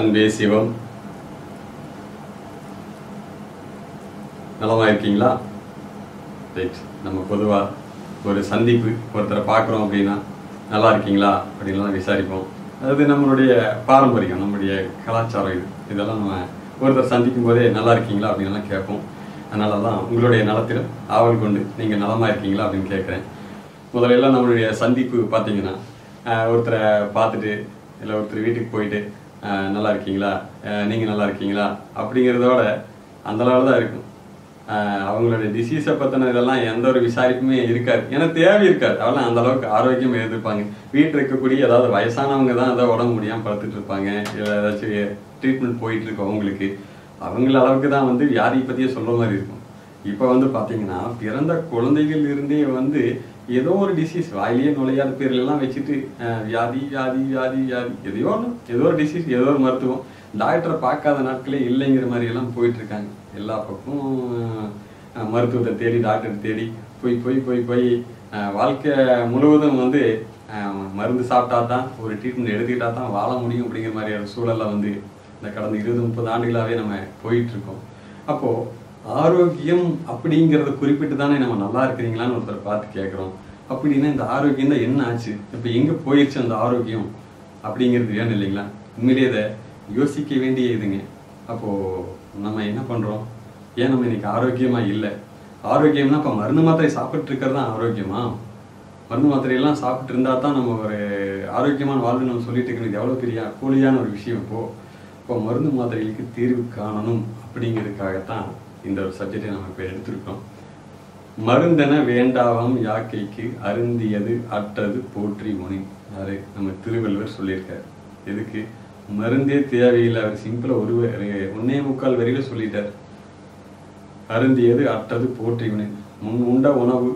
அன்பே சிவம் நலமா இருக்கீங்களா ரைட் நம்ம பொதுவா ஒரு சந்திப்பு ஒருத்தரை பார்க்குறோம் அப்படின்னா நல்லா இருக்கீங்களா அப்படின்லாம் விசாரிப்போம் அது நம்மளுடைய பாரம்பரியம் நம்மளுடைய கலாச்சாரம் இது இதெல்லாம் நம்ம ஒருத்தர் சந்திக்கும் போதே நல்லா இருக்கீங்களா அப்படின்லாம் கேட்போம் அதனால தான் உங்களுடைய நலத்தில் ஆவல் கொண்டு நீங்கள் நலமா இருக்கீங்களா அப்படின்னு கேட்குறேன் முதல்ல எல்லாம் நம்மளுடைய சந்திப்பு பார்த்தீங்கன்னா ஆஹ், ஒருத்தரை பார்த்துட்டு இல்லை ஒருத்தர் வீட்டுக்கு போயிட்டு ஆஹ், நல்லா இருக்கீங்களா ஆஹ், நீங்க நல்லா இருக்கீங்களா அப்படிங்கிறதோட அந்த அளவு தான் இருக்கும் ஆஹ், அவங்களுடைய டிசீஸை பற்றின இதெல்லாம் எந்த ஒரு விசாரிப்புமே இருக்காது ஏன்னா தேவை இருக்காது அவெல்லாம் அந்த அளவுக்கு ஆரோக்கியம் எதிர்ப்பாங்க வீட்டில் இருக்கக்கூடிய ஏதாவது வயசானவங்க தான் ஏதாவது உடம்பு முடியாமல் படுத்துட்டு இருப்பாங்க இல்லை ஏதாச்சும் ட்ரீட்மெண்ட் போயிட்டு இருக்கு அவங்களுக்கு அவங்கள அளவுக்கு தான் வந்து வியாதியை பற்றியே சொல்ற மாதிரி இருக்கும் இப்போ வந்து பார்த்தீங்கன்னா பிறந்த குழந்தைகள் இருந்தே வந்து ஏதோ ஒரு டிசீஸ் வாயிலேயே நுழையாத பேர்ல எல்லாம் வச்சுட்டு அஹ், வியாதி வியாதி வியாதி வியாதி எதையோ ஒன்று ஏதோ ஒரு டிசீஸ் ஏதோ ஒரு மருத்துவம் டாக்டரை பார்க்காத நாட்களே இல்லைங்கிற மாதிரி எல்லாம் போயிட்டு இருக்காங்க எல்லா பக்கமும் அஹ், மருத்துவத்தை தேடி டாக்டர் தேடி போய் போய் போய் போய் அஹ், வாழ்க்கை முழுவதும் வந்து அஹ், மருந்து சாப்பிட்டா தான் ஒரு ட்ரீட்மெண்ட் எடுத்துக்கிட்டா தான் வாழ முடியும் அப்படிங்கிற மாதிரியான சூழல்ல வந்து இந்த கடந்த இருபது முப்பது ஆண்டுகளாவே நம்ம போயிட்டு இருக்கோம் அப்போ ஆரோக்கியம் அப்படிங்கறத குறிப்பிட்டு தானே நம்ம நல்லா இருக்கிறீங்களான்னு ஒருத்தர் பார்த்து கேட்குறோம் அப்படின்னா இந்த ஆரோக்கியம் தான் என்ன ஆச்சு இப்போ எங்க போயிடுச்சு அந்த ஆரோக்கியம் அப்படிங்கிறது வேணும் இல்லைங்களா உண்மையிலேயே இதை யோசிக்க வேண்டிய இதுங்க அப்போ நம்ம என்ன பண்றோம் ஏன் நம்ம இன்னைக்கு ஆரோக்கியமா இல்லை ஆரோக்கியம்னா இப்போ மருந்து மாத்திரை சாப்பிட்டு இருக்கிறது தான் ஆரோக்கியமா மருந்து மாத்திரையெல்லாம் சாப்பிட்டு இருந்தா தான் நம்ம ஒரு ஆரோக்கியமான வாழ்வு நம்ம சொல்லிட்டு இருக்கிறது எவ்வளோ பெரிய கூலியான ஒரு விஷயம் இப்போ இப்போ மருந்து மாத்திரைகளுக்கு தீர்வு காணணும் அப்படிங்கிறதுக்காகத்தான் இந்த ஒரு சப்ஜெக்டை நம்ம இப்போ எடுத்திருக்கோம் மருந்தென வேண்டாவாம் யாக்கைக்கு அருந்தியது அற்றது போற்றி முனி யாரு நம்ம திருவள்ளுவர் சொல்லியிருக்காரு எதுக்கு மருந்தே தேவையில்லை அவர் சிம்பிளா ஒரு வரி- ஒன்னே முக்கால் வரியில சொல்லிட்டார் அருந்தியது அற்றது போற்றி முனி முன் உண்ட உணவு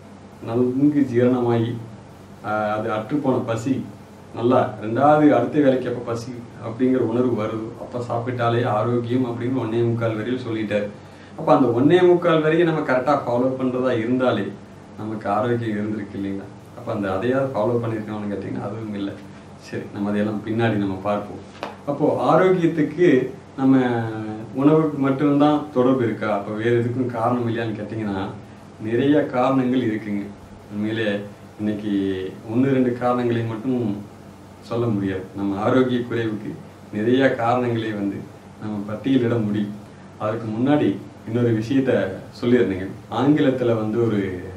நன்கு ஜீரணமாகி ஆஹ், அது அற்றுப்போன பசி நல்லா ரெண்டாவது அடுத்த வேலைக்கு எப்போ பசி அப்படிங்கிற உணர்வு வருது அப்போ சாப்பிட்டாலே ஆரோக்கியம் அப்படின்னு ஒன்னே முக்கால் வரியில் சொல்லிட்டார் அப்போ அந்த ஒன்னே முக்கால் வரைக்கும் நம்ம கரெக்டாக ஃபாலோ பண்ணுறதா இருந்தாலே நமக்கு ஆரோக்கியம் இருந்திருக்கு இல்லைங்களா அப்போ அந்த அதையாவது ஃபாலோ பண்ணியிருக்கோம்னு கேட்டிங்கன்னா அதுவும் இல்லை சரி நம்ம அதையெல்லாம் பின்னாடி நம்ம பார்ப்போம் அப்போது ஆரோக்கியத்துக்கு நம்ம உணவுக்கு மட்டும்தான் தொடர்பு இருக்கா அப்போ வேறு எதுக்கும் காரணம் இல்லையான்னு கேட்டிங்கன்னா நிறைய காரணங்கள் இருக்குங்க உண்மையிலே இன்னைக்கு ஒன்று ரெண்டு காரணங்களை மட்டும் சொல்ல முடியாது நம்ம ஆரோக்கிய குறைவுக்கு நிறைய காரணங்களை வந்து நம்ம பட்டியலிட முடியும் அதுக்கு முன்னாடி இன்னொரு விஷயத்த சொல்லியிருந்தீங்க ஆங்கிலத்தில் வந்து ஒரு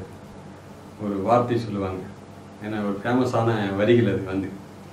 ஒரு வார்த்தை சொல்லுவாங்க ஏன்னா ஒரு ஃபேமஸான வரிகள் அது வந்து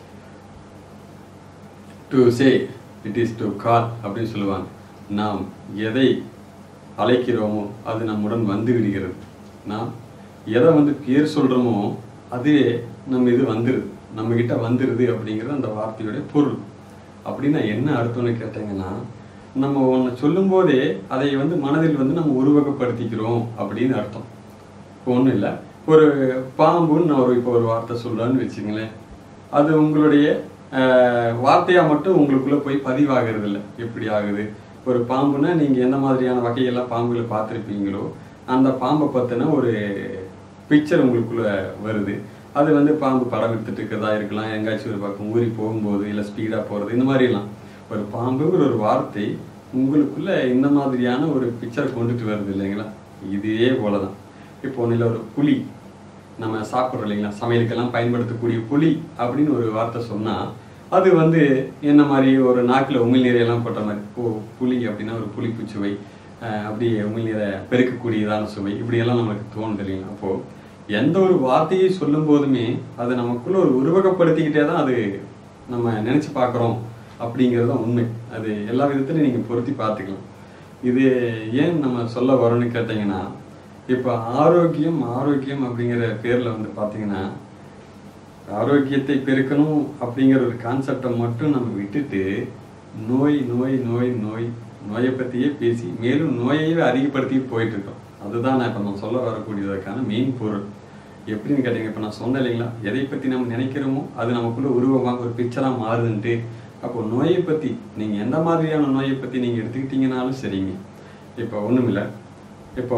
to say it is to call அப்படின்னு சொல்லுவாங்க நாம் எதை அழைக்கிறோமோ அது நம்முடன் வந்து விடுகிறது நாம் எதை வந்து பேர் சொல்கிறோமோ அதுவே நம்ம இது வந்துடுது நம்ம கிட்ட வந்துடுது அப்படிங்கிறது அந்த வார்த்தையுடைய பொருள் அப்படின்னா என்ன அர்த்தம்னு கேட்டீங்கன்னா நம்ம ஒன்று சொல்லும்போதே அதை வந்து மனதில் வந்து நம்ம உருவகப்படுத்திக்கிறோம் அப்படின்னு அர்த்தம் இப்போ ஒன்றும் இல்லை ஒரு பாம்புன்னு நான் ஒரு இப்போ ஒரு வார்த்தை சொல்கிறேன்னு வச்சுங்களேன் அது உங்களுடைய அஹ், வார்த்தையா மட்டும் உங்களுக்குள்ள போய் பதிவாகிறது இல்லை எப்படி ஆகுது ஒரு பாம்புனா நீங்க எந்த மாதிரியான வகையெல்லாம் பாம்புகளை பார்த்துருப்பீங்களோ அந்த பாம்பை பத்தின ஒரு பிக்சர் உங்களுக்குள்ள வருது அது வந்து பாம்பு படம் எடுத்துட்டு இருக்கிறதா இருக்கலாம் எங்காச்சும் ஒரு பக்கம் ஊறி போகும்போது இல்லை ஸ்பீடா போறது இந்த மாதிரிலாம் ஒரு பாம்புங்கிற ஒரு வார்த்தை உங்களுக்குள்ள இந்த மாதிரியான ஒரு பிக்சர் கொண்டுட்டு வருது இல்லைங்களா இதே போலதான் இப்போ ஒன்றில் ஒரு புலி நம்ம சாப்பிட்றோம் இல்லைங்களா சமையலுக்கெல்லாம் பயன்படுத்தக்கூடிய புளி அப்படின்னு ஒரு வார்த்தை சொன்னா அது வந்து என்ன மாதிரி ஒரு நாக்கில் உமிழ்நீரையெல்லாம் போட்ட மாதிரி ஓ புளி அப்படின்னா ஒரு புளிப்பு சுவை அஹ் அப்படியே உமிழ்நீரை பெருக்கக்கூடியதான சுவை இப்படியெல்லாம் நமக்கு தோணும் தெரியும் அப்போ எந்த ஒரு வார்த்தையை சொல்லும் போதுமே அதை நமக்குள்ள ஒரு உருவகப்படுத்திக்கிட்டே தான் அது நம்ம நினைச்சு பார்க்குறோம் அப்படிங்கிறது தான் உண்மை அது எல்லா விதத்துலையும் நீங்கள் பொருத்தி பார்த்துக்கலாம் இது ஏன் நம்ம சொல்ல வரோம்னு கேட்டிங்கன்னா இப்போ ஆரோக்கியம் ஆரோக்கியம் அப்படிங்கிற பேரில் வந்து பார்த்தீங்கன்னா ஆரோக்கியத்தை பெருக்கணும் அப்படிங்கிற ஒரு கான்செப்டை மட்டும் நம்ம விட்டுட்டு நோய் நோய் நோய் நோய் நோயை பற்றியே பேசி மேலும் நோயையே அதிகப்படுத்திட்டு போயிட்டு இருக்கோம் அதுதான் நான் இப்போ நான் சொல்ல வரக்கூடியதற்கான மெயின் பொருள் எப்படின்னு கேட்டீங்க இப்போ நான் சொன்னேன் இல்லைங்களா எதை பற்றி நம்ம நினைக்கிறோமோ அது நமக்குள்ள உருவமாக ஒரு பிக்சராக மாறுதுன்ட்டு அப்போ நோயை பற்றி நீங்கள் எந்த மாதிரியான நோயை பற்றி நீங்கள் எடுத்துக்கிட்டீங்கனாலும் சரிங்க இப்போ ஒன்றுமில்லை இப்போ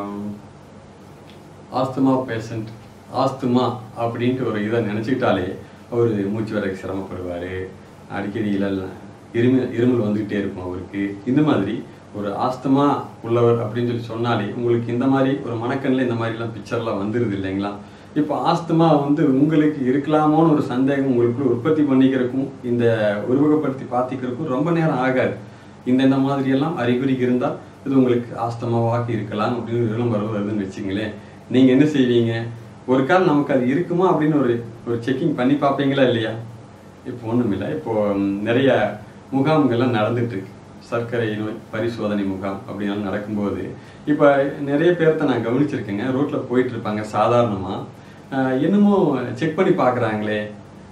ஆஸ்துமா பேஷண்ட் ஆஸ்துமா அப்படின்ட்டு ஒரு இதை நினச்சிக்கிட்டாலே அவர் மூச்சு வரக்கு சிரமப்படுவார் அடிக்கடி இல்லை இருமல் இருமல் வந்துகிட்டே இருக்கும் அவருக்கு இந்த மாதிரி ஒரு ஆஸ்துமா உள்ளவர் அப்படின்னு சொல்லி சொன்னாலே உங்களுக்கு இந்த மாதிரி ஒரு மனக்கண்ணில் இந்த மாதிரிலாம் பிக்சர்லாம் வந்துருது இல்லைங்களா இப்போ ஆஸ்துமா வந்து உங்களுக்கு இருக்கலாமோன்னு ஒரு சந்தேகம் உங்களுக்குள்ள உற்பத்தி பண்ணிக்கிறதுக்கும் இந்த உருவகப்படுத்தி பார்த்திக்கிறதுக்கும் ரொம்ப நேரம் ஆகாது இந்த இந்த மாதிரியெல்லாம் அறிகுறி இருந்தால் இது உங்களுக்கு ஆஸ்துமாவாக இருக்கலாம் அப்படின்னு ஒரு விளம்பரம் வருதுன்னு வச்சுங்களேன் நீங்கள் என்ன செய்வீங்க ஒரு கால் நமக்கு அது இருக்குமா அப்படின்னு ஒரு ஒரு செக்கிங் பண்ணி பார்ப்பீங்களா இல்லையா இப்போ ஒன்றும் இல்லை இப்போ ம், நிறைய முகாம்கள்லாம் நடந்துட்டு இருக்கு சர்க்கரை நோய் பரிசோதனை முகாம் அப்படின்லாம் நடக்கும்போது இப்போ நிறைய பேர்த்த நான் கவனிச்சிருக்கேங்க ரோட்டில் போயிட்டு இருப்பாங்க சாதாரணமாக என்னமோ செக் பண்ணி பார்க்குறாங்களே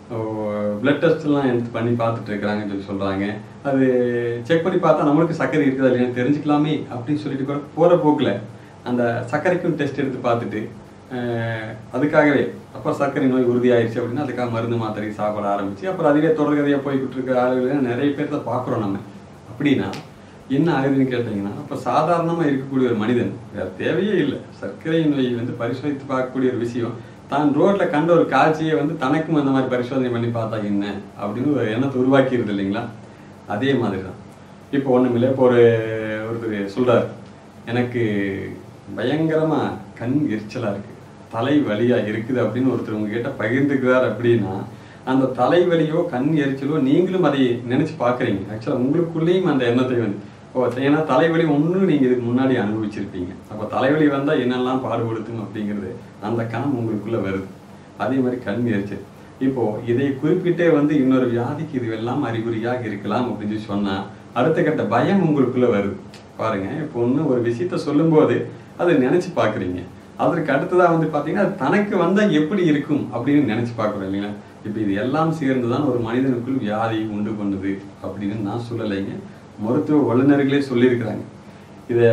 பிளட் டெஸ்ட்லாம் எடுத்து பண்ணி பார்த்துட்டு இருக்கிறாங்கன்னு சொல்லி சொல்கிறாங்க அது செக் பண்ணி பார்த்தா நம்மளுக்கு சர்க்கரை இருக்குதா இல்லையான்னு தெரிஞ்சுக்கலாமே அப்படின்னு சொல்லிட்டு கூட போகிற போக்கில் அந்த சர்க்கரைக்கும் டெஸ்ட் எடுத்து பார்த்துட்டு அஹ், அதுக்காகவே அப்போ சர்க்கரை நோய் உறுதியாயிருச்சு அப்படின்னா அதுக்காக மருந்து மாத்திரை சாப்பிட ஆரம்பிச்சு அப்புறம் அதுவே தொடர்கதையாக போய்கிட்டு இருக்கிற ஆளுகளை நிறைய பேர் தான் பார்க்குறோம் நம்ம அப்படின்னா என்ன ஆகுதுன்னு கேட்டிங்கன்னா அப்போ சாதாரணமாக இருக்கக்கூடிய ஒரு மனிதன் வேற தேவையே இல்லை சர்க்கரை நோயை வந்து பரிசோதித்து பார்க்கக்கூடிய ஒரு விஷயம் தான் ரோட்ல கண்ட ஒரு காட்சியை வந்து தனக்கும் அந்த மாதிரி பரிசோதனை பண்ணி பார்த்தா என்ன அப்படின்னு ஒரு எண்ணத்தை உருவாக்கிடுது இல்லைங்களா அதே மாதிரி தான் இப்போ ஒன்றுமில்லை இப்போ ஒரு ஒருத்தர் சொல்றாரு எனக்கு பயங்கரமா கண் எரிச்சலா இருக்கு தலை வலியா இருக்குது அப்படின்னு ஒருத்தர் உங்ககிட்ட பகிர்ந்துக்கிறார் அப்படின்னா அந்த தலைவலியோ கண் எரிச்சலோ நீங்களும் அதை நினைச்சு பார்க்கறீங்க ஆக்சுவலாக உங்களுக்குள்ளேயும் அந்த எண்ணத்தை வந்து ஓ ஏன்னா தலைவலி ஒன்றும் நீங்கள் இதுக்கு முன்னாடி அனுபவிச்சிருப்பீங்க அப்போ தலைவலி வந்தால் என்னெல்லாம் பாடுபடுத்தும் அப்படிங்கிறது அந்த கணம் உங்களுக்குள்ள வருது அதே மாதிரி கண் எரிச்சல் இப்போ இதை குறிப்பிட்டே வந்து இன்னொரு வியாதிக்கு இது எல்லாம் அறிகுறியாக இருக்கலாம் அப்படின்னு சொல்லி சொன்னா அடுத்த கட்ட பயம் உங்களுக்குள்ள வருது பாருங்க இப்போ ஒன்று ஒரு விஷயத்த சொல்லும்போது அதை நினைச்சு பார்க்குறீங்க அதற்கு அடுத்ததா வந்து பார்த்தீங்கன்னா அது தனக்கு வந்தா எப்படி இருக்கும் அப்படின்னு நினைச்சு பார்க்குறோம் இல்லைங்களா இப்போ இது எல்லாம் சேர்ந்து தான் ஒரு மனிதனுக்குள் வியாதி உண்டு பண்ணுது அப்படின்னு நான் சொல்லலைங்க மருத்துவ வல்லுநர்களே சொல்லியிருக்கிறாங்க இதை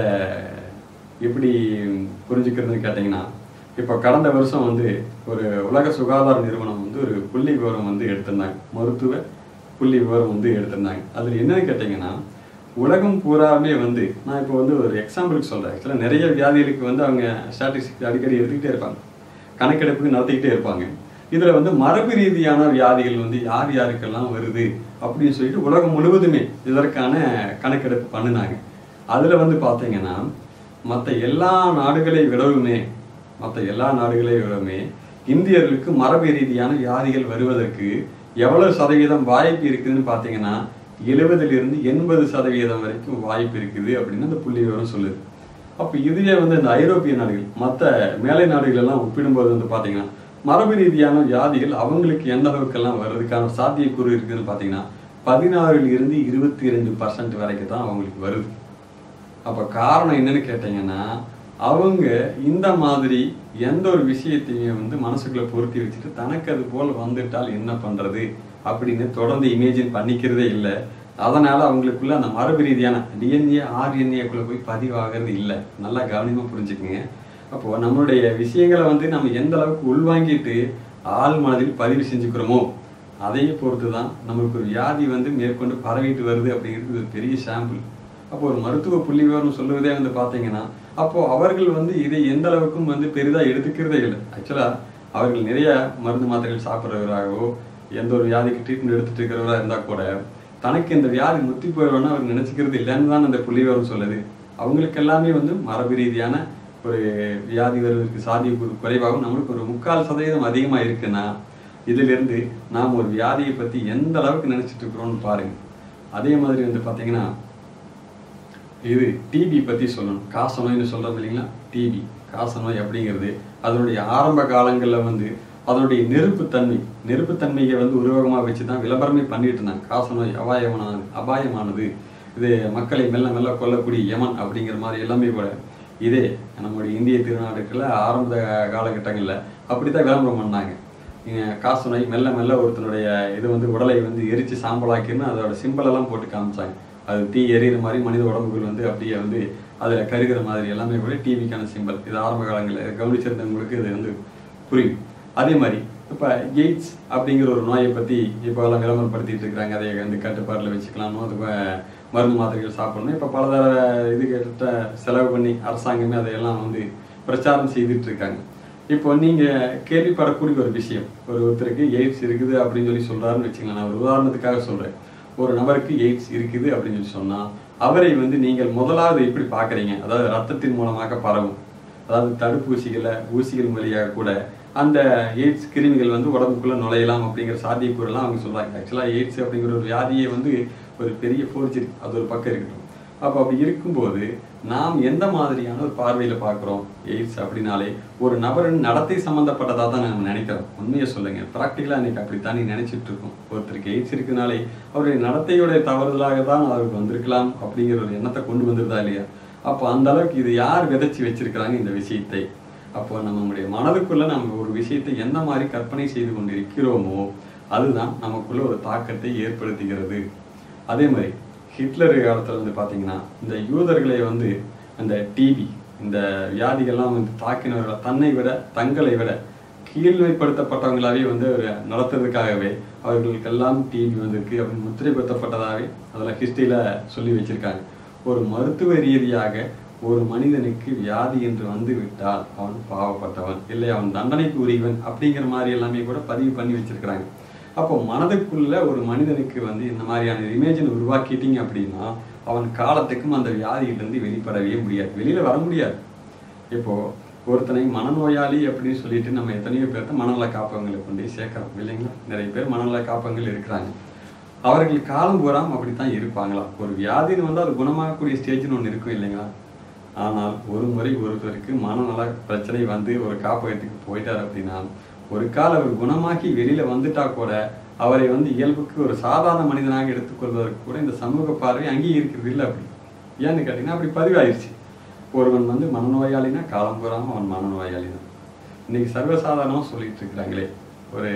எப்படி புரிஞ்சுக்கிறதுன்னு கேட்டிங்கன்னா இப்போ கடந்த வருஷம் வந்து ஒரு உலக சுகாதார நிறுவனம் வந்து ஒரு புள்ளி விவரம் வந்து எடுத்திருந்தாங்க மருத்துவ புள்ளி விவரம் வந்து எடுத்திருந்தாங்க அதில் என்னன்னு கேட்டிங்கன்னா உலகம் பூராமே வந்து நான் இப்போ வந்து ஒரு எக்ஸாம்பிளுக்கு சொல்கிறேன் ஆக்சுவலாக நிறைய வியாதிகளுக்கு வந்து அவங்க ஸ்டாட்டிஸ்டிக்ஸ் அடிக்கடி எடுத்துக்கிட்டே இருப்பாங்க கணக்கெடுப்புக்கு நடத்திக்கிட்டே இருப்பாங்க இதில் வந்து மரபு ரீதியான வியாதிகள் வந்து யார் யாருக்கெல்லாம் வருது அப்படின்னு சொல்லிட்டு உலகம் முழுவதுமே இதற்கான கணக்கெடுப்பு பண்ணினாங்க அதில் வந்து பார்த்தீங்கன்னா மற்ற எல்லா நாடுகளை விடவுமே மற்ற எல்லா நாடுகளை விடவுமே இந்தியர்களுக்கு மரபு ரீதியான வியாதிகள் வருவதற்கு எவ்வளவு சதவீதம் வாய்ப்பு இருக்குதுன்னு பார்த்தீங்கன்னா எழுபதிலிருந்து எண்பது சதவீதம் வரைக்கும் வாய்ப்பு இருக்குது அப்படின்னு அந்த புள்ளி விவரம் சொல்லுது அப்போ இதுவே வந்து இந்த ஐரோப்பிய நாடுகள் மற்ற மேலை நாடுகள் எல்லாம் ஒப்பிடும்போது வந்து பார்த்தீங்கன்னா மரபு ரீதியான வியாதிகள் அவங்களுக்கு எந்த அளவுக்கெல்லாம் வர்றதுக்கான சாத்தியக்கூறு இருக்குதுன்னு பார்த்தீங்கன்னா பதினாறுல இருந்து இருபத்தி ரெண்டு பர்சன்ட் வரைக்கும் தான் அவங்களுக்கு வருது அப்போ காரணம் என்னன்னு கேட்டிங்கன்னா அவங்க இந்த மாதிரி எந்த ஒரு விஷயத்தையுமே வந்து மனசுக்குள்ள பொருத்தி வச்சுட்டு தனக்கு அது போல் வந்துட்டால் என்ன பண்றது அப்படின்னு தொடர்ந்து இமேஜின் பண்ணிக்கிறதே இல்லை அதனால அவங்களுக்குள்ள அந்த மரபு ரீதியான டிஎன்ஏ ஆர்என்ஏக்குள்ள போய் பதிவாகிறது இல்லை நல்லா கவனமா புரிஞ்சுக்குங்க அப்போ நம்மளுடைய விஷயங்களை வந்து நம்ம எந்த அளவுக்கு உள்வாங்கிட்டு ஆள் மனதில் பதிவு செஞ்சுக்கிறோமோ அதையே பொறுத்து தான் நமக்கு ஒரு வியாதி வந்து மேற்கொண்டு பரவிட்டு வருது அப்படிங்கிறது ஒரு பெரிய சாம்பிள் அப்போ ஒரு மருத்துவ புள்ளி விவரம் சொல்லுவதே வந்து பார்த்தீங்கன்னா அப்போ அவர்கள் வந்து இதை எந்த அளவுக்கும் வந்து பெரிதாக எடுத்துக்கிறதே இல்லை ஆக்சுவலா அவர்கள் நிறைய மருந்து மாத்திரைகள் சாப்பிட்றவராகவோ எந்த ஒரு வியாதிக்கு ட்ரீட்மெண்ட் எடுத்துட்டு இருக்கிறவரா இருந்தா கூட தனக்கு இந்த வியாதி முத்தி போயிடும்னு அவர் நினைச்சுக்கிறது இல்லைன்னு தான் அந்த புள்ளி விவரம் சொல்லுது அவங்களுக்கு எல்லாமே வந்து மரபு ரீதியான ஒரு வியாதி வருவதற்கு சாத்தியக்கூறு குறைவாகவும் நம்மளுக்கு ஒரு முக்கால் சதவீதம் அதிகமா இருக்குன்னா இதிலிருந்து நாம் ஒரு வியாதியை பத்தி எந்த அளவுக்கு நினைச்சிட்டு இருக்கிறோம்னு பாருங்க அதே மாதிரி வந்து பாத்தீங்கன்னா இது டிபி பத்தி சொல்லணும் காசநோய்னு சொல்றோம் இல்லைங்களா டிபி காசநோய் அப்படிங்கிறது அதனுடைய ஆரம்ப காலங்கள்ல வந்து அதனுடைய நெருப்புத்தன்மை நெருப்புத்தன்மையை வந்து உருவகமா வச்சு தான் விளம்பரமே பண்ணிட்டு இருந்தாங்க காசநோய் அபாயமானது அபாயமானது இது மக்களை மெல்ல மெல்ல கொல்லக்கூடிய யமன் அப்படிங்கிற மாதிரி எல்லாமே கூட இதே நம்முடைய இந்திய திருநாடுகளில் ஆரம்ப காலகட்டங்களில் அப்படித்தான் விளம்பரம் பண்ணாங்க இங்க காசநோய் மெல்ல மெல்ல ஒருத்தனுடைய இது வந்து உடலை வந்து எரிச்சு சாம்பலாக்கின்னு அதோட சிம்பல் எல்லாம் போட்டு காமிச்சாங்க அது தீ எரியிற மாதிரி மனித உடம்புகள் வந்து அப்படியே வந்து அதில் கருகிற மாதிரி எல்லாமே கூட டிவிக்கான சிம்பல் இது ஆரம்ப காலங்களில் கவனிச்சிருந்தவங்களுக்கு இது வந்து புரியும் அதே மாதிரி இப்போ எய்ட்ஸ் அப்படிங்கிற ஒரு நோயை பற்றி இப்போ எல்லாம் விளம்பரப்படுத்திட்டு இருக்கிறாங்க அதை வந்து கட்டுப்பாட்டில் வச்சுக்கலாமோ அது ப- மருந்து மாத்திரைகள் சாப்பிடணும் இப்போ பலதர இது கிட்ட செலவு பண்ணி அரசாங்கமே அதையெல்லாம் வந்து பிரச்சாரம் செய்துட்டு இருக்காங்க இப்போ நீங்க கேள்விப்படக்கூடிய ஒரு விஷயம் ஒரு ஒருத்தருக்கு எய்ட்ஸ் இருக்குது அப்படின்னு சொல்லி சொல்றாருன்னு வச்சுக்கலாம் நான் ஒரு உதாரணத்துக்காக சொல்றேன் ஒரு நபருக்கு எய்ட்ஸ் இருக்குது அப்படின்னு சொல்லி சொன்னா அவரை வந்து நீங்கள் முதலாவது எப்படி பார்க்கறீங்க அதாவது ரத்தத்தின் மூலமாக பரவும் அதாவது தடுப்பூசிகளை ஊசிகள் வழியாக கூட அந்த எய்ட்ஸ் கிருமிகள் வந்து உடம்புக்குள்ள நுழையலாம் அப்படிங்கிற சாத்தியக்கூறலாம் அவங்க சொல்றாங்க ஆக்சுவலாக எய்ட்ஸ் அப்படிங்கிற ஒரு வியாதியை வந்து ஒரு பெரிய ஃபோர்ஜரி அது ஒரு பக்கம் இருக்கட்டும் அப்போ அப்படி இருக்கும்போது நாம் எந்த மாதிரியான ஒரு பார்வையில் பார்க்குறோம் எய்ட்ஸ் அப்படின்னாலே ஒரு நபரின் நடத்தை சம்மந்தப்பட்டதாக தான் நம்ம நினைக்கிறோம் உண்மையை சொல்லுங்க ப்ராக்டிக்கலாக இன்னைக்கு அப்படித்தான் நீ நினைச்சிட்டு இருக்கோம் ஒருத்தருக்கு எய்ட்ஸ் இருக்குனாலே அவருடைய நடத்தையுடைய தவறுதலாக தான் அவருக்கு வந்திருக்கலாம் அப்படிங்கிற ஒரு எண்ணத்தை கொண்டு வந்துருதா இல்லையா அப்போ அந்த அளவுக்கு இது யார் விதைச்சி வச்சிருக்கிறாங்க இந்த விஷயத்தை அப்போ நம்மளுடைய மனதுக்குள்ள நம்ம ஒரு விஷயத்தை எந்த மாதிரி கற்பனை செய்து கொண்டு இருக்கிறோமோ அதுதான் நமக்குள்ள ஒரு தாக்கத்தை ஏற்படுத்துகிறது அதே மாதிரி ஹிட்லர் காலத்துல வந்து பாத்தீங்கன்னா இந்த யூதர்களை வந்து அந்த டிபி இந்த வியாதிகள்லாம் வந்து தாக்கினவர்களை தன்னை விட தங்களை விட கீழ்மைப்படுத்தப்பட்டவங்களாவே வந்து ஒரு நடத்துறதுக்காகவே அவர்களுக்கெல்லாம் டிபி வந்திருக்கு அப்படின்னு முத்திரைப்படுத்தப்பட்டதாகவே அதில் ஹிஸ்டரியில் சொல்லி வச்சிருக்காங்க ஒரு மருத்துவ ரீதியாக ஒரு மனிதனுக்கு வியாதி என்று வந்து விட்டால் அவன் பாவப்பட்டவன் இல்லை அவன் தண்டனைக்கு உரியவன் அப்படிங்கிற மாதிரி எல்லாமே கூட பதிவு பண்ணி வச்சிருக்கிறாங்க அப்போ மனதுக்குள்ள ஒரு மனிதனுக்கு வந்து இந்த மாதிரியான இமேஜினை உருவாக்கிட்டீங்க அப்படின்னா அவன் காலத்துக்கும் அந்த வியாதியிலிருந்து வெளிப்படவே முடியாது வெளியில வர முடியாது இப்போ ஒருத்தனை மனநோயாளி அப்படின்னு சொல்லிட்டு நம்ம எத்தனையோ பேர்த்த மனநல காப்பகங்களை கொண்டு போய் சேர்க்கிறோம் இல்லைங்களா நிறைய பேர் மனநல காப்பகங்கள் இருக்கிறாங்க அவர்கள் காலம் பூராம அப்படித்தான் இருப்பாங்களா ஒரு வியாதின்னு வந்து அது குணமாகக்கூடிய ஸ்டேஜ்னு ஒன்று இருக்கும் இல்லைங்களா ஆனால் ஒரு முறை ஒருத்தருக்கு மனநல பிரச்சனை வந்து ஒரு காப்பகத்துக்கு போயிட்டார் அப்படின்னா ஒரு கால் அவர் குணமாக்கி வெளியில வந்துட்டா கூட அவரை வந்து இயல்புக்கு ஒரு சாதாரண மனிதனாக எடுத்துக்கொள்வதற்கு கூட இந்த சமூக பார்வை அங்கீகரிக்கிறது இல்லை அப்படி ஏன்னு கேட்டீங்கன்னா அப்படி பதிவாயிருச்சு ஒருவன் வந்து மனநோயாளினா காலம் பூராம அவன் மனநோயாளி தான் இன்னைக்கு சர்வசாதாரணமாக சொல்லிட்டு இருக்கிறாங்களே ஒரு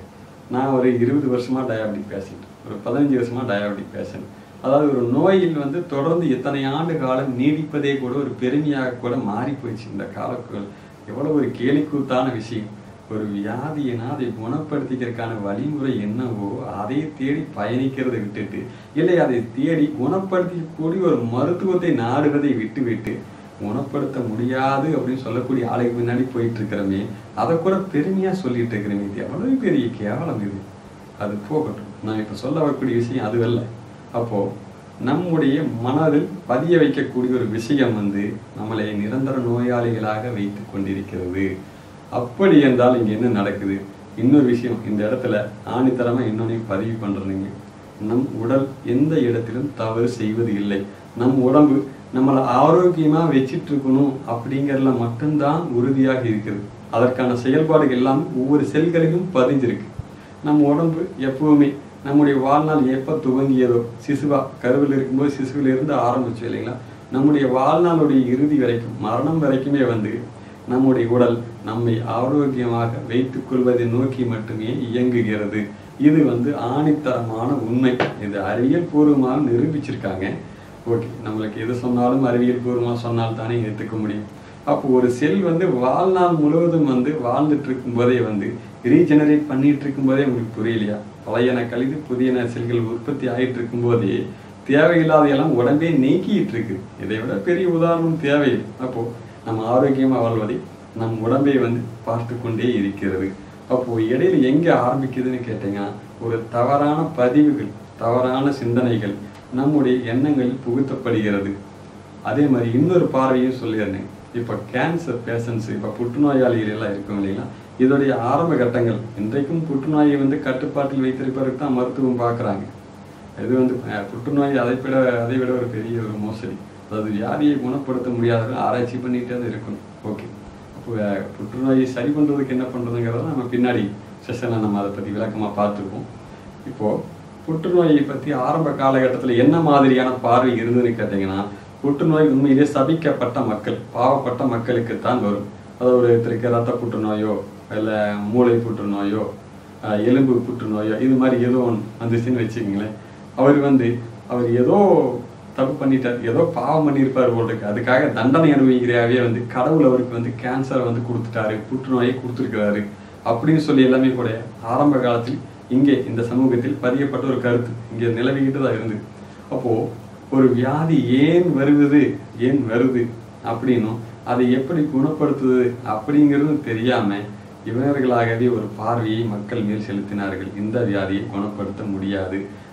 நான் ஒரு இருபது வருஷமா டயாபெட்டிக் பேஷண்ட் ஒரு பதினஞ்சு வருஷமா டயாபெட்டிக் பேஷண்ட் அதாவது ஒரு நோயில் வந்து தொடர்ந்து இத்தனை ஆண்டு காலம் நீடிப்பதே கூட ஒரு பெருமையாக கூட மாறி போயிடுச்சு இந்த காலக்குள் எவ்வளவு ஒரு கேலிக்கூத்தான விஷயம் ஒரு வியாதியினா அதை குணப்படுத்திக்கிறதுக்கான வழிமுறை என்னவோ அதை தேடி பயணிக்கிறதை விட்டுட்டு இல்லை அதை தேடி குணப்படுத்திக்கூடிய ஒரு மருத்துவத்தை நாடுவதை விட்டு விட்டு குணப்படுத்த முடியாது அப்படின்னு சொல்லக்கூடிய ஆளுக்கு முன்னாடி போயிட்டு இருக்கிறோமே அதை கூட பெருமையா சொல்லிட்டு இருக்கிறோமே இது எவ்வளவு பெரிய கேவலம் இது அது போகட்டும் நான் இப்ப சொல்ல வரக்கூடிய விஷயம் அதுவல்ல அப்போ நம்முடைய மனதில் பதிய வைக்கக்கூடிய ஒரு விஷயம் வந்து நம்மளை நிரந்தர நோயாளிகளாக வைத்து கொண்டிருக்கிறது அப்படி என்றால் இங்க என்ன நடக்குது இன்னொரு விஷயம் இந்த இடத்துல ஆணித்தரமா இன்னொன்னையும் பதிவு பண்றீங்க நம் உடல் எந்த இடத்திலும் தவறு செய்வது இல்லை நம் உடம்பு நம்மளை ஆரோக்கியமா வச்சிட்டு இருக்கணும் அப்படிங்கறதுல மட்டும்தான் உறுதியாக இருக்குது அதற்கான செயல்பாடுகள் எல்லாம் ஒவ்வொரு செல்களிலும் பதிஞ்சிருக்கு நம்ம உடம்பு எப்பவுமே நம்முடைய வாழ்நாள் எப்போ துவங்கியதோ சிசுவா கருவில் இருக்கும்போது சிசுவில் இருந்து ஆரம்பிச்சு இல்லைங்களா நம்முடைய வாழ்நாளுடைய இறுதி வரைக்கும் மரணம் வரைக்குமே வந்து நம்முடைய உடல் நம்மை ஆரோக்கியமாக வைத்துக் கொள்வதை நோக்கி மட்டுமே இயங்குகிறது இது வந்து ஆணித்தரமான உண்மை இது அறிவியல் பூர்வமாக நிரூபிச்சிருக்காங்க ஓகே நம்மளுக்கு எது சொன்னாலும் அறிவியல் பூர்வமாக சொன்னால் தானே ஏற்றுக்க முடியும் அப்போ ஒரு செல் வந்து வாழ்நாள் முழுவதும் வந்து வாழ்ந்துட்டு இருக்கும் போதே வந்து ரீஜெனரேட் பண்ணிட்டு இருக்கும் போதே உங்களுக்கு புரியலையா பழையன கழிந்து புதியன செல்கள் உற்பத்தி ஆகிட்டு இருக்கும் போதே தேவையில்லாத எல்லாம் உடம்பே நீக்கிட்டு இருக்கு இதை விட பெரிய உதாரணம் தேவையில்லை அப்போ நம்ம ஆரோக்கியமா வாழ்வதை நம் உடம்பை வந்து பார்த்து கொண்டே இருக்கிறது அப்போ இடையில எங்க ஆரம்பிக்குதுன்னு கேட்டீங்கன்னா ஒரு தவறான பதிவுகள் தவறான சிந்தனைகள் நம்முடைய எண்ணங்களில் புகுத்தப்படுகிறது அதே மாதிரி இன்னொரு பார்வையும் சொல்லியிருந்தேன் இப்போ கேன்சர் பேஷண்ட்ஸ் இப்போ புற்றுநோயாளிகள் எல்லாம் இருக்கும் இல்லைங்களா இதோடைய ஆரம்ப கட்டங்கள் இன்றைக்கும் புற்றுநோயை வந்து கட்டுப்பாட்டில் வைத்திருப்பதற்கு தான் மருத்துவம் பார்க்குறாங்க இது வந்து அஹ், புற்றுநோய் அதை விட அதை விட ஒரு பெரிய ஒரு மோசடி அதாவது வியாதியை குணப்படுத்த முடியாதவர்கள் ஆராய்ச்சி பண்ணிட்டே தான் இருக்கணும் ஓகே அப்போ அஹ், புற்றுநோயை சரி பண்ணுறதுக்கு என்ன பண்ணுறதுங்கிறத நம்ம பின்னாடி செஷனில் நம்ம அதை பற்றி விளக்கமாக பார்த்துருப்போம் இப்போது புற்றுநோயை பற்றி ஆரம்ப காலகட்டத்தில் என்ன மாதிரியான பார்வை இருந்ததுன்னு கேட்டிங்கன்னா புற்றுநோய் உண்மையிலே சபிக்கப்பட்ட மக்கள் பாவப்பட்ட மக்களுக்குத்தான் வரும் அதாவது ஒருத்தருக்கு ரத்த புற்றுநோயோ இல்லை மூளை புற்றுநோயோ அஹ், எலும்பு புற்றுநோயோ இது மாதிரி ஏதோ ஒன்று வந்துச்சுன்னு வச்சுக்கோங்களேன் அவர் வந்து அவர் ஏதோ தப்பு பண்ணிட்டார் ஏதோ பாவம் பண்ணியிருப்பார் போல் இருக்கு அதுக்காக தண்டனை அனுபவிக்கிறாவே வந்து கடவுள் அவருக்கு வந்து கேன்சரை வந்து கொடுத்துட்டாரு புற்றுநோயை கொடுத்துருக்கிறாரு அப்படின்னு சொல்லி எல்லாமே கூட ஆரம்ப காலத்தில் இங்கே இந்த சமூகத்தில் பதியப்பட்ட ஒரு கருத்து இங்கே நிலவிக்கிட்டு தான் இருந்தது அப்போ ஒரு வியாதி ஏன் வருவது ஏன் வருது அப்படின்னும் அதை எப்படி குணப்படுத்துவது அப்படிங்கிறது தெரியாம இவர்களாகவே ஒரு பார்வையை மக்கள் மேல் செலுத்தினார்கள் இந்த வியாதியை குணப்படுத்த முடியாது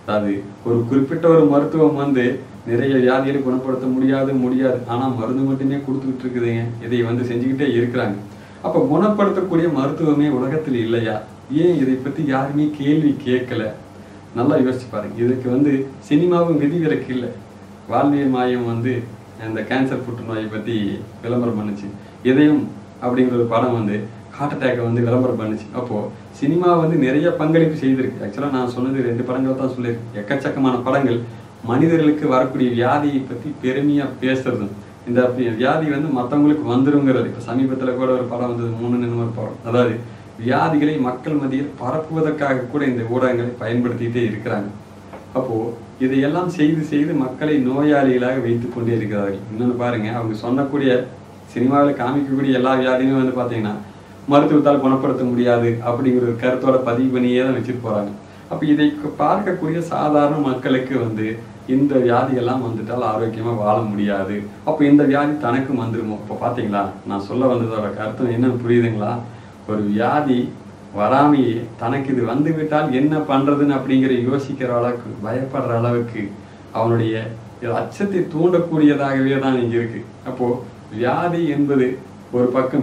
அதாவது ஒரு குறிப்பிட்ட ஒரு மருத்துவம் வந்து நிறைய வியாதிகளை குணப்படுத்த முடியாது முடியாது ஆனா மருந்து மட்டுமே கொடுத்துக்கிட்டு இருக்குதுங்க இதை வந்து செஞ்சுக்கிட்டே இருக்கிறாங்க அப்ப குணப்படுத்தக்கூடிய மருத்துவமே உலகத்தில் இல்லையா ஏன் இதை பத்தி யாருமே கேள்வி கேட்கல நல்லா யோசிச்சு பாருங்க இதுக்கு வந்து சினிமாவும் விதிவிலக்கு இல்லை வாழ்வியல் மாயம் வந்து இந்த கேன்சர் புற்றுநோயை பத்தி விளம்பரம் பண்ணுச்சு இதயம் அப்படிங்கிற ஒரு படம் வந்து ஹார்ட் அட்டாக்கை வந்து விளம்பரம் பண்ணுச்சு அப்போ சினிமா வந்து நிறைய பங்களிப்பு செய்திருக்கு ஆக்சுவலாக நான் சொன்னது ரெண்டு படங்கள் தான் சொல்லியிருக்கேன் எக்கச்சக்கமான படங்கள் மனிதர்களுக்கு வரக்கூடிய வியாதியை பத்தி பெருமையா பேசுறதும் இந்த அப்படி வியாதி வந்து மற்றவங்களுக்கு வந்துருங்கிறது இப்போ சமீபத்துல கூட ஒரு படம் வந்தது மூணு நின்று ஒரு படம் அதாவது வியாதிகளை மக்கள் மத்தியில் பரப்புவதற்காக கூட இந்த ஊடகங்களை பயன்படுத்திட்டே இருக்கிறாங்க அப்போ இதையெல்லாம் செய்து செய்து மக்களை நோயாளிகளாக வைத்துக் கொண்டே இருக்கிறார்கள் இன்னொன்னு பாருங்க அவங்க சொன்னக்கூடிய சினிமாவில் காமிக்கக்கூடிய எல்லா வியாதியுமே வந்து பாத்தீங்கன்னா மருத்துவத்தால் குணப்படுத்த முடியாது அப்படிங்கிற ஒரு கருத்தோட பதிவு பண்ணியே தான் வச்சுட்டு போறாங்க அப்ப இதை பார்க்கக்கூடிய சாதாரண மக்களுக்கு வந்து இந்த வியாதியெல்லாம் வந்துட்டால் ஆரோக்கியமா வாழ முடியாது அப்ப இந்த வியாதி தனக்கும் வந்துருமோ இப்ப பாத்தீங்களா நான் சொல்ல வந்ததோட கருத்து என்னன்னு புரியுதுங்களா ஒரு வியாதி வராமையே தனக்கு இது வந்து விட்டால் என்ன பண்றதுன்னு அப்படிங்கிற யோசிக்கிற அளவுக்கு பயப்படுற அளவுக்கு அவனுடைய அச்சத்தை தூண்டக்கூடியதாகவே தான் இங்க இருக்கு அப்போ வியாதி என்பது ஒரு பக்கம்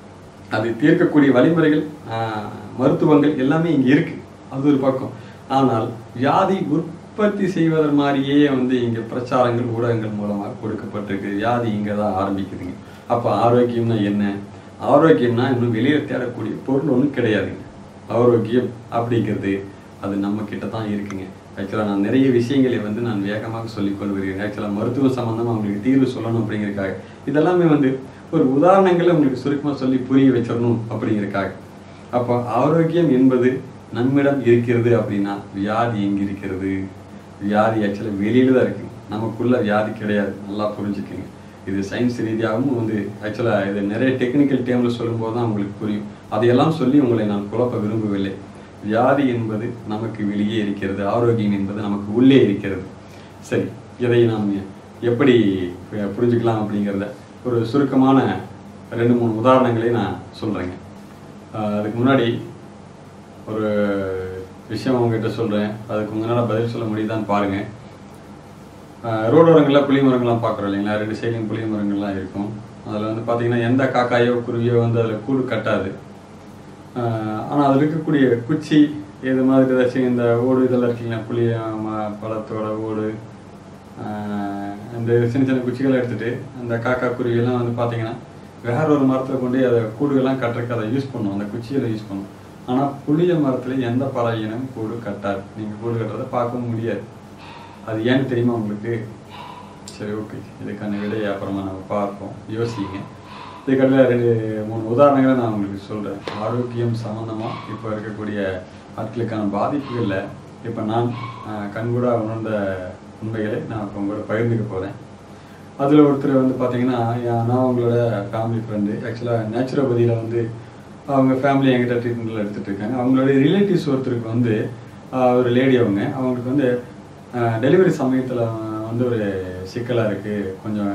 அது தீர்க்கக்கூடிய வழிமுறைகள் ஆஹ், மருத்துவங்கள் எல்லாமே இங்க இருக்கு அது ஒரு பக்கம் ஆனால் வியாதி உற்பத்தி செய்வதன் மாதிரியே வந்து இங்க பிரச்சாரங்கள் ஊடகங்கள் மூலமாக கொடுக்கப்பட்டிருக்கு வியாதி இங்க தான் ஆரம்பிக்குதுங்க அப்ப ஆரோக்கியம்னா என்ன ஆரோக்கியம்னா இன்னும் வெளியே தேடக்கூடிய பொருள் ஒன்றும் கிடையாதுங்க ஆரோக்கியம் அப்படிங்கிறது அது நம்ம கிட்ட தான் இருக்குங்க ஆக்சுவலாக நான் நிறைய விஷயங்களை வந்து நான் வேகமாக சொல்லிக் கொண்டு வருகிறேன் ஆக்சுவலாக மருத்துவ சம்பந்தமா உங்களுக்கு தீர்வு சொல்லணும் அப்படிங்கிறதுக்காக இதெல்லாமே வந்து ஒரு உதாரணங்களை உங்களுக்கு சுருக்கமாக சொல்லி புரிய வச்சிடணும் அப்படிங்கிறதுக்காக அப்போ ஆரோக்கியம் என்பது நம்மிடம் இருக்கிறது அப்படின்னா வியாதி எங்க இருக்கிறது வியாதி ஆக்சுவலாக வெளியில தான் இருக்கு நமக்குள்ள வியாதி கிடையாது நல்லா புரிஞ்சுக்கங்க இது சயின்ஸ் ரீதியாகவும் வந்து ஆக்சுவலாக இது நிறைய டெக்னிக்கல் டேர்மில் சொல்லும்போது தான் உங்களுக்கு புரியும் அதையெல்லாம் சொல்லி உங்களை நான் குழப்ப விரும்பவில்லை வியாதி என்பது நமக்கு வெளியே இருக்கிறது ஆரோக்கியம் என்பது நமக்கு உள்ளே இருக்கிறது சரி இதை நாம் எப்படி அஹ், புரிஞ்சுக்கலாம் அப்படிங்கிறத ஒரு சுருக்கமான ரெண்டு மூணு உதாரணங்களை நான் சொல்கிறேங்க அதுக்கு முன்னாடி ஒரு விஷயம் உங்ககிட்ட சொல்கிறேன் அதுக்கு முன்னால் பதில் சொல்ல முடியுதான்னு பாருங்கள் ரோடோரங்களில் புளிய மரங்கள்லாம் பார்க்குறோம் இல்லைங்களா ரெண்டு சைட்லையும் புளிய மரங்கள்லாம் இருக்கும் அதில் வந்து பார்த்தீங்கன்னா எந்த காக்காயோ குருவியோ வந்து அதில் கூடு கட்டாது ஆனால் அதில் இருக்கக்கூடிய குச்சி இது மாதிரி ஏதாச்சும் இந்த ஓடு இதெல்லாம் இருக்கீங்களா புளிய ம- பழத்தோட ஓடு ஆஹ் இந்த சின்ன சின்ன குச்சிகளை எடுத்துட்டு அந்த காக்கா குருவியெல்லாம் வந்து பார்த்தீங்கன்னா வேற ஒரு மரத்தில் கொண்டு அதை கூடுகள்லாம் கட்டுறதுக்கு அதை யூஸ் பண்ணும் அந்த குச்சிகளை யூஸ் பண்ணும் ஆனால் புளிய மரத்தில் எந்த பறவையினம் கூடு கட்டாது நீங்கள் கூடு கட்டுறதை பார்க்கவும் முடியாது அது ஏன்னு தெரியுமா உங்களுக்கு சரி ஓகே இதுக்கான விடையை அப்புறமா நம்ம பார்ப்போம் யோசிங்க இதுக்கடல ரெண்டு மூணு உதாரணங்களை நான் உங்களுக்கு சொல்கிறேன் ஆரோக்கியம் சம்மந்தமாக இப்போ இருக்கக்கூடிய ஆட்களுக்கான பாதிப்புகளில் இப்போ நான் ஆஹ், கண்கூட உணர்ந்த உண்மைகளை நான் இப்போ உங்களோட பகிர்ந்துக்க போகிறேன் அதில் ஒருத்தர் வந்து பார்த்தீங்கன்னா யா- நான் அவங்களோட ஃபேமிலி ஃப்ரெண்டு ஆக்சுவலாக நேச்சுரோபதியில் வந்து அவங்க ஃபேமிலி என்கிட்ட ட்ரீட்மெண்ட்டில் எடுத்துகிட்டு இருக்காங்க அவங்களுடைய ரிலேட்டிவ்ஸ் ஒருத்தருக்கு வந்து ஆஹ், ஒரு லேடி அவங்க அவங்களுக்கு வந்து டெலிவரி சமயத்தில் வந்து ஒரு சிக்கலாக இருக்குது கொஞ்சம்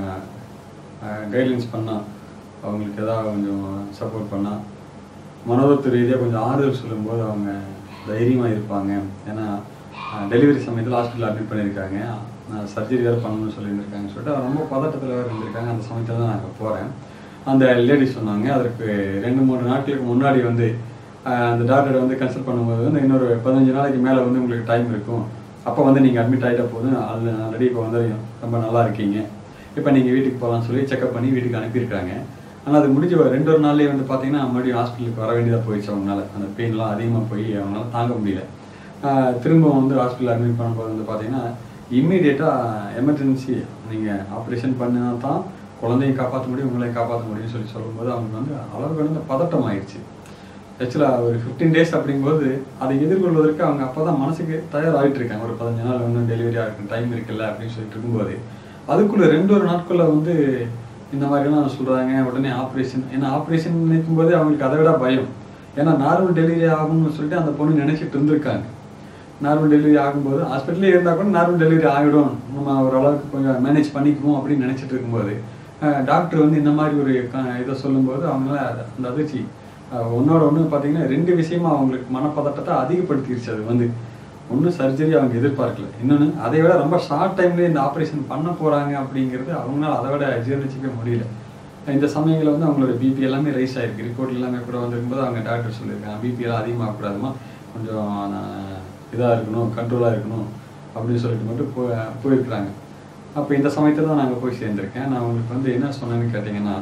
கைட்லைன்ஸ் பண்ணால் அவங்களுக்கு ஏதாவது கொஞ்சம் சப்போர்ட் பண்ணால் மனோதத்துவ ரீதியாக கொஞ்சம் ஆறுதல் சொல்லும்போது அவங்க தைரியமாக இருப்பாங்க ஏன்னா டெலிவரி சமயத்தில் ஹாஸ்பிட்டல் அட்மிட் பண்ணியிருக்காங்க சர்ஜரி வேறு பண்ணணும்னு சொல்லியிருந்திருக்காங்க சொல்லிட்டு அவங்க ரொம்ப பதட்டத்தில் வேறு இருந்திருக்காங்க அந்த சமயத்தில் தான் நாங்கள் போகிறேன் அந்த லேடி சொன்னாங்க அதற்கு ரெண்டு மூணு நாட்களுக்கு முன்னாடி வந்து ஆஹ், அந்த டாக்டரை வந்து கன்சல்ட் பண்ணும்போது வந்து இன்னொரு பதினஞ்சு நாளைக்கு மேலே வந்து உங்களுக்கு டைம் இருக்கும் அப்போ வந்து நீங்கள் அட்மிட் ஆகிட்ட போதும் அது ஆல்ரெடி இப்போ வந்து ரொம்ப நல்லா இருக்கீங்க இப்போ நீங்கள் வீட்டுக்கு போகலாம்னு சொல்லி செக்அப் பண்ணி வீட்டுக்கு அனுப்பியிருக்காங்க ஆனால் அது முடிஞ்ச ஒரு ரெண்டு ஒரு நாள்லேயே வந்து பார்த்தீங்கன்னா மறுபடியும் ஹாஸ்பிட்டலுக்கு வர வேண்டியதாக போயிடுச்சு அவங்களால அந்த பெயின்லாம் அதிகமாக போய் அவங்களால தாங்க முடியல ஆஹ் திரும்ப வந்து ஹாஸ்பிட்டல் அட்மிட் பண்ணும்போது வந்து பார்த்தீங்கன்னா இம்மீடியட்டாக எமர்ஜென்சி நீங்கள் ஆப்ரேஷன் பண்ணினா தான் குழந்தையை காப்பாற்ற முடியும் உங்களையும் காப்பாற்ற முடியும்னு சொல்லி சொல்லும்போது அவங்களுக்கு வந்து அளவு கடந்த பதட்டம் ஆயிடுச்சு ஆக்சுவலாக ஒரு ஃபிஃப்டீன் டேஸ் அப்படிங்கும்போது அதை எதிர்கொள்வதற்கு அவங்க அப்போ தான் மனசுக்கு தயாராகிட்டு இருக்காங்க ஒரு பதினஞ்சு நாள் இன்னும் டெலிவரி ஆகிருக்கு டைம் இருக்குல்ல அப்படின்னு சொல்லிட்டு இருக்கும்போது அதுக்குள்ள ரெண்டு ஒரு நாட்களில் வந்து இந்த மாதிரிலாம் சொல்கிறாங்க உடனே ஆப்ரேஷன் ஏன்னா ஆப்ரேஷன் நினைக்கும் போதே அவங்களுக்கு அதை விட பயம் ஏன்னா நார்மல் டெலிவரி ஆகும்னு சொல்லிட்டு அந்த பொண்ணு நினைச்சிட்டு இருந்திருக்காங்க நார்மல் டெலிவரி ஆகும்போது ஹாஸ்பிட்டலே இருந்தால் கூட நார்மல் டெலிவரி ஆகிடும் நம்ம ஓரளவுக்கு கொஞ்சம் மேனேஜ் பண்ணிக்குவோம் அப்படின்னு நினைச்சிட்டு இருக்கும்போது டாக்டர் வந்து இந்த மாதிரி ஒரு க- இதை சொல்லும்போது அவங்களால அத- அந்த அதிர்ச்சி அஹ், ஒன்னோட ஒன்று பார்த்தீங்கன்னா ரெண்டு விஷயமா அவங்களுக்கு மனப்பதட்டத்தை அதிகப்படுத்திருச்சு அது வந்து ஒன்றும் சர்ஜரி அவங்க எதிர்பார்க்கல இன்னொன்று அதை விட ரொம்ப ஷார்ட் டைம்லேயே இந்த ஆப்ரேஷன் பண்ண போகிறாங்க அப்படிங்கிறது அவங்களால அதை விட ஜீர்ணிச்சிக்க முடியல இந்த சமயங்களில் வந்து அவங்களோட பிபி எல்லாமே ரைஸ் ஆயிருக்கு ரிப்போர்ட் எல்லாமே கூட வந்திருக்கும்போது அவங்க டாக்டர் சொல்லியிருக்காங்க பிபி எல்லாம் அதிகமாகக்கூடாதுமா கொஞ்சம் இதாக இருக்கணும் கண்ட்ரோலாக இருக்கணும் அப்படின்னு சொல்லிட்டு மட்டும் போ போயிருக்கிறாங்க அப்போ இந்த சமயத்தில் தான் நாங்கள் போய் சேர்ந்துருக்கேன் நான் உங்களுக்கு வந்து என்ன சொன்னேன்னு கேட்டிங்கன்னா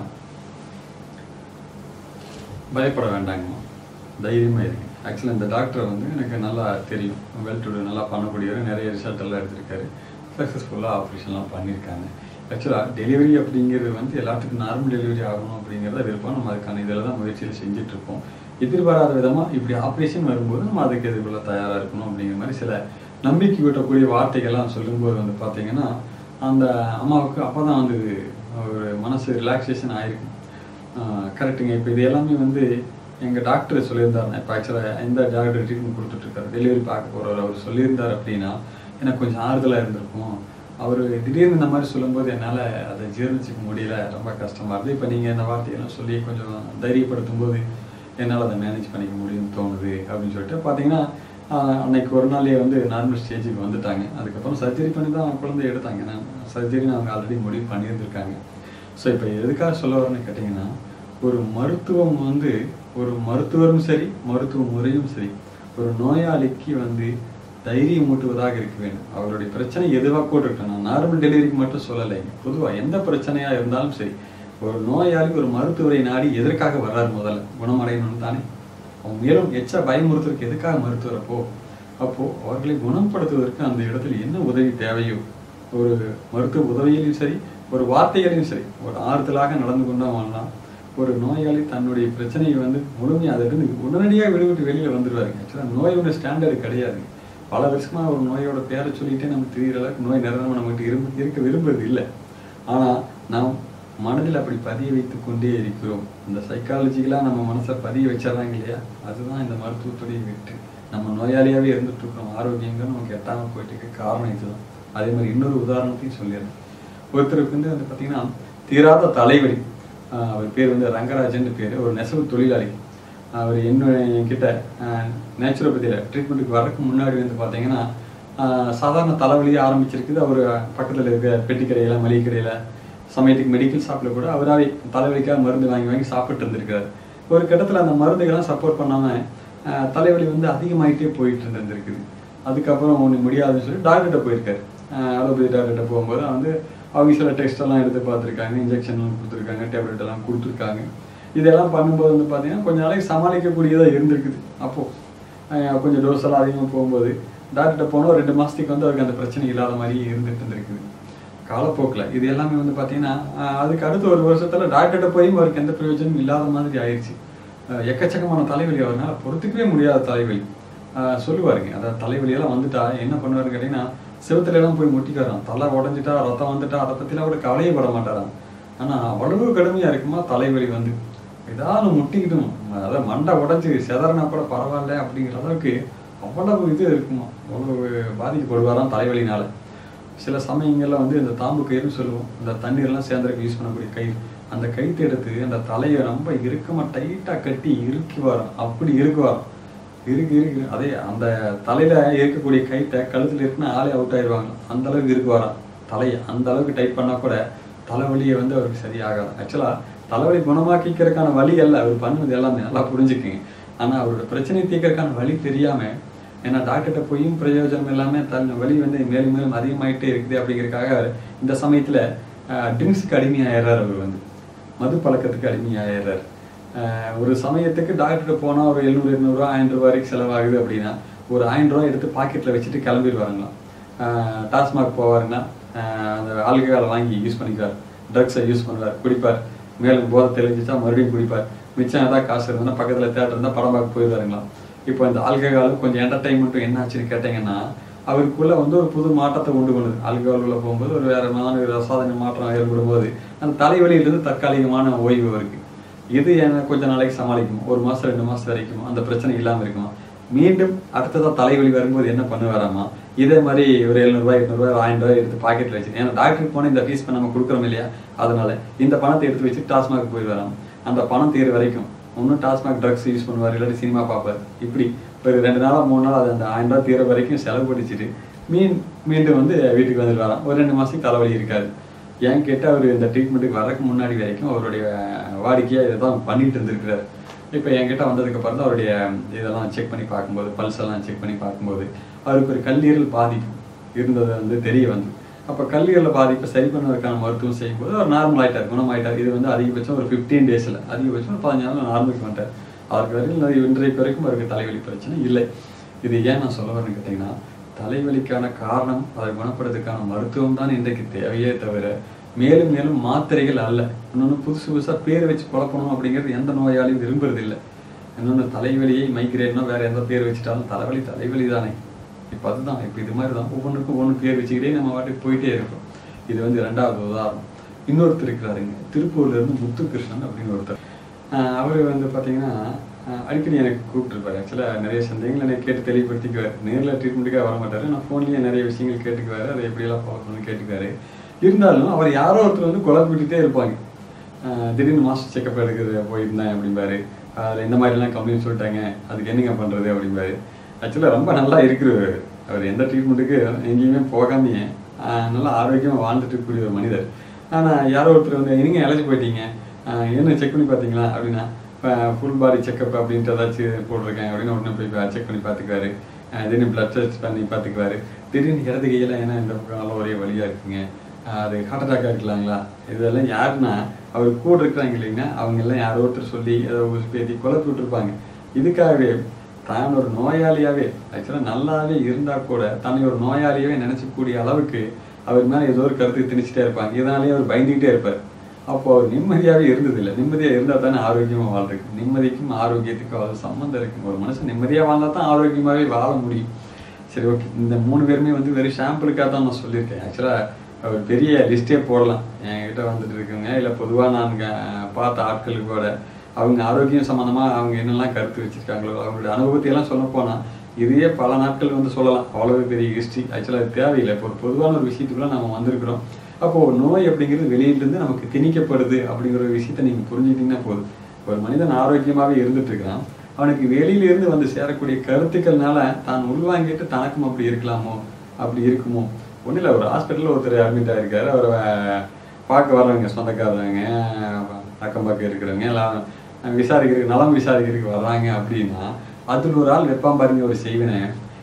பயப்பட வேண்டாங்கம்மா தைரியமாக இருக்கு ஆக்சுவலாக இந்த டாக்டர் வந்து எனக்கு நல்லா தெரியும் வெல் டு நல்லா பண்ணக்கூடியவர் நிறைய ரிசல்ட் எல்லாம் எடுத்திருக்காரு சக்ஸஸ்ஃபுல்லாக ஆப்ரேஷன்லாம் பண்ணியிருக்காங்க ஆக்சுவலாக டெலிவரி அப்படிங்கிறது வந்து எல்லாத்துக்கும் நார்மல் டெலிவரி ஆகணும் அப்படிங்கிறத விருப்பம் நம்ம அதுக்கான இதில் தான் முயற்சியில் செஞ்சுட்டு இருப்போம் எதிர்பாராத விதமாக இப்படி ஆப்ரேஷன் வரும்போது நம்ம அதுக்கு எதிர்கொள்ள தயாராக இருக்கணும் அப்படிங்கிற மாதிரி சில நம்பிக்கை ஊட்டக்கூடிய வார்த்தைகள்லாம் சொல்லும்போது வந்து பார்த்தீங்கன்னா அந்த அம்மாவுக்கு அப்போ தான் வந்து ஒரு மனசு ரிலாக்ஸேஷன் ஆயிருக்கும் கரெக்டுங்க இப்போ இது எல்லாமே வந்து எங்கள் டாக்டர் சொல்லியிருந்தாருண்ணே இப்போ ஆக்சுவலாக எந்த டாக்டர் ட்ரீட்மெண்ட் கொடுத்துட்ருக்காரு டெலிவரி பார்க்க போகிறவர் அவர் சொல்லியிருந்தார் அப்படின்னா எனக்கு கொஞ்சம் ஆறுதலாக இருந்திருக்கும் அவர் திடீர்னு இந்த மாதிரி சொல்லும்போது என்னால் அதை ஜீர்ணிச்சிக்க முடியல ரொம்ப கஷ்டமாக இருந்தது இப்போ நீங்கள் இந்த வார்த்தையெல்லாம் சொல்லி கொஞ்சம் தைரியப்படுத்தும் போது என்னால் அதை மேனேஜ் பண்ணிக்க முடியும்னு தோணுது அப்படின்னு சொல்லிட்டு பார்த்தீங்கன்னா ஆஹ், அன்னைக்கு ஒரு நாள்லயே வந்து நார்மல் ஸ்டேஜுக்கு வந்துட்டாங்க அதுக்கப்புறம் சர்ஜரி பண்ணி தான் குழந்தை எடுத்தாங்க நான் சர்ஜரின்னு அவங்க ஆல்ரெடி முடிவு பண்ணியிருந்திருக்காங்க ஸோ இப்போ எதுக்காக சொல்ல வரேன்னு கேட்டிங்கன்னா ஒரு மருத்துவம் வந்து ஒரு மருத்துவரும் சரி மருத்துவ முறையும் சரி ஒரு நோயாளிக்கு வந்து தைரியம் ஊட்டுவதாக இருக்க வேண்டும் அவருடைய பிரச்சனை எதுவாக கூட இருக்கணும் நான் நார்மல் டெலிவரிக்கு மட்டும் சொல்லலைங்க பொதுவாக எந்த பிரச்சனையாக இருந்தாலும் சரி ஒரு நோயாளி ஒரு மருத்துவரை நாடி எதற்காக வர்றாரு முதல்ல குணமடையணும்னு தானே அவன் மேலும் எச்ச பயமுறுத்துறதுக்கு எதுக்காக மருத்துவர் அப்போ அப்போ அவர்களை குணப்படுத்துவதற்கு அந்த இடத்துல என்ன உதவி தேவையோ ஒரு மருத்துவ உதவியிலும் சரி ஒரு வார்த்தைகளையும் சரி ஒரு ஆறுதலாக நடந்து கொண்டோம் வாழலாம் ஒரு நோயாளி தன்னுடைய பிரச்சனையை வந்து முழுமையாக அதிலிருந்து உடனடியாக விடுவிட்டு வெளியில் வந்துடுவாருங்க ஆக்சுவலாக நோயோட ஸ்டாண்டர்டு கிடையாது பல வருஷமா ஒரு நோயோட பேரை சொல்லிட்டே நம்ம தெரிகிற அளவுக்கு நோய் நிரந்தரமாக நம்மகிட்ட இருந்து இருக்க விரும்புறது இல்லை ஆனால் நாம் மனதில் அப்படி பதிய வைத்து கொண்டே இருக்கிறோம் இந்த சைக்காலஜிக்கலாக நம்ம மனசை பதிய வச்சிடறாங்க இல்லையா அதுதான் இந்த மருத்துவத்துடைய வெற்றி நம்ம நோயாளியாகவே இருந்துட்டு இருக்கோம் ஆரோக்கியங்கள் நமக்கு எட்டாமல் போயிட்டு இருக்க காரணம் இதுதான் அதே மாதிரி இன்னொரு உதாரணத்தையும் சொல்லிடுறேன் ஒருத்தருக்கு வந்து வந்து பார்த்தீங்கன்னா தீராத தலைவலி ஆஹ் அவர் பேர் வந்து ரங்கராஜன் பேர் ஒரு நெசவு தொழிலாளி அவர் என்ன என்கிட்ட நேச்சுரோபதியில் ட்ரீட்மெண்ட்டுக்கு வரக்கு முன்னாடி வந்து பார்த்தீங்கன்னா ஆஹ் சாதாரண தலைவலியே ஆரம்பிச்சிருக்குது அவர் பக்கத்தில் இருக்க பெட்டி கடையில் மளிகை கடையில் சமயத்துக்கு மெடிக்கல் ஷாப்பில் கூட அவராகவே தலைவலிக்காக மருந்து வாங்கி வாங்கி சாப்பிட்டு இருந்திருக்காரு ஒரு கட்டத்தில் அந்த மருந்துகள்லாம் சப்போர்ட் பண்ணாமல் தலைவலி வந்து அதிகமாயிட்டே போயிட்டு இருந்திருக்குது அதுக்கப்புறம் ஒன்று முடியாதுன்னு சொல்லி டாக்டர்கிட்ட போயிருக்காரு அலோபதி டாக்டர்கிட்ட போகும்போது வந்து அவங்க சில டெஸ்ட் எல்லாம் எடுத்து பார்த்துருக்காங்க இன்ஜெக்ஷன்லாம் கொடுத்துருக்காங்க டேப்லெட் எல்லாம் கொடுத்துருக்காங்க இதெல்லாம் பண்ணும்போது வந்து பார்த்தீங்கன்னா கொஞ்ச நாளைக்கு சமாளிக்கக்கூடியதாக இருந்திருக்குது அப்போது கொஞ்சம் டோஸ் எல்லாம் அதிகமாக போகும்போது டாக்டர்கிட்ட போனோம் ரெண்டு மாதத்துக்கு வந்து அவருக்கு அந்த பிரச்சனை இல்லாத மாதிரி இருந்துட்டு இருந்திருக்குது காலப்போக்கில் இது எல்லாமே வந்து பார்த்தீங்கன்னா ஆஹ் அதுக்கு அடுத்த ஒரு வருஷத்துல டாக்டர்கிட்ட போயும் அவருக்கு எந்த பிரயோஜனமும் இல்லாத மாதிரி ஆயிடுச்சு ஆஹ் எக்கச்சக்கமான தலைவலி அவர்னால பொறுத்துக்கவே முடியாத தலைவலி ஆஹ் சொல்லுவாருங்க அதாவது தலைவலியெல்லாம் வந்துட்டா என்ன பண்ணுவாருன்னு கேட்டிங்கன்னா செவுத்துல எல்லாம் போய் முட்டிக்காராம் தலை உடஞ்சிட்டா ரத்தம் வந்துட்டா அதை பற்றிலாம் கூட கவலையே பட மாட்டாராம் ஆனால் அவ்வளவு கடுமையாக இருக்குமா தலைவலி வந்து ஏதாவது முட்டிக்கிட்டும் அதாவது மண்டை உடஞ்சி செதறனா கூட பரவாயில்ல அப்படிங்கிற அளவுக்கு அவ்வளவு இது இருக்குமா அவ்வளவு பாதிக்கப்படுவாராம் தலைவலினால சில சமயங்கள்ல வந்து இந்த தாம்பு கயிறுன்னு சொல்லுவோம் இந்த தண்ணீர்லாம் சேர்ந்துருக்கு யூஸ் பண்ணக்கூடிய கயிறு அந்த கயிற்று எடுத்து அந்த தலையை ரொம்ப இறுக்கமா டைட்டா கட்டி இறுக்கி வரும் அப்படி இருக்குவாராம் இருக்கு இருக்கு அதே அந்த தலையில இருக்கக்கூடிய கயிற்றை கழுத்துல இருக்குன்னா ஆளே அவுட் ஆயிடுவாங்க அந்த அளவுக்கு இருக்கு வரான் தலையை அந்த அளவுக்கு டைட் பண்ணா கூட தலைவலியை வந்து அவருக்கு சரியாகாது ஆக்சுவலா தலைவலி குணமாக்கிக்கிறதுக்கான வழி அல்ல அவர் பண்ணுவது எல்லாமே நல்லா புரிஞ்சுக்கங்க ஆனா அவரோட பிரச்சனை தீர்க்கறதுக்கான வழி தெரியாம ஏன்னா டாக்டர்கிட்ட போயும் பிரயோஜனம் எல்லாமே தன் வலி வந்து மேலும் மேலும் அதிகமாயிட்டே இருக்குது அப்படிங்கறதுக்காக அவர் இந்த சமயத்துல ட்ரிங்க்ஸுக்கு அடிமையாயிடுறாரு அவர் வந்து மது பழக்கத்துக்கு அடிமையாயிடுறாரு ஆஹ் ஒரு சமயத்துக்கு டாக்டர்கிட்ட போனால் ஒரு எழுநூறு எண்ணூறுரூவா ஆயிரம் ரூபாய் வரைக்கும் செலவாகுது அப்படின்னா ஒரு ஆயிரம் ரூபாய் எடுத்து பாக்கெட்டில் வச்சுட்டு கிளம்பிடுவாங்களாம் ஆஹ் டாஸ்மாக் போவாருன்னா ஆஹ் அந்த ஆல்கஹாலை வாங்கி யூஸ் பண்ணிக்குவார் ட்ரக்ஸை யூஸ் பண்ணுவார் குடிப்பார் மேலும் போதை தெளிஞ்சிச்சா மறுபடியும் குடிப்பார் மிச்சம் ஏதாவது காசு இருந்தால் பக்கத்தில் தேட்டர் இருந்தால் படம் பார்க்க போயிடுவாருங்களாம் இப்போ இந்த ஆல்கஹாலும் கொஞ்சம் என்டர்டைன்மெண்ட்டும் என்ன ஆச்சுன்னு கேட்டிங்கன்னா அவருக்குள்ள வந்து ஒரு புது மாற்றத்தை உண்டு பண்ணுது ஆல்கஹால் உள்ள போகும்போது ஒரு வேற மாதிரி ஒரு ரசாதன மாற்றம் ஏற்படும் போது அந்த தலைவலியிலிருந்து தற்காலிகமான ஓய்வு இருக்கு இது என்ன கொஞ்ச நாளைக்கு சமாளிக்கும் ஒரு மாசம் ரெண்டு மாசம் வரைக்கும் அந்த பிரச்சனை இல்லாம இருக்குமா மீண்டும் அடுத்ததா தலைவலி வரும்போது என்ன பண்ணுவாராமா இதே மாதிரி ஒரு எழுநூறுபாய் எட்நூறுபாய் ஆயிரம் ரூபாய் எடுத்து பாக்கெட்ல வச்சு ஏன்னா டாக்டருக்கு போனால் இந்த ஃபீஸ் நம்ம கொடுக்குறோம் இல்லையா அதனால இந்த பணத்தை எடுத்து வச்சு டாஸ்மாக் போய் வராம அந்த பணம் தீர வரைக்கும் ஒன்றும் டாஸ்மாக் ட்ரக்ஸ் யூஸ் பண்ணுவார் இல்லாட்டி சினிமா பார்ப்பார் இப்படி ஒரு ரெண்டு நாளாக மூணு நாள் அது அந்த ஆயிரம் ரூபாய் தீர வரைக்கும் செலவு படிச்சுட்டு மீன் மீண்டும் வந்து வீட்டுக்கு வந்துட்டு வரான் ஒரு ரெண்டு மாதத்துக்கு தலைவலி இருக்காது ஏன் கேட்டால் அவர் இந்த ட்ரீட்மெண்ட்டுக்கு வரக்கு முன்னாடி வரைக்கும் அவருடைய வாடிக்கையாக இதை தான் பண்ணிட்டு இருந்திருக்கிறார் இப்போ என்கிட்ட வந்ததுக்கு அப்புறம் தான் அவருடைய இதெல்லாம் செக் பண்ணி பார்க்கும்போது பல்ஸ் எல்லாம் செக் பண்ணி பார்க்கும்போது அவருக்கு ஒரு கல்லீரல் பாதிப்பு இருந்தது வந்து தெரிய வந்து அப்போ கல்லீரல் பாதிப்பை சரி பண்ணுவதற்கான மருத்துவம் செய்யும்போது அவர் நார்மல் ஆயிட்டார் குணமாயிட்டார் இது வந்து அதிகபட்சம் ஒரு ஃபிஃப்டீன் டேஸில் அதிகபட்சம் ஒரு பதினஞ்சு நாள் நார்மலுக்கு வந்துட்டார் அவருக்கு வரைக்கும் இன்றைக்கு வரைக்கும் அவருக்கு தலைவலி பிரச்சனை இல்லை இது ஏன் நான் சொல்ல வரேன்னு கேட்டிங்கன்னா தலைவலிக்கான காரணம் அதை குணப்படுறதுக்கான மருத்துவம் தான் இன்றைக்கு தேவையே தவிர மேலும் மேலும் மாத்திரைகள் அல்ல இன்னொன்று புதுசு புதுசாக பேர் வச்சு குழப்பணும் அப்படிங்கிறது எந்த நோயாளியும் விரும்புறதில்லை இன்னொன்று தலைவலியை மைக்ரேன்னா வேற எந்த பேர் வச்சுட்டாலும் தலைவலி தலைவலி தானே இப்போ அதுதான் இப்போ இது மாதிரி தான் ஒவ்வொன்றுக்கும் ஒவ்வொன்று பேர் வச்சுக்கிட்டே நம்ம வாட்டுக்கு போயிட்டே இருக்கோம் இது வந்து ரெண்டாவது உதாரணம் இன்னொருத்தர் இருக்கிறாருங்க திருப்பூர்ல இருந்து முத்துகிருஷ்ணன் அப்படின்னு ஒருத்தர் ஆஹ் அவர் வந்து பார்த்தீங்கன்னா ஆஹ் அடிக்கடி எனக்கு கூப்பிட்டுருப்பாரு ஆக்சுவலாக நிறைய சந்தேகங்கள் எனக்கு கேட்டு தெளிவுபடுத்திக்குவார் நேரில் ட்ரீட்மெண்ட்டுக்காக வர மாட்டாரு நான் ஃபோன்லேயே நிறைய விஷயங்கள் கேட்டுக்குவாரு அதை எப்படியெல்லாம் ஃபாலோ பண்ணி கேட்டுக்குவாரு இருந்தாலும் அவர் யாரோ ஒருத்தர் வந்து குழப்பிக்கிட்டே இருப்பாங்க ஆஹ் திடீர்னு மாஸ்டர் செக்கப் எடுக்கிறது போயிருந்தேன் அப்படிம்பாரு அதில் இந்த மாதிரிலாம் கம்மின்னு சொல்லிட்டாங்க அதுக்கு என்னங்க பண்ணுறது அப்படிம்பாரு ஆக்சுவலாக ரொம்ப நல்லா இருக்கிறவர் அவர் எந்த ட்ரீட்மெண்ட்டுக்கு எங்கேயுமே போகாமையே ஆஹ் நல்லா ஆரோக்கியமாக வாழ்ந்துட்டு இருக்கக்கூடிய ஒரு மனிதர் ஆனால் யாரோ ஒருத்தர் வந்து என்னங்க இழைச்சி போயிட்டீங்க ஆஹ் என்ன செக் பண்ணி பார்த்தீங்களா அப்படின்னா ஃபுல் பாடி செக்கப் அப்படின்ட்டு ஏதாச்சும் போட்டிருக்கேன் அப்படின்னு உடனே போய் செக் பண்ணி பார்த்துக்குவாரு ஆஹ் திடீர்னு பிளட் டெஸ்ட் பண்ணி பார்த்துக்குவாரு திடீர்னு இடது கையெல்லாம் ஏன்னா இந்த பக்கம் நல்லா ஒரே வழியாக இருக்குங்க ஆஹ் அது ஹார்ட் அட்டாக்காக இருக்கலாங்களா இதெல்லாம் யாருன்னா அவர் கூட இருக்கிறாங்க இல்லைங்கன்னா அவங்க எல்லாம் யாரோ ஒருத்தர் சொல்லி ஏதோ பேத்தி குழப்பி விட்டுருப்பாங்க இதுக்காகவே தான் ஒரு நோயாளியாவே ஆக்சுவலாக நல்லாவே இருந்தா கூட தன்னை ஒரு நோயாளியாவே நினைச்சக்கூடிய அளவுக்கு அவர் மேல ஏதோ ஒரு கருத்து திணிச்சிட்டே இருப்பாங்க இதனாலேயே அவர் பயந்துகிட்டே இருப்பார் அப்போ அவர் நிம்மதியாவே இருந்ததில்லை நிம்மதியா இருந்தா தானே ஆரோக்கியமா வாழ்றதுக்கு நிம்மதிக்கும் ஆரோக்கியத்துக்கும் அவ்வளவு சம்மந்தம் இருக்கு ஒரு மனுஷன் நிம்மதியா வாழ்ந்தா தான் ஆரோக்கியமாவே வாழ முடியும் சரி ஓகே இந்த மூணு பேருமே வந்து வெறும் ஷாம்பிளுக்காக தான் நான் சொல்லியிருக்கேன் ஆக்சுவலாக ஒரு பெரிய லிஸ்டே போடலாம் என்கிட்ட வந்துட்டு இருக்குங்க இல்லை பொதுவாக நான் இங்க பார்த்த ஆட்களுக்கு கூட அவங்க ஆரோக்கியம் சம்மந்தமா அவங்க என்னெல்லாம் கருத்து வச்சிருக்காங்களோ அவங்களுடைய அனுபவத்தை எல்லாம் சொல்ல போனா இதையே பல நாட்கள் வந்து சொல்லலாம் அவ்வளவு பெரிய ஹிஸ்ட்ரி ஆக்சுவலாக அது தேவையில்லை இப்போ ஒரு பொதுவான ஒரு விஷயத்துக்குள்ள நம்ம வந்திருக்கிறோம் அப்போ நோய் அப்படிங்கிறது வெளியிலிருந்து நமக்கு திணிக்கப்படுது அப்படிங்கிற ஒரு விஷயத்தை நீங்க புரிஞ்சுக்கிட்டீங்கன்னா போதும் ஒரு மனிதன் ஆரோக்கியமாவே இருந்துட்டு இருக்கிறான் அவனுக்கு வெளியில இருந்து வந்து சேரக்கூடிய கருத்துக்கள்னால தான் உள்வாங்கிட்டு தனக்கும் அப்படி இருக்கலாமோ அப்படி இருக்குமோ ஒன்றும் இல்லை ஒரு ஹாஸ்பிட்டலில் ஒருத்தர் அட்மிட் ஆயிருக்காரு அவரை பார்க்க வர்றவங்க சொந்தக்காரங்க அக்கம் பக்கம் இருக்கிறவங்க எல்லாம் விசாரிக்கிறதுக்கு நலம் விசாரிக்கிறதுக்கு வர்றாங்க அப்படின்னா அதில் ஒரு ஆள் வைப்பான் பாருங்க ஒரு செய்வினை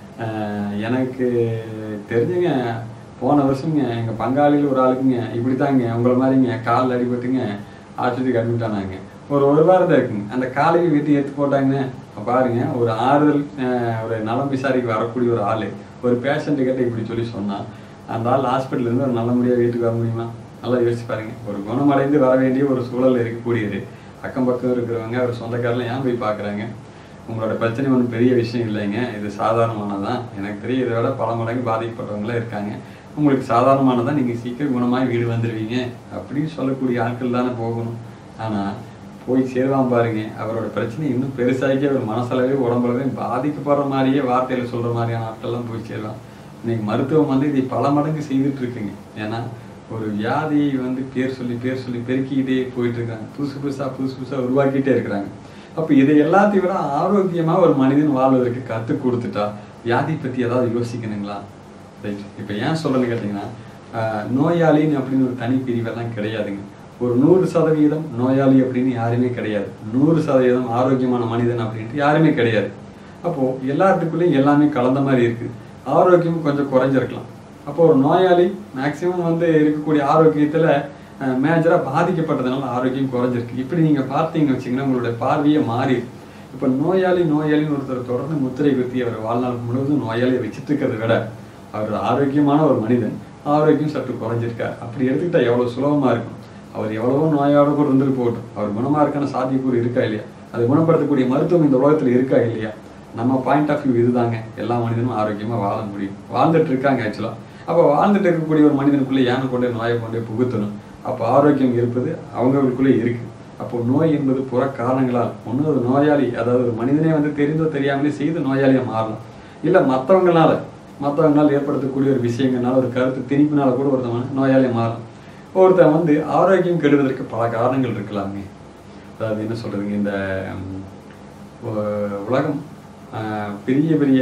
ஆஹ் எனக்கு தெரிஞ்சுங்க போன வருஷங்க எங்கள் பங்காளியில் ஒரு ஆளுக்குங்க இப்படி தாங்க உங்களை மாதிரிங்க காலில் அடிபட்டுங்க ஆஸ்பத்திரிக்கு அட்மிட் ஆனாங்க ஒரு ஒரு வாரம் தான் இருக்குங்க அந்த காலையும் வீட்டு ஏற்று போட்டாங்க பாருங்க ஒரு ஆறுதல் ஆஹ் ஒரு நலம் விசாரிக்க வரக்கூடிய ஒரு ஆள் ஒரு பேஷண்ட்டு கிட்ட இப்படி சொல்லி சொன்னா அந்த ஆள் ஹாஸ்பிட்டல்ல இருந்து ஒரு நல்ல முடியாக வீட்டுக்கு வர முடியுமா நல்லா யோசிச்சு பாருங்க ஒரு குணமடைந்து வர வேண்டிய ஒரு சூழல் இருக்கக்கூடியது அக்கம் பக்கம் இருக்கிறவங்க அவர் சொந்தக்காரெல்லாம் ஏன் போய் பார்க்குறாங்க உங்களோட பிரச்சனை ஒன்றும் பெரிய விஷயம் இல்லைங்க இது சாதாரணமானதான் எனக்கு தெரியும் இதை விட பல மடங்கு பாதிக்கப்பட்டவங்களே இருக்காங்க உங்களுக்கு சாதாரணமானதான் நீங்கள் சீக்கிரம் குணமாய் வீடு வந்துடுவீங்க அப்படின்னு சொல்லக்கூடிய ஆட்கள் தானே போகணும் ஆனால் போய் சேருவான் பாருங்க அவரோட பிரச்சனை இன்னும் பெருசாகி அவர் மனசளவே உடம்புலவே பாதிக்கப்படுற மாதிரியே வார்த்தையில சொல்ற மாதிரியான ஆட்கள்லாம் போய் சேரலாம் இன்னைக்கு மருத்துவம் வந்து இதை பல மடங்கு செய்துட்டு இருக்குங்க ஏன்னா ஒரு வியாதியை வந்து பேர் சொல்லி பேர் சொல்லி பெருக்கிக்கிட்டே போயிட்டு இருக்காங்க புதுசு புதுசா புதுசு புதுசா உருவாக்கிட்டே இருக்கிறாங்க அப்ப இதை எல்லாத்தையும் விட ஆரோக்கியமா ஒரு மனிதன் வாழ்வதற்கு கத்து கொடுத்துட்டா வியாதி பத்தி ஏதாவது யோசிக்கணுங்களா ரைட் இப்போ ஏன் சொல்றேன்னு கேட்டிங்கன்னா ஆஹ் நோயாளின்னு அப்படின்னு ஒரு தனி பிரிவெல்லாம் கிடையாதுங்க ஒரு நூறு சதவீதம் நோயாளி அப்படின்னு யாருமே கிடையாது நூறு சதவீதம் ஆரோக்கியமான மனிதன் அப்படின்ட்டு யாருமே கிடையாது அப்போ எல்லாத்துக்குள்ளேயும் எல்லாமே கலந்த மாதிரி இருக்கு ஆரோக்கியம் கொஞ்சம் குறைஞ்சிருக்கலாம் அப்போ ஒரு நோயாளி மேக்சிமம் வந்து இருக்கக்கூடிய ஆரோக்கியத்துல மேஜரா பாதிக்கப்பட்டதுனால ஆரோக்கியம் குறைஞ்சிருக்கு இப்படி நீங்க பார்த்தீங்கன்னு வச்சீங்கன்னா உங்களுடைய பார்வையே மாறி இப்ப நோயாளி நோயாளின்னு ஒருத்தர் தொடர்ந்து முத்திரை குத்தி அவர் வாழ்நாள் முழுவதும் நோயாளியை வச்சுட்டு இருக்கிறத விட அவர் ஆரோக்கியமான ஒரு மனிதன் ஆரோக்கியம் சற்று குறைஞ்சிருக்கார் அப்படி எடுத்துக்கிட்டா எவ்வளவு சுலபமா இருக்கும் அவர் எவ்வளவோ நோயோட கூட இருந்துட்டு போகட்டும் அவர் குணமா இருக்கான சாத்தியக்கூறு இருக்கா இல்லையா அது குணப்படுத்தக்கூடிய மருத்துவம் இந்த உலகத்துல இருக்கா இல்லையா நம்ம பாயிண்ட் ஆஃப் வியூ இதுதாங்க எல்லா மனிதனும் ஆரோக்கியமா வாழ முடியும் வாழ்ந்துட்டு இருக்காங்க ஆக்சுவலா அப்போ வாழ்ந்துட்டு இருக்கக்கூடிய ஒரு மனிதனுக்குள்ள யானை கொண்டே நோயை கொண்டே புகுத்தணும் அப்போ ஆரோக்கியம் இருப்பது அவங்களுக்குள்ளே இருக்கு அப்போ நோய் என்பது புற காரணங்களால் ஒன்று ஒரு நோயாளி அதாவது ஒரு மனிதனே வந்து தெரிந்தோ தெரியாமலே செய்து நோயாளியா மாறலாம் இல்லை மற்றவங்களால மற்றவங்களால் ஏற்படுத்தக்கூடிய ஒரு விஷயங்கள்னால ஒரு கருத்து திணிப்பினால கூட ஒருத்தவன் நோயாளியா மாறலாம் ஒருத்தன் வந்து ஆரோக்கியம் கெடுவதற்கு பல காரணங்கள் இருக்கலாமே அதாவது என்ன சொல்றதுங்க இந்த ம், உ- உலகம் ஆஹ், பெரிய பெரிய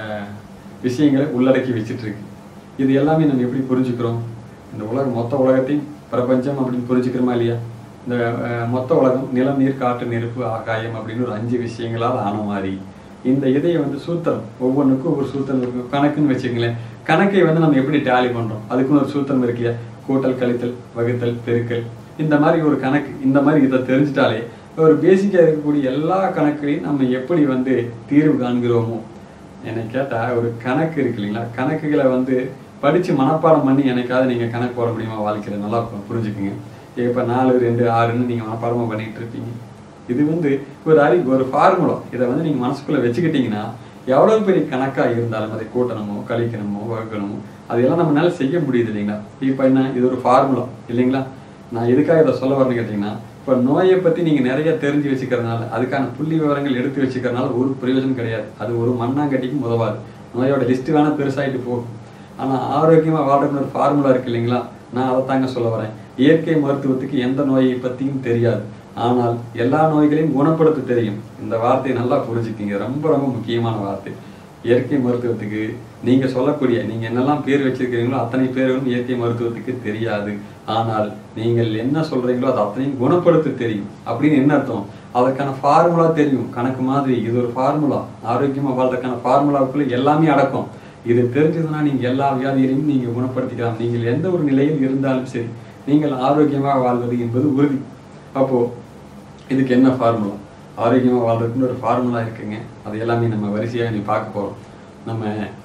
விஷயங்களை உள்ளடக்கி வச்சிட்டு இருக்கு இது எல்லாமே நம்ம எப்படி புரிஞ்சுக்கிறோம் இந்த உலகம் மொத்த உலகத்தையும் பிரபஞ்சம் அப்படின்னு புரிஞ்சுக்கிறோமா இல்லையா இந்த அஹ், மொத்த உலகம் நிலம் நீர் காற்று நெருப்பு ஆகாயம் அப்படின்னு ஒரு அஞ்சு விஷயங்களால் ஆன மாதிரி இந்த இதையை வந்து சூத்திரம் ஒவ்வொன்றுக்கும் ஒவ்வொரு சூத்திரம் இருக்கு கணக்குன்னு வச்சுங்களேன் கணக்கை வந்து நம்ம எப்படி டேலி பண்றோம் அதுக்குன்னு ஒரு சூத்திரம் இருக்கு இல்லையா கூட்டல் கழித்தல் வகுத்தல் பெருக்கல் இந்த மாதிரி ஒரு கணக்கு இந்த மாதிரி இதை தெரிஞ்சிட்டாலே ஒரு பேசிக்காக இருக்கக்கூடிய எல்லா கணக்குகளையும் நம்ம எப்படி வந்து தீர்வு காண்கிறோமோ என்னை கேட்டா ஒரு கணக்கு இருக்கு இல்லைங்களா கணக்குகளை வந்து படிச்சு மனப்பாடம் பண்ணி என்னைக்காவது நீங்க கணக்கு போட முடியுமா வாழ்க்கையில நல்லா பு- புரிஞ்சுக்குங்க இப்ப நாலு ரெண்டு ஆறுன்னு நீங்க மனப்பாடமா பண்ணிட்டு இருப்பீங்க இது வந்து ஒரு அறிவு ஒரு ஃபார்முலா இதை வந்து நீங்க மனசுக்குள்ள வச்சுக்கிட்டீங்கன்னா எவ்வளவு பெரிய கணக்கா இருந்தாலும் அதை கூட்டணுமோ கழிக்கணுமோ வகுக்கணுமோ அதெல்லாம் நம்மளால செய்ய முடியுது இல்லைங்களா இப்ப என்ன இது ஒரு ஃபார்முலா இல்லைங்களா நான் எதுக்காக இதை சொல்ல வரேன்னு கேட்டீங்கன்னா இப்போ நோயை பத்தி நீங்க நிறைய தெரிஞ்சு வச்சுக்கிறதுனால அதுக்கான புள்ளி விவரங்கள் எடுத்து வச்சுக்கிறதுனால ஒரு பிரயோஜனம் கிடையாது அது ஒரு மண்ணாங்கட்டிக்கும் உதவாது நோயோட லிஸ்ட் வேணா பெருசாயிட்டு போகும் ஆனா ஆரோக்கியமா வாழ்றதுன்னு ஒரு ஃபார்முலா இருக்கு இல்லைங்களா நான் அதை தாங்க சொல்ல வரேன் இயற்கை மருத்துவத்துக்கு எந்த நோயை பத்தியும் தெரியாது ஆனால் எல்லா நோய்களையும் குணப்படுத்த தெரியும் இந்த வார்த்தையை நல்லா புரிஞ்சுக்கிங்க ரொம்ப ரொம்ப முக்கியமான வார்த்தை இயற்கை மருத்துவத்துக்கு நீங்க சொல்லக்கூடிய நீங்க என்னெல்லாம் பேர் வச்சிருக்கிறீங்களோ அத்தனை பேர்களும் இயற்கை மருத்துவத்துக்கு தெரியாது ஆனால் நீங்கள் என்ன சொல்றீங்களோ அது அத்தனையும் குணப்படுத்த தெரியும் அப்படின்னு என்ன அர்த்தம் அதற்கான ஃபார்முலா தெரியும் கணக்கு மாதிரி இது ஒரு ஃபார்முலா ஆரோக்கியமா வாழ்றதுக்கான ஃபார்முலாவுக்குள்ள எல்லாமே அடக்கம் இது தெரிஞ்சதுன்னா நீங்க எல்லா வியாதிகளையும் நீங்க குணப்படுத்திக்கலாம் நீங்கள் எந்த ஒரு நிலையில் இருந்தாலும் சரி நீங்கள் ஆரோக்கியமாக வாழ்வது என்பது உறுதி அப்போ இதுக்கு என்ன ஃபார்முலா ஆரோக்கியமாக வாழ்றதுக்குன்னு ஒரு ஃபார்முலா இருக்குங்க அது எல்லாமே நம்ம வரிசையாக நீ பார்க்க போறோம் நம்ம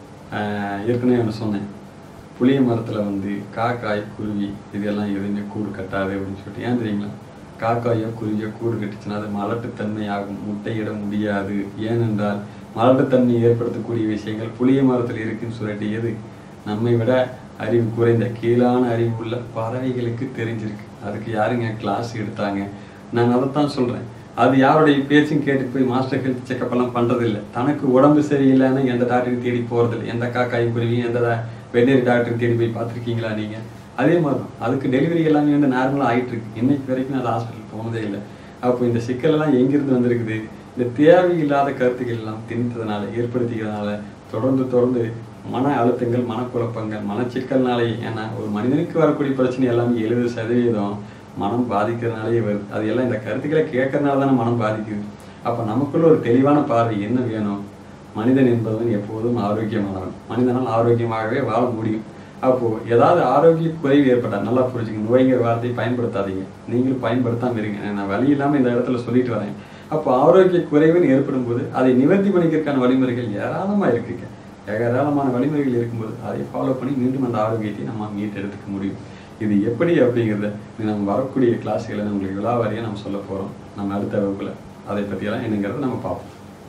ஆஹ், ஏற்கனவே ஒன்று சொன்னேன் புளிய மரத்தில் வந்து காக்காய் குருவி இதெல்லாம் எதுவுமே கூடு கட்டாது அப்படின்னு சொல்லிட்டு ஏன் தெரியுங்களா காக்காயோ குருவியோ கூடு கட்டுச்சுன்னா அது மலட்டுத்தன்மை ஆகும் முட்டையிட முடியாது ஏனென்றால் மலட்டுத்தன்மை ஏற்படுத்தக்கூடிய விஷயங்கள் புளிய மரத்தில் இருக்குன்னு சொல்லிட்டு எது நம்மை விட அறிவு குறைந்த கீழான அறிவு உள்ள பறவைகளுக்கு தெரிஞ்சிருக்கு அதுக்கு யாருங்க கிளாஸ் எடுத்தாங்க நான் அதைத்தான் சொல்றேன் அது யாருடைய பேச்சும் கேட்டு போய் மாஸ்டர் ஹெல்த் செக்அப் எல்லாம் பண்றது இல்ல தனக்கு உடம்பு சரியில்லைன்னு எந்த டாக்டரையும் தேடி போறது இல்லை எந்த காக்காயும் குருவியும் எந்த வெட்டரி டாக்டர் தேடி போய் பார்த்துருக்கீங்களா நீங்க அதே மாதிரி தான் அதுக்கு டெலிவரி எல்லாமே வந்து நார்மலாக ஆயிட்டு இருக்கு இன்னைக்கு வரைக்கும் அது ஹாஸ்பிட்டல் போனதே இல்லை அப்போ இந்த சிக்கல் எல்லாம் எங்கிருந்து வந்திருக்குது இந்த தேவையில்லாத கருத்துக்கள் எல்லாம் திணித்ததுனால ஏற்படுத்திக்கிறதுனால தொடர்ந்து தொடர்ந்து மன அழுத்தங்கள் மனக்குழப்பங்கள் மனச்சிக்கல்னாலே ஏன்னா ஒரு மனிதனுக்கு வரக்கூடிய பிரச்சனை எல்லாமே எழுபது சதவீதம் மனம் பாதிக்கிறதுனாலே வருது அது எல்லாம் இந்த கருத்துக்களை கேட்கறதுனால தானே மனம் பாதிக்குது அப்ப நமக்குள்ள ஒரு தெளிவான பார்வை என்ன வேணும் மனிதன் என்பவன் எப்போதும் ஆரோக்கியமானவன் மனிதனால் ஆரோக்கியமாகவே வாழ முடியும் அப்போ ஏதாவது ஆரோக்கிய குறைவு ஏற்பட்டால் நல்லா புரிஞ்சுங்க நோய்ங்கிற வார்த்தையை பயன்படுத்தாதீங்க நீங்களும் பயன்படுத்தாம இருங்க நான் வழி இல்லாம இந்த இடத்துல சொல்லிட்டு வரேன் அப்போ ஆரோக்கிய குறைவுன்னு ஏற்படும் போது அதை நிவர்த்தி பண்ணிக்கிறதுக்கான வழிமுறைகள் ஏராளமா இருக்குங்க ஏராளமான வழிமுறைகள் இருக்கும்போது அதை ஃபாலோ பண்ணி மீண்டும் அந்த ஆரோக்கியத்தை நம்ம மீட்டு எடுத்துக்க முடியும் இது எப்படி அப்படிங்கிறத நம்ம வரக்கூடிய கிளாஸ்களை நம்மளுக்கு விழாவாரியாக நம்ம சொல்ல போறோம் நம்ம அடுத்த வகுப்புல அதை பற்றியெல்லாம் என்னங்கிறத நம்ம பார்ப்போம்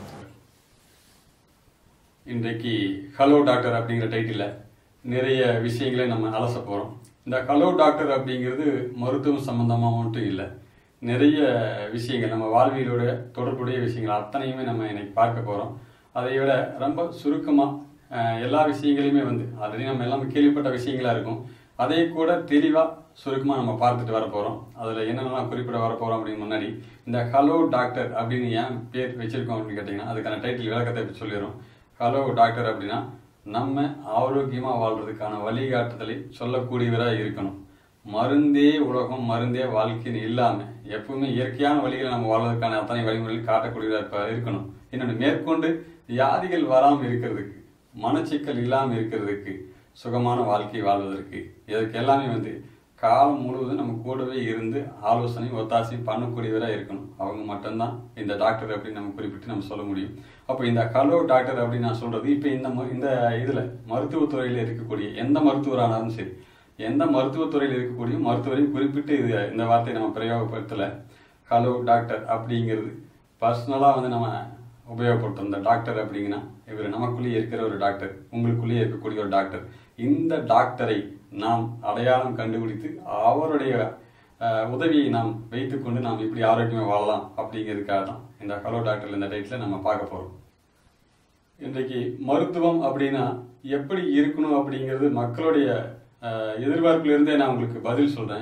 இன்றைக்கு ஹலோ டாக்டர் அப்படிங்கிற டைட்டில் நிறைய விஷயங்களை நம்ம அலச போகிறோம் இந்த ஹலோ டாக்டர் அப்படிங்கிறது மருத்துவம் சம்பந்தமாக மட்டும் இல்லை நிறைய விஷயங்கள் நம்ம வாழ்வியலோட தொடர்புடைய விஷயங்கள் அத்தனையுமே நம்ம இன்னைக்கு பார்க்க போகிறோம் அதை விட ரொம்ப சுருக்கமாக எல்லா விஷயங்களையுமே வந்து ஆல்ரெடி நம்ம எல்லாமே கேள்விப்பட்ட விஷயங்களா இருக்கும் அதை கூட தெளிவாக சுருக்கமாக நம்ம பார்த்துட்டு வர போகிறோம் அதில் என்னென்னலாம் குறிப்பிட வர போகிறோம் அப்படின்னு முன்னாடி இந்த ஹலோ டாக்டர் அப்படின்னு ஏன் பேர் வச்சிருக்கோம் அப்படின்னு கேட்டிங்கன்னா அதுக்கான டைட்டில் விளக்கத்தை இப்ப சொல்லிடுறோம் ஹலோ டாக்டர் அப்படின்னா நம்ம ஆரோக்கியமாக வாழ்றதுக்கான வழிகாட்டுதலை சொல்லக்கூடியவராக இருக்கணும் மருந்தே உலகம் மருந்தே வாழ்க்கைன்னு இல்லாமல் எப்பவுமே இயற்கையான வழிகளை நம்ம வாழ்வதற்கான அத்தனை வழிமுறைகள் காட்டக்கூடியவராக இருப்ப- இருக்கணும் இன்னொன்று மேற்கொண்டு வியாதிகள் வராமல் இருக்கிறதுக்கு மனச்சிக்கல் இல்லாமல் இருக்கிறதுக்கு சுகமான வாழ்க்கை வாழ்வதற்கு இதற்கு எல்லாமே வந்து காலம் முழுவதும் நம்ம கூடவே இருந்து ஆலோசனை ஒத்தாசையும் பண்ணக்கூடியவராக இருக்கணும் அவங்க மட்டும்தான் இந்த டாக்டர் அப்படின்னு நம்ம குறிப்பிட்டு நம்ம சொல்ல முடியும் அப்போ இந்த ஹலோ டாக்டர் அப்படின்னு நான் சொல்றது இப்போ இந்த ம- இந்த இதில் மருத்துவத்துறையில் இருக்கக்கூடிய எந்த மருத்துவரானாலும் சரி எந்த மருத்துவத்துறையில் இருக்கக்கூடிய மருத்துவரையும் குறிப்பிட்டு இது இந்த வார்த்தையை நம்ம பிரயோகப்படுத்தலை ஹலோ டாக்டர் அப்படிங்கிறது பர்சனலாக வந்து நம்ம உபயோகப்படுத்தும் இந்த டாக்டர் அப்படிங்கன்னா இவர் நமக்குள்ளேயே இருக்கிற ஒரு டாக்டர் உங்களுக்குள்ளேயே இருக்கக்கூடிய ஒரு டாக்டர் இந்த டாக்டரை நாம் அடையாளம் கண்டுபிடித்து அவருடைய அஹ், உதவியை நாம் வைத்துக்கொண்டு நாம் இப்படி ஆரோக்கியமாக வாழலாம் அப்படிங்கிறதுக்காக தான் இந்த ஹலோ டாக்டர் இந்த டைட்டில் நம்ம பார்க்க போகிறோம் இன்றைக்கு மருத்துவம் அப்படின்னா எப்படி இருக்கணும் அப்படிங்கிறது மக்களுடைய அஹ், எதிர்பார்ப்புல இருந்தே நான் உங்களுக்கு பதில் சொல்றேன்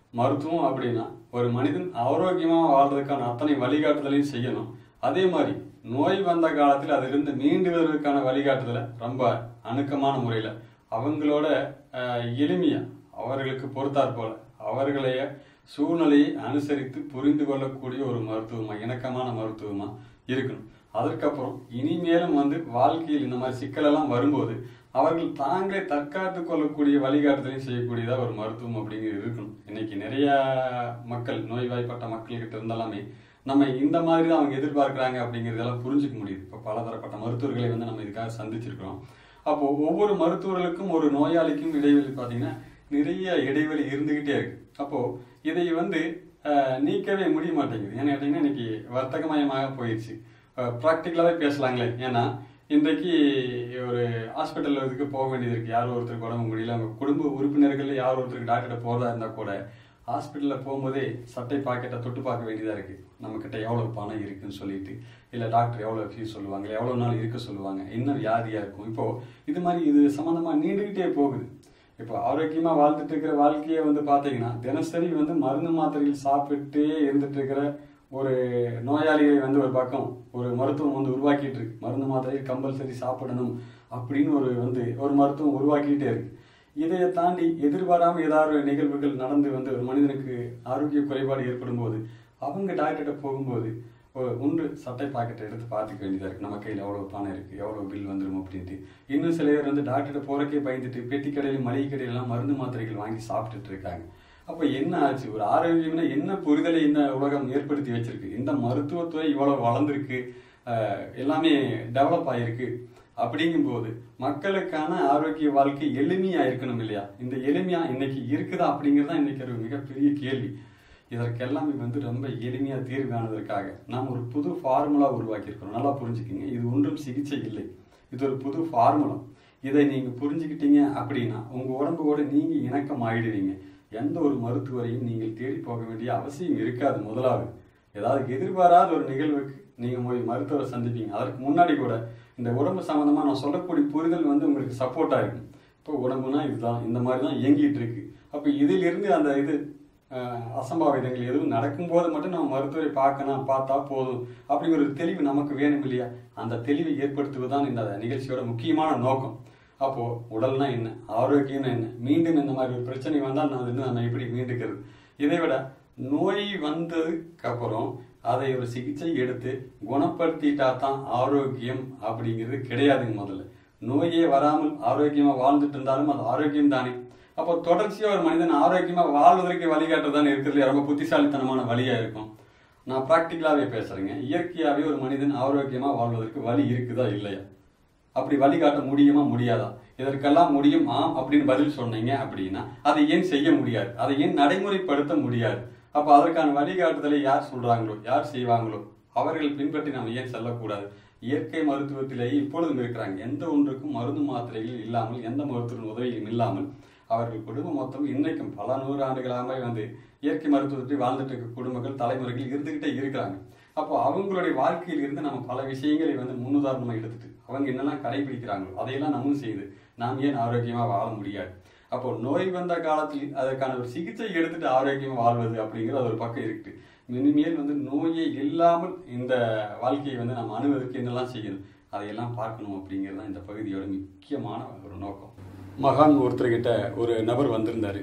மருத்துவம் அப்படின்னா ஒரு மனிதன் ஆரோக்கியமாக வாழ்றதுக்கான அத்தனை வழிகாட்டுதலையும் செய்யணும் அதே மாதிரி நோய் வந்த காலத்தில் அதிலிருந்து மீண்டு வருவதற்கான வழிகாட்டுதலை ரொம்ப அணுக்கமான முறையில் அவங்களோட அஹ், எளிமையா அவர்களுக்கு பொறுத்தாற் போல அவர்களைய சூழ்நிலையை அனுசரித்து புரிந்து கொள்ளக்கூடிய ஒரு மருத்துவமா இணக்கமான மருத்துவமா இருக்கணும் அதற்கப்புறம் இனிமேலும் வந்து வாழ்க்கையில் இந்த மாதிரி சிக்கலெல்லாம் வரும்போது அவர்கள் தாங்களே தற்காத்து கொள்ளக்கூடிய வழிகாட்டுதலையும் செய்யக்கூடியதா ஒரு மருத்துவம் அப்படிங்கிறது இருக்கணும் இன்னைக்கு நிறைய மக்கள் நோய்வாய்ப்பட்ட மக்கள்கிட்ட இருந்தாலுமே நம்ம இந்த மாதிரி தான் அவங்க எதிர்பார்க்குறாங்க அப்படிங்கிறதெல்லாம் புரிஞ்சுக்க முடியுது இப்போ பலதரப்பட்ட மருத்துவர்களை வந்து நம்ம இதுக்காக சந்திச்சிருக்கிறோம் அப்போ ஒவ்வொரு மருத்துவர்களுக்கும் ஒரு நோயாளிக்கும் இடைவெளி பார்த்தீங்கன்னா நிறைய இடைவெளி இருந்துகிட்டே இருக்கு அப்போ இதை வந்து அஹ், நீக்கவே முடிய மாட்டேங்குது ஏன்னு கேட்டீங்கன்னா இன்னைக்கு வர்த்தகமயமாக போயிடுச்சு ப்ராக்டிக்கலாகவே பேசலாங்களே ஏன்னா இன்றைக்கு ஒரு ஹாஸ்பிட்டல் இதுக்கு போக வேண்டியது இருக்கு யாரோ ஒருத்தருக்கு உடம்பு முடியல அவங்க குடும்ப உறுப்பினர்கள் யாரோ ஒருத்தருக்கு டாக்டர்கிட்ட போகிறதா இருந்தால் கூட ஹாஸ்பிட்டலில் போகும்போதே சட்டை பாக்கெட்டை தொட்டு பார்க்க வேண்டியதாக இருக்குது நம்மக்கிட்ட எவ்வளோ பணம் இருக்குன்னு சொல்லிட்டு இல்லை டாக்டர் எவ்வளோ ஃபீஸ் சொல்லுவாங்க எவ்வளோ நாள் இருக்க சொல்லுவாங்க என்ன வியாதியாக இருக்கும் இப்போது இது மாதிரி இது சம்மந்தமாக நீண்டுக்கிட்டே போகுது இப்போ ஆரோக்கியமாக வாழ்ந்துட்டு இருக்கிற வாழ்க்கையை வந்து பார்த்தீங்கன்னா தினசரி வந்து மருந்து மாத்திரைகள் சாப்பிட்டே இருந்துட்டு இருக்கிற ஒரு நோயாளிகளை வந்து ஒரு பக்கம் ஒரு மருத்துவம் வந்து உருவாக்கிட்டு இருக்கு மருந்து மாத்திரை கம்பல்சரி சாப்பிடணும் அப்படின்னு ஒரு வந்து ஒரு மருத்துவம் உருவாக்கிட்டே இருக்கு இதை தாண்டி எதிர்பாராம ஏதாவது ஒரு நிகழ்வுகள் நடந்து வந்து ஒரு மனிதனுக்கு ஆரோக்கிய குறைபாடு ஏற்படும் போது அவங்க டாக்டர்கிட்ட போகும்போது ஒரு ஒன்று சட்டை பாக்கெட்டை எடுத்து பார்த்துக்க வேண்டியதாக இருக்குது நம்ம கையில் எவ்வளோ பணம் இருக்குது எவ்வளோ பில் வந்துடும் அப்படின்ட்டு இன்னும் சில பேர் வந்து டாக்டர்கிட்ட போகிறக்கே பயந்துட்டு பெட்டி கடையில் மளிகை கடையிலலாம் மருந்து மாத்திரைகள் வாங்கி சாப்பிட்டுட்டு இருக்காங்க அப்போ என்ன ஆச்சு ஒரு ஆரோக்கியம்னா என்ன புரிதலை இந்த உலகம் ஏற்படுத்தி வச்சிருக்கு இந்த மருத்துவத்துறை இவ்வளோ வளர்ந்துருக்கு அஹ், எல்லாமே டெவலப் ஆகிருக்கு அப்படிங்கும்போது மக்களுக்கான ஆரோக்கிய வாழ்க்கை எளிமையா இருக்கணும் இல்லையா இந்த எளிமையா இன்னைக்கு இருக்குதா அப்படிங்கிறது தான் இன்னைக்கு ஒரு மிகப்பெரிய கேள்வி இதற்கெல்லாமே வந்து ரொம்ப எளிமையா தீர்வு காணுவதற்காக நாம் ஒரு புது ஃபார்முலா உருவாக்கியிருக்கிறோம் நல்லா புரிஞ்சுக்கிங்க இது ஒன்றும் சிகிச்சை இல்லை இது ஒரு புது ஃபார்முலா இதை நீங்க புரிஞ்சுக்கிட்டீங்க அப்படின்னா உங்க உடம்போட நீங்க இணக்கம் ஆயிடுவீங்க எந்த ஒரு மருத்துவரையும் நீங்கள் தேடி போக வேண்டிய அவசியம் இருக்காது முதலாவது ஏதாவது எதிர்பாராத ஒரு நிகழ்வுக்கு நீங்க போய் மருத்துவரை சந்திப்பீங்க அதற்கு முன்னாடி கூட இந்த உடம்பு சம்பந்தமா நான் சொல்லக்கூடிய புரிதல் வந்து உங்களுக்கு சப்போர்ட்டா இருக்கும் இப்போ உடம்புனா இதுதான் இந்த மாதிரி தான் இயங்கிட்டு இருக்கு அப்போ இதிலிருந்து அந்த இது அஹ், அசம்பாவிதங்கள் எதுவும் நடக்கும்போது மட்டும் நம்ம மருத்துவரை பார்க்கணும் பார்த்தா போதும் அப்படிங்கிற ஒரு தெளிவு நமக்கு வேணும் இல்லையா அந்த தெளிவை ஏற்படுத்துவதுதான் இந்த நிகழ்ச்சியோட முக்கியமான நோக்கம் அப்போ உடல்னா என்ன ஆரோக்கியம்னா என்ன மீண்டும் இந்த மாதிரி ஒரு பிரச்சனை வந்தால் நான் வந்து நம்ம எப்படி மீண்டுக்கிறது இதை விட நோய் வந்ததுக்கு அப்புறம் அதை ஒரு சிகிச்சை எடுத்து குணப்படுத்திட்டா தான் ஆரோக்கியம் அப்படிங்கிறது கிடையாதுங்க முதல்ல நோயே வராமல் ஆரோக்கியமா வாழ்ந்துட்டு இருந்தாலும் அது ஆரோக்கியம் தானே அப்போ தொடர்ச்சியா ஒரு மனிதன் ஆரோக்கியமா வாழ்வதற்கு வழிகாட்டுறதானே இருக்கிறதுல ரொம்ப புத்திசாலித்தனமான வழியா இருக்கும் நான் ப்ராக்டிக்கலாவே பேசுறேங்க இயற்கையாவே ஒரு மனிதன் ஆரோக்கியமா வாழ்வதற்கு வழி இருக்குதா இல்லையா அப்படி வழிகாட்ட முடியுமா முடியாதா இதற்கெல்லாம் முடியும் ஆம் அப்படின்னு பதில் சொன்னீங்க அப்படின்னா அதை ஏன் செய்ய முடியாது அதை ஏன் நடைமுறைப்படுத்த முடியாது அப்ப அதற்கான வழிகாட்டுதலை யார் சொல்றாங்களோ யார் செய்வாங்களோ அவர்கள் பின்பற்றி நாம் ஏன் செல்லக்கூடாது இயற்கை மருத்துவத்திலேயே இப்பொழுதும் இருக்கிறாங்க எந்த ஒன்றுக்கும் மருந்து மாத்திரைகள் இல்லாமல் எந்த மருத்துவ உதவியும் இல்லாமல் அவர்கள் குடும்பம் மொத்தம் இன்னைக்கும் பல நூறு ஆண்டுகளாக வந்து இயற்கை மருத்துவத்தை வாழ்ந்துட்டு இருக்க குடும்பங்கள் தலைமுறைகள் இருந்துகிட்டே இருக்கிறாங்க அப்போ அவங்களுடைய வாழ்க்கையில் இருந்து நம்ம பல விஷயங்களை வந்து முன்னுதாரணமா எடுத்துட்டு அவங்க என்னெல்லாம் கடைபிடிக்கிறாங்களோ அதையெல்லாம் நம்மளும் செய்து நாம் ஏன் ஆரோக்கியமா வாழ முடியாது அப்போ நோய் வந்த காலத்தில் அதற்கான ஒரு சிகிச்சை எடுத்துட்டு ஆரோக்கியமா வாழ்வது அப்படிங்கிறது அது ஒரு பக்கம் இருக்கு இனிமேல் வந்து நோயே இல்லாமல் இந்த வாழ்க்கையை வந்து நம்ம அணுவதற்கு என்னெல்லாம் செய்யணும் அதையெல்லாம் பார்க்கணும் அப்படிங்கிறது தான் இந்த பகுதியோட முக்கியமான ஒரு நோக்கம் மகான் ஒருத்தர்கிட்ட ஒரு நபர் வந்திருந்தாரு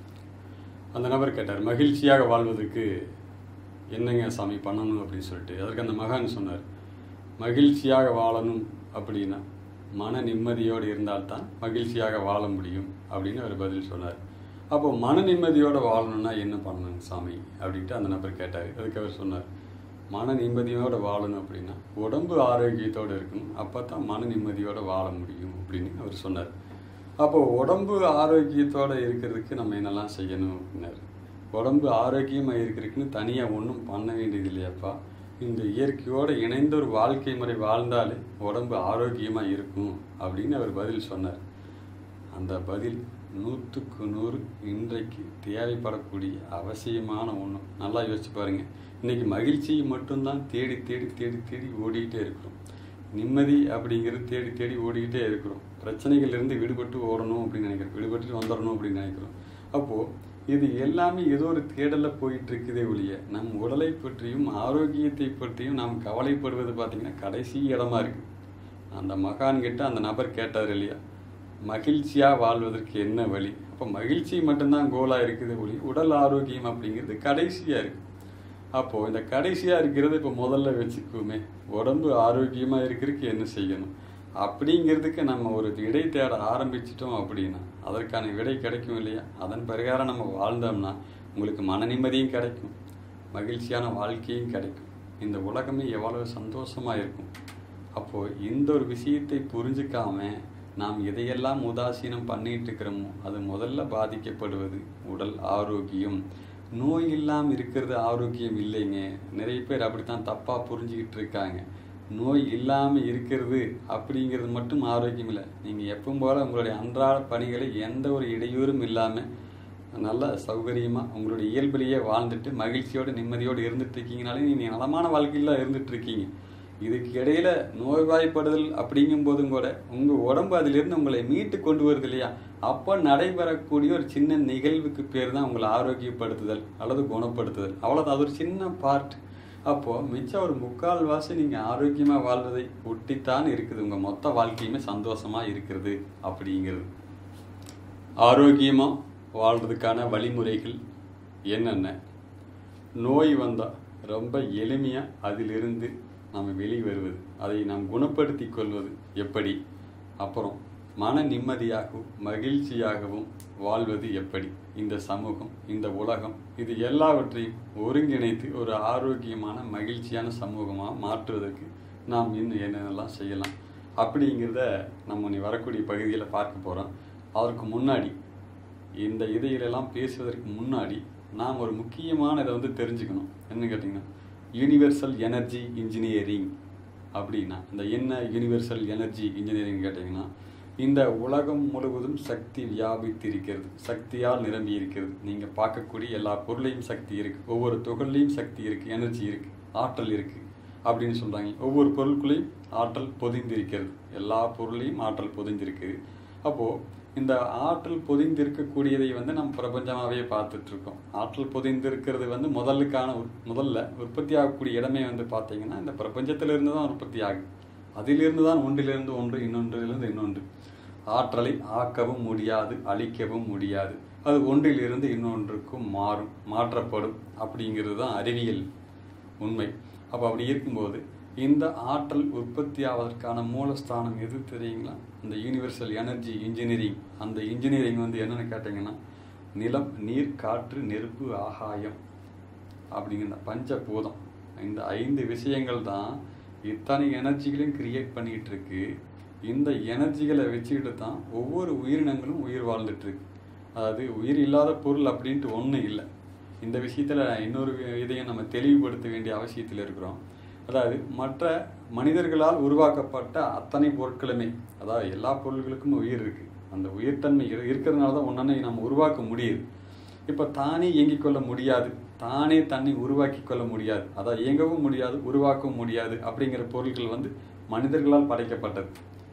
அந்த நபர் கேட்டார் மகிழ்ச்சியாக வாழ்வதற்கு என்னங்க சாமி பண்ணணும் அப்படின்னு சொல்லிட்டு அதற்கு அந்த மகான் சொன்னார் மகிழ்ச்சியாக வாழணும் அப்படின்னா மன நிம்மதியோடு இருந்தால்தான் மகிழ்ச்சியாக வாழ முடியும் அப்படின்னு அவர் பதில் சொன்னார் அப்போ மன நிம்மதியோடு வாழணும்னா என்ன பண்ணணும் சாமி அப்படின்ட்டு அந்த நபர் கேட்டார் அதுக்கு அவர் சொன்னார் மன நிம்மதியோடு வாழணும் அப்படின்னா உடம்பு ஆரோக்கியத்தோடு இருக்கணும் அப்போ தான் மன நிம்மதியோடு வாழ முடியும் அப்படின்னு அவர் சொன்னார் அப்போ உடம்பு ஆரோக்கியத்தோடு இருக்கிறதுக்கு நம்ம என்னெல்லாம் செய்யணும் அப்படின்னாரு உடம்பு ஆரோக்கியமாக இருக்கிறதுக்குன்னு தனியாக ஒன்றும் பண்ண வேண்டியது இல்லையாப்பா இந்த இயற்கையோடு இணைந்த ஒரு வாழ்க்கை முறை வாழ்ந்தாலே உடம்பு ஆரோக்கியமாக இருக்கும் அப்படின்னு அவர் பதில் சொன்னார் அந்த பதில் நூற்றுக்கு நூறு இன்றைக்கு தேவைப்படக்கூடிய அவசியமான ஒன்று நல்லா யோசிச்சு பாருங்க இன்னைக்கு மகிழ்ச்சியை மட்டும்தான் தேடி தேடி தேடி தேடி ஓடிக்கிட்டே இருக்கிறோம் நிம்மதி அப்படிங்கிறது தேடி தேடி ஓடிக்கிட்டே இருக்கிறோம் பிரச்சனைகள்லேருந்து விடுபட்டு ஓடணும் அப்படின்னு நினைக்கிறோம் விடுபட்டு வந்துடணும் அப்படின்னு நினைக்கிறோம் அப்போது இது எல்லாமே ஏதோ ஒரு தேடலில் போயிட்டு இருக்குதே ஒழிய நம் உடலை பற்றியும் ஆரோக்கியத்தை பற்றியும் நாம் கவலைப்படுவது பார்த்தீங்கன்னா கடைசி இடமா இருக்கு அந்த மகான் கிட்ட அந்த நபர் கேட்டார் இல்லையா மகிழ்ச்சியாக வாழ்வதற்கு என்ன வழி அப்போ மகிழ்ச்சி மட்டும்தான் கோலாக இருக்குது ஒளி உடல் ஆரோக்கியம் அப்படிங்கிறது கடைசியாக இருக்குது அப்போது இந்த கடைசியாக இருக்கிறது இப்போ முதல்ல வச்சுக்குவோமே உடம்பு ஆரோக்கியமாக இருக்கிறதுக்கு என்ன செய்யணும் அப்படிங்கிறதுக்கு நம்ம ஒரு விடை தேட ஆரம்பிச்சிட்டோம் அப்படின்னா அதற்கான விடை கிடைக்கும் இல்லையா அதன் பிரகாரம் நம்ம வாழ்ந்தோம்னா உங்களுக்கு மன நிம்மதியும் கிடைக்கும் மகிழ்ச்சியான வாழ்க்கையும் கிடைக்கும் இந்த உலகமே எவ்வளவு சந்தோஷமாக இருக்கும் அப்போது இந்த ஒரு விஷயத்தை புரிஞ்சுக்காம நாம் எதையெல்லாம் உதாசீனம் பண்ணிட்டு இருக்கிறோமோ அது முதல்ல பாதிக்கப்படுவது உடல் ஆரோக்கியம் நோய் இல்லாமல் இருக்கிறது ஆரோக்கியம் இல்லைங்க நிறைய பேர் அப்படித்தான் தப்பாக புரிஞ்சுக்கிட்டு இருக்காங்க நோய் இல்லாமல் இருக்கிறது அப்படிங்கிறது மட்டும் ஆரோக்கியம் இல்லை நீங்கள் எப்பவும் போல உங்களுடைய அன்றாட பணிகளை எந்த ஒரு இடையூறும் இல்லாமல் நல்ல சௌகரியமாக உங்களுடைய இயல்பிலேயே வாழ்ந்துட்டு மகிழ்ச்சியோடு நிம்மதியோடு இருந்துட்டு இருக்கீங்கனாலே நீங்கள் நலமான வாழ்க்கையில் இருந்துட்டு இருக்கீங்க இதுக்கு இடையில நோய்வாய்ப்படுதல் அப்படிங்கும் போதும் கூட உங்கள் உடம்பு அதிலிருந்து உங்களை மீட்டு கொண்டு வருது இல்லையா அப்போ நடைபெறக்கூடிய ஒரு சின்ன நிகழ்வுக்கு பேர் தான் உங்களை ஆரோக்கியப்படுத்துதல் அல்லது குணப்படுத்துதல் அவ்வளோதான் அது ஒரு சின்ன பார்ட் அப்போது மிச்சம் ஒரு முக்கால் வாசி நீங்கள் ஆரோக்கியமாக வாழ்வதை ஒட்டித்தான் இருக்குது உங்கள் மொத்த வாழ்க்கையுமே சந்தோஷமாக இருக்கிறது அப்படிங்கிறது ஆரோக்கியமாக வாழ்றதுக்கான வழிமுறைகள் என்னென்ன நோய் வந்தால் ரொம்ப எளிமையாக அதிலிருந்து நாம் வெளி வருவது அதை நாம் குணப்படுத்தி கொள்வது எப்படி அப்புறம் மன நிம்மதியாகவும் மகிழ்ச்சியாகவும் வாழ்வது எப்படி இந்த சமூகம் இந்த உலகம் இது எல்லாவற்றையும் ஒருங்கிணைத்து ஒரு ஆரோக்கியமான மகிழ்ச்சியான சமூகமாக மாற்றுவதற்கு நாம் இன்னும் என்னென்னலாம் செய்யலாம் அப்படிங்கிறத நம்ம நீ வரக்கூடிய பகுதியில் பார்க்க போகிறோம் அதற்கு முன்னாடி இந்த இதையிலெல்லாம் பேசுவதற்கு முன்னாடி நாம் ஒரு முக்கியமான இதை வந்து தெரிஞ்சுக்கணும் என்ன கேட்டிங்கன்னா யூனிவர்சல் எனர்ஜி இன்ஜினியரிங் அப்படின்னா இந்த என்ன யூனிவர்சல் எனர்ஜி இன்ஜினியரிங் கேட்டிங்கன்னா இந்த உலகம் முழுவதும் சக்தி வியாபித்திருக்கிறது சக்தியால் நிரம்பி இருக்கிறது நீங்கள் பார்க்கக்கூடிய எல்லா பொருளையும் சக்தி இருக்குது ஒவ்வொரு துகள்லையும் சக்தி இருக்குது எனர்ஜி இருக்குது ஆற்றல் இருக்குது அப்படின்னு சொல்கிறாங்க ஒவ்வொரு பொருட்களையும் ஆற்றல் பொதிந்திருக்கிறது எல்லா பொருளையும் ஆற்றல் பொதிந்திருக்குது அப்போது இந்த ஆற்றல் பொதிந்திருக்கக்கூடியதை வந்து நம்ம பிரபஞ்சமாகவே பார்த்துட்டு இருக்கோம் ஆற்றல் பொதிந்திருக்கிறது வந்து முதலுக்கான உற்- முதல்ல உற்பத்தி ஆகக்கூடிய இடமே வந்து பார்த்தீங்கன்னா இந்த பிரபஞ்சத்திலிருந்து தான் உற்பத்தி ஆகுது அதிலிருந்து தான் ஒன்றிலிருந்து ஒன்று இன்னொன்றிலிருந்து இன்னொன்று ஆற்றலை ஆக்கவும் முடியாது அழிக்கவும் முடியாது அது ஒன்றிலிருந்து இன்னொன்றுக்கும் மாறும் மாற்றப்படும் அப்படிங்கிறது தான் அறிவியல் உண்மை அப்போ அப்படி இருக்கும்போது இந்த ஆற்றல் உற்பத்தி ஆவதற்கான மூலஸ்தானம் எது தெரியுங்களா இந்த யூனிவர்சல் எனர்ஜி இன்ஜினியரிங் அந்த இன்ஜினியரிங் வந்து என்னன்னு கேட்டிங்கன்னா நிலம் நீர் காற்று நெருப்பு ஆகாயம் அப்படிங்கிற இந்த பஞ்சபூதம் இந்த ஐந்து விஷயங்கள் தான் இத்தனை எனர்ஜிகளையும் கிரியேட் பண்ணிகிட்டு இருக்கு இந்த எனர்ஜிகளை வச்சுக்கிட்டு தான் ஒவ்வொரு உயிரினங்களும் உயிர் வாழ்ந்துட்டு இருக்கு அதாவது உயிர் இல்லாத பொருள் அப்படின்ட்டு ஒன்றும் இல்லை இந்த விஷயத்தில் இன்னொரு இதையும் நம்ம தெளிவுபடுத்த வேண்டிய அவசியத்தில் இருக்கிறோம் அதாவது மற்ற மனிதர்களால் உருவாக்கப்பட்ட அத்தனை பொருட்களுமே அதாவது எல்லா பொருட்களுக்கும் உயிர் இருக்குது அந்த உயிர்த்தன்மை இரு- இருக்கிறதுனால தான் ஒன்றனை நம்ம உருவாக்க முடியுது இப்போ தானே இயங்கிக் கொள்ள முடியாது தானே தன்னை உருவாக்கி கொள்ள முடியாது அதாவது இயங்கவும் முடியாது உருவாக்கவும் முடியாது அப்படிங்கிற பொருட்கள் வந்து மனிதர்களால் படைக்கப்பட்டது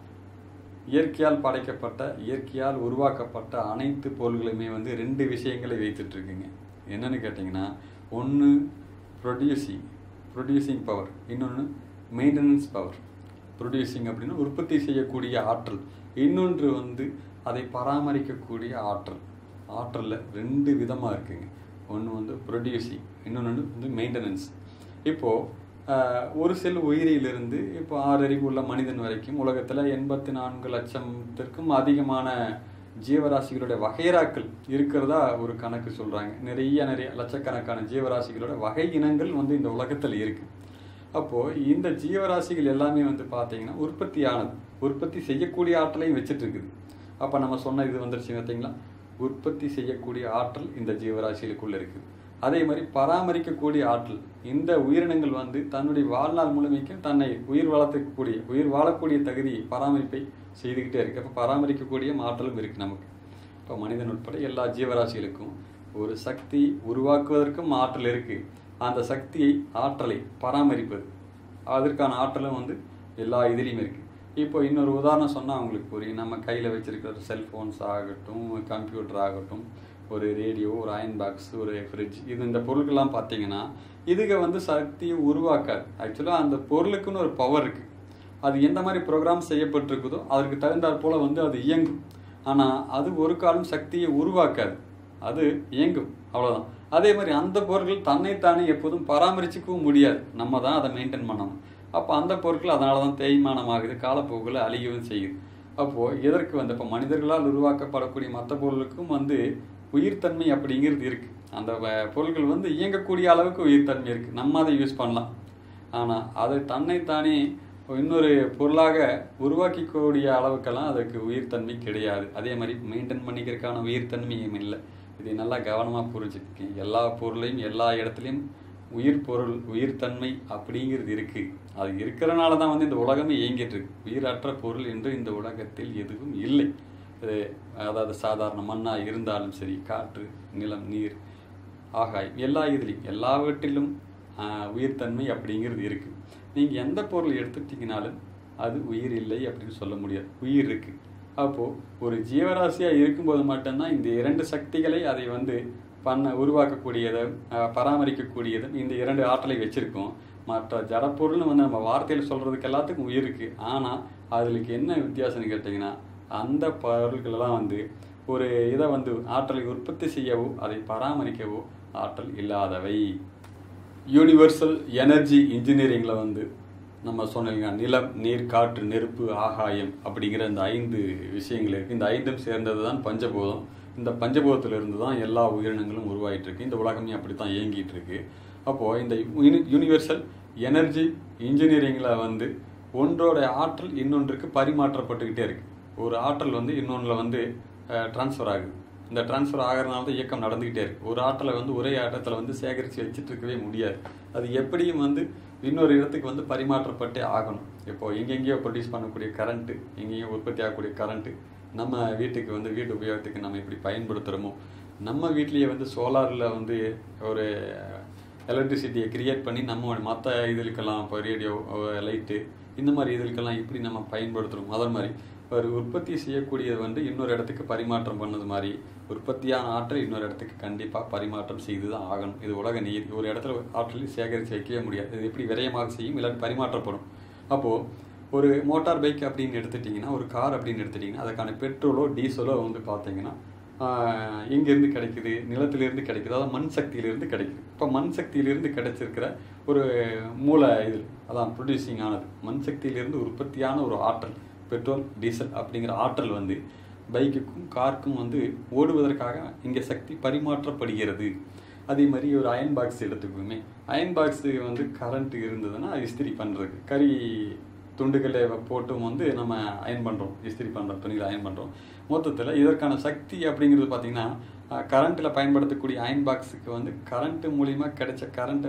இயற்கையால் படைக்கப்பட்ட இயற்கையால் உருவாக்கப்பட்ட அனைத்து பொருள்களுமே வந்து ரெண்டு விஷயங்களை வைத்துட்டு இருக்குங்க என்னன்னு கேட்டிங்கன்னா ஒன்று ப்ரொடியூசிங் ப்ரொடியூசிங் பவர் இன்னொன்று மெயின்டெனன்ஸ் பவர் ப்ரொடியூசிங் அப்படின்னா உற்பத்தி செய்யக்கூடிய ஆற்றல் இன்னொன்று வந்து அதை பராமரிக்கக்கூடிய ஆற்றல் ஆற்றலில் ரெண்டு விதமாக இருக்குங்க ஒன்று வந்து ப்ரொடியூசிங் இன்னொன்று வந்து மெயின்டெனன்ஸ் இப்போது ஆஹ், ஒரு செல் உயிரியிலிருந்து இப்போ ஆறு அறிவு உள்ள மனிதன் வரைக்கும் உலகத்தில் எண்பத்தி நான்கு லட்சத்திற்கும் அதிகமான ஜீவராசிகளுடைய வகைராக்கள் இருக்கிறதா ஒரு கணக்கு சொல்கிறாங்க நிறைய நிறைய லட்சக்கணக்கான ஜீவராசிகளோட வகை இனங்கள் வந்து இந்த உலகத்தில் இருக்குது அப்போது இந்த ஜீவராசிகள் எல்லாமே வந்து பார்த்தீங்கன்னா உற்பத்தியானது உற்பத்தி செய்யக்கூடிய ஆற்றலையும் வச்சுட்டு இருக்குது அப்போ நம்ம சொன்ன இது வந்துருச்சு பார்த்தீங்களா உற்பத்தி செய்யக்கூடிய ஆற்றல் இந்த ஜீவராசிகளுக்குள்ள இருக்குது அதே மாதிரி பராமரிக்கக்கூடிய ஆற்றல் இந்த உயிரினங்கள் வந்து தன்னுடைய வாழ்நாள் முழுமைக்கும் தன்னை உயிர் வளர்த்தக்கூடிய உயிர் வாழக்கூடிய தகுதி பராமரிப்பை செய்துக்கிட்டே இருக்கு அப்போ பராமரிக்கக்கூடிய ஆற்றலும் இருக்கு நமக்கு இப்போ மனிதன் உட்பட எல்லா ஜீவராசிகளுக்கும் ஒரு சக்தி உருவாக்குவதற்கும் ஆற்றல் இருக்கு அந்த சக்தியை ஆற்றலை பராமரிப்பது அதற்கான ஆற்றலும் வந்து எல்லா இதுலேயும் இருக்கு இப்போ இன்னொரு உதாரணம் சொன்னால் உங்களுக்கு புரியும் நம்ம கையில் வச்சிருக்கிற செல்ஃபோன்ஸ் ஆகட்டும் கம்ப்யூட்டர் ஆகட்டும் ஒரு ரேடியோ ஒரு அயன் பாக்ஸ் ஒரு ஃப்ரிட்ஜ் இது இந்த பொருட்கள்லாம் பார்த்தீங்கன்னா இதுக வந்து சக்தியை உருவாக்காது ஆக்சுவலாக அந்த பொருளுக்குன்னு ஒரு பவர் இருக்குது அது எந்த மாதிரி ப்ரோக்ராம் செய்யப்பட்டிருக்குதோ அதற்கு தகுந்தாற் போல் வந்து அது இயங்கும் ஆனால் அது ஒரு காலம் சக்தியை உருவாக்காது அது இயங்கும் அவ்வளோதான் அதே மாதிரி அந்த பொருட்கள் தன்னைத்தானே எப்போதும் பராமரிச்சுக்கவும் முடியாது நம்ம தான் அதை மெயின்டைன் பண்ணணும் அப்போ அந்த பொருட்கள் அதனால தான் தேய்மானமாகுது காலப்போக்கில் அழியவும் செய்யுது அப்போது எதற்கு வந்து இப்போ மனிதர்களால் உருவாக்கப்படக்கூடிய மற்ற பொருளுக்கும் வந்து உயிர்த்தன்மை அப்படிங்கிறது இருக்குது அந்த வ- பொருட்கள் வந்து இயங்கக்கூடிய அளவுக்கு உயிர்த்தன்மை இருக்குது நம்ம அதை யூஸ் பண்ணலாம் ஆனால் அது தன்னைத்தானே இன்னொரு பொருளாக உருவாக்கிக்கூடிய அளவுக்கெல்லாம் அதுக்கு உயிர்த்தன்மை கிடையாது அதே மாதிரி மெயின்டைன் பண்ணிக்கிறதுக்கான உயிர்த்தன்மையும் இல்லை இதை நல்லா கவனமாக புரிஞ்சுக்கங்க எல்லா பொருளையும் எல்லா இடத்துலையும் உயிர் பொருள் உயிர்த்தன்மை அப்படிங்கிறது இருக்குது அது இருக்கிறனால தான் வந்து இந்த உலகமே இயங்கிட்டு இருக்கு உயிரற்ற பொருள் என்று இந்த உலகத்தில் எதுவும் இல்லை இது அதாவது சாதாரண மண்ணாக இருந்தாலும் சரி காற்று நிலம் நீர் ஆகாயம் எல்லா இதுலேயும் எல்லாவற்றிலும் ஆஹ், உயிர்த்தன்மை அப்படிங்கிறது இருக்குது நீங்கள் எந்த பொருள் எடுத்துட்டீங்கனாலும் அது உயிர் இல்லை அப்படின்னு சொல்ல முடியாது உயிர் இருக்குது அப்போது ஒரு ஜீவராசியாக இருக்கும்போது மட்டும்தான் இந்த இரண்டு சக்திகளை அதை வந்து பண்ண உருவாக்கக்கூடியதும் ஆஹ், பராமரிக்கக்கூடியதும் இந்த இரண்டு ஆற்றலை வச்சுருக்கோம் மற்ற ஜடப்பொருள்னு வந்து நம்ம வார்த்தையில் சொல்கிறதுக்கு எல்லாத்துக்கும் உயிர் இருக்குது ஆனால் அதுக்கு என்ன வித்தியாசம்னு கேட்டிங்கன்னா அந்த பொருட்களெல்லாம் வந்து ஒரு இதை வந்து ஆற்றலை உற்பத்தி செய்யவோ அதை பராமரிக்கவோ ஆற்றல் இல்லாதவை யூனிவர்சல் எனர்ஜி இன்ஜினியரிங்கில் வந்து நம்ம சொன்னீங்க நிலம் நீர் காற்று நெருப்பு ஆகாயம் அப்படிங்கிற இந்த ஐந்து விஷயங்கள் இருக்குது இந்த ஐந்தும் சேர்ந்தது தான் பஞ்சபூதம் இந்த பஞ்சபூதத்திலிருந்து தான் எல்லா உயிரினங்களும் உருவாகிட்டு இருக்கு இந்த உலகமே அப்படி தான் இயங்கிட்டு இருக்கு அப்போது இந்த யூனி- யூனிவர்சல் எனர்ஜி இன்ஜினியரிங்கில் வந்து ஒன்றோட ஆற்றல் இன்னொன்றுக்கு பரிமாற்றப்பட்டுக்கிட்டே இருக்கு ஒரு ஆற்றல் வந்து இன்னொன்றில் வந்து ட்ரான்ஸ்ஃபர் ஆகுது இந்த ட்ரான்ஸ்ஃபர் ஆகிறனால தான் இயக்கம் நடந்துக்கிட்டே இருக்கு ஒரு ஆற்றலை வந்து ஒரே ஆட்டத்தில் வந்து சேகரித்து வச்சுட்டு இருக்கவே முடியாது அது எப்படியும் வந்து இன்னொரு இடத்துக்கு வந்து பரிமாற்றப்பட்டே ஆகணும் இப்போ எங்கெங்கேயோ ப்ரொடியூஸ் பண்ணக்கூடிய கரண்ட்டு எங்கேயோ உற்பத்தி ஆகக்கூடிய கரண்ட்டு நம்ம வீட்டுக்கு வந்து வீட்டு உபயோகத்துக்கு நம்ம எப்படி பயன்படுத்துகிறோமோ நம்ம வீட்லேயே வந்து சோலாரில் வந்து ஒரு எலக்ட்ரிசிட்டியை கிரியேட் பண்ணி நம்ம மற்ற இதுகளுக்கெல்லாம் இப்போ ரேடியோ லைட்டு இந்த மாதிரி இதுகளுக்கெல்லாம் எப்படி நம்ம பயன்படுத்துகிறோம் அதே மாதிரி ஒரு உற்பத்தி செய்யக்கூடியது வந்து இன்னொரு இடத்துக்கு பரிமாற்றம் பண்ணது மாதிரி உற்பத்தியான ஆற்றல் இன்னொரு இடத்துக்கு கண்டிப்பாக பரிமாற்றம் செய்து தான் ஆகணும் இது உலக நீர் ஒரு இடத்துல ஆற்றலை சேகரித்து வைக்கவே முடியாது இது எப்படி விரயமாக செய்யும் இல்லாட்டி பரிமாற்றப்படும் அப்போது ஒரு மோட்டார் பைக் அப்படின்னு எடுத்துட்டிங்கன்னா ஒரு கார் அப்படின்னு எடுத்துட்டிங்கன்னா அதுக்கான பெட்ரோலோ டீசலோ வந்து பார்த்தீங்கன்னா ஆஹ், எங்கேருந்து கிடைக்குது நிலத்திலிருந்து கிடைக்குது அதாவது மண் சக்தியிலிருந்து கிடைக்குது இப்போ மண் சக்தியிலிருந்து கிடைச்சிருக்கிற ஒரு மூல இது அதான் ப்ரொடியூசிங் ஆனது மண் சக்தியிலிருந்து உற்பத்தியான ஒரு ஆற்றல் பெட்ரோல் டீசல் அப்படிங்கிற ஆற்றல் வந்து பைக்குக்கும் காருக்கும் வந்து ஓடுவதற்காக இங்கே சக்தி பரிமாற்றப்படுகிறது அதே மாதிரி ஒரு அயன் பாக்ஸ் எடுத்துக்குவோமே அயன் பாக்ஸு வந்து கரண்ட் இருந்ததுன்னா இஸ்திரி பண்ணுறதுக்கு கறி துண்டுகளை போட்டும் வந்து நம்ம அயன் பண்ணுறோம் இஸ்திரி பண்ணுறோம் துணிகளை அயன் பண்ணுறோம் மொத்தத்தில் இதற்கான சக்தி அப்படிங்கிறது பார்த்திங்கன்னா கரண்ட்டில் பயன்படுத்தக்கூடிய அயன் பாக்ஸுக்கு வந்து கரண்ட்டு மூலிமா கிடைச்ச கரண்ட்டு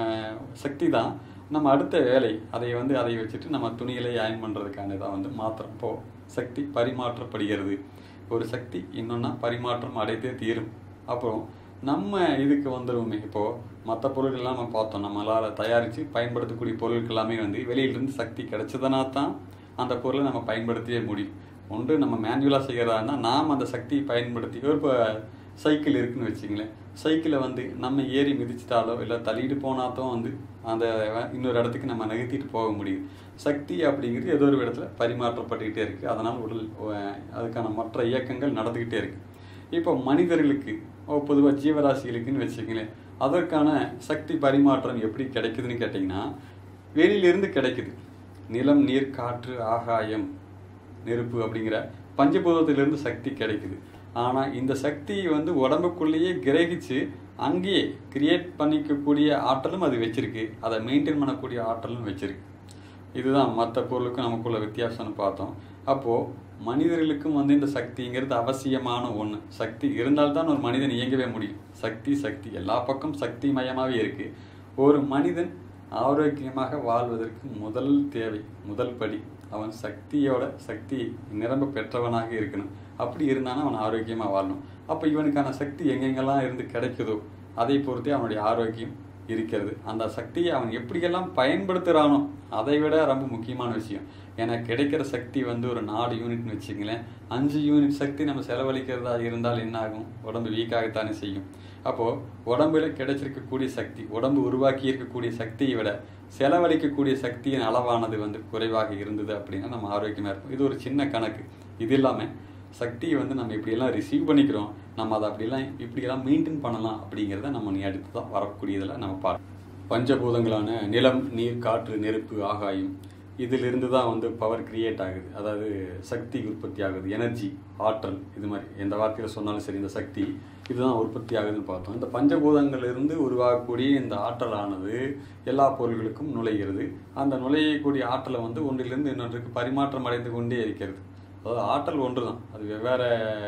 சக்தி தான் நம்ம அடுத்த வேலை அதை வந்து அதை வச்சுட்டு நம்ம துணிகளை அயன் பண்ணுறதுக்கான இதாக வந்து மாத்திரம் இப்போ சக்தி பரிமாற்றப்படுகிறது ஒரு சக்தி இன்னொன்னா பரிமாற்றம் அடைத்தே தீரும் அப்புறம் நம்ம இதுக்கு வந்துருவோமே இப்போது மற்ற பொருட்கள்லாம் நம்ம பார்த்தோம் நம்மளால் தயாரித்து பயன்படுத்தக்கூடிய பொருட்கள் எல்லாமே வந்து வெளியிலிருந்து சக்தி கிடைச்சதுனா தான் அந்த பொருளை நம்ம பயன்படுத்தவே முடியும் ஒன்று நம்ம மேனுவலாக செய்கிறதா இருந்தால் நாம் அந்த சக்தியை பயன்படுத்தி இப்போ சைக்கிள் இருக்குன்னு வச்சுங்களேன் சைக்கிளை வந்து நம்ம ஏறி மிதிச்சிட்டாலோ இல்லை தள்ளிட்டு போனாதான் வந்து அந்த இன்னொரு இடத்துக்கு நம்ம நகர்த்திட்டு போக முடியுது சக்தி அப்படிங்கிறது ஏதோ ஒரு இடத்துல பரிமாற்றப்பட்டுக்கிட்டே இருக்குது அதனால் உடல் அஹ், அதுக்கான மற்ற இயக்கங்கள் நடந்துக்கிட்டே இருக்குது இப்போ மனிதர்களுக்கு பொதுவாக ஜீவராசிகளுக்குன்னு வச்சுக்கங்களேன் அதற்கான சக்தி பரிமாற்றம் எப்படி கிடைக்குதுன்னு கேட்டிங்கன்னா வெளியிலிருந்து கிடைக்குது நிலம் நீர் காற்று ஆகாயம் நெருப்பு அப்படிங்கிற பஞ்சபூதத்திலிருந்து சக்தி கிடைக்குது ஆனால் இந்த சக்தி வந்து உடம்புக்குள்ளேயே கிரகிச்சு அங்கேயே கிரியேட் பண்ணிக்கக்கூடிய ஆற்றலும் அது வச்சிருக்கு அதை மெயின்டைன் பண்ணக்கூடிய ஆற்றலும் வச்சிருக்கு இதுதான் மற்ற பொருளுக்கும் நமக்குள்ள வித்தியாசம்னு பார்த்தோம் அப்போது மனிதர்களுக்கும் வந்து இந்த சக்திங்கிறது அவசியமான ஒன்று சக்தி இருந்தால்தான் ஒரு மனிதன் இயங்கவே முடியும் சக்தி சக்தி எல்லா பக்கம் சக்தி மயமாகவே இருக்குது ஒரு மனிதன் ஆரோக்கியமாக வாழ்வதற்கு முதல் தேவை முதல் படி அவன் சக்தியோட சக்தி நிரம்ப பெற்றவனாக இருக்கணும் அப்படி இருந்தானா அவன் ஆரோக்கியமாக வாழணும் அப்போ இவனுக்கான சக்தி எங்கெங்கெல்லாம் இருந்து கிடைக்குதோ அதை பொறுத்தே அவனுடைய ஆரோக்கியம் இருக்கிறது அந்த சக்தியை அவன் எப்படியெல்லாம் பயன்படுத்துகிறானோ அதை விட ரொம்ப முக்கியமான விஷயம் எனக்கு கிடைக்கிற சக்தி வந்து ஒரு நாலு யூனிட்னு வச்சுங்களேன் அஞ்சு யூனிட் சக்தி நம்ம செலவழிக்கிறதா இருந்தால் என்ன ஆகும் உடம்பு வீக்காகத்தானே செய்யும் அப்போது உடம்புல கிடைச்சிருக்கக்கூடிய சக்தி உடம்பு உருவாக்கி இருக்கக்கூடிய சக்தியை விட செலவழிக்கக்கூடிய சக்தியின் அளவானது வந்து குறைவாக இருந்தது அப்படின்னா நம்ம ஆரோக்கியமாக இருக்கும் இது ஒரு சின்ன கணக்கு இது இல்லாமல் சக்தியை வந்து நம்ம இப்படியெல்லாம் ரிசீவ் பண்ணிக்கிறோம் நம்ம அதை அப்படியெல்லாம் இப்படியெல்லாம் மெயின்டைன் பண்ணலாம் அப்படிங்கிறத நம்ம நீ அடுத்து தான் வரக்கூடியதில் நம்ம பார்ப்போம் பஞ்சபூதங்களான நிலம் நீர் காற்று நெருப்பு ஆகாயம் இதிலிருந்து தான் வந்து பவர் கிரியேட் ஆகுது அதாவது சக்தி உற்பத்தி ஆகுது எனர்ஜி ஆற்றல் இது மாதிரி எந்த வார்த்தையில் சொன்னாலும் சரி இந்த சக்தி இதுதான் உற்பத்தி ஆகுதுன்னு பார்த்தோம் இந்த பஞ்சபூதங்களிலிருந்து உருவாகக்கூடிய இந்த ஆற்றலானது எல்லா பொருள்களுக்கும் நுழைகிறது அந்த நுழையக்கூடிய ஆற்றலை வந்து ஒன்றிலிருந்து இன்னொன்றுக்கு பரிமாற்றம் அடைந்து கொண்டே இருக்கிறது அதாவது ஆற்றல் ஒன்று தான் அது வெவ்வேறு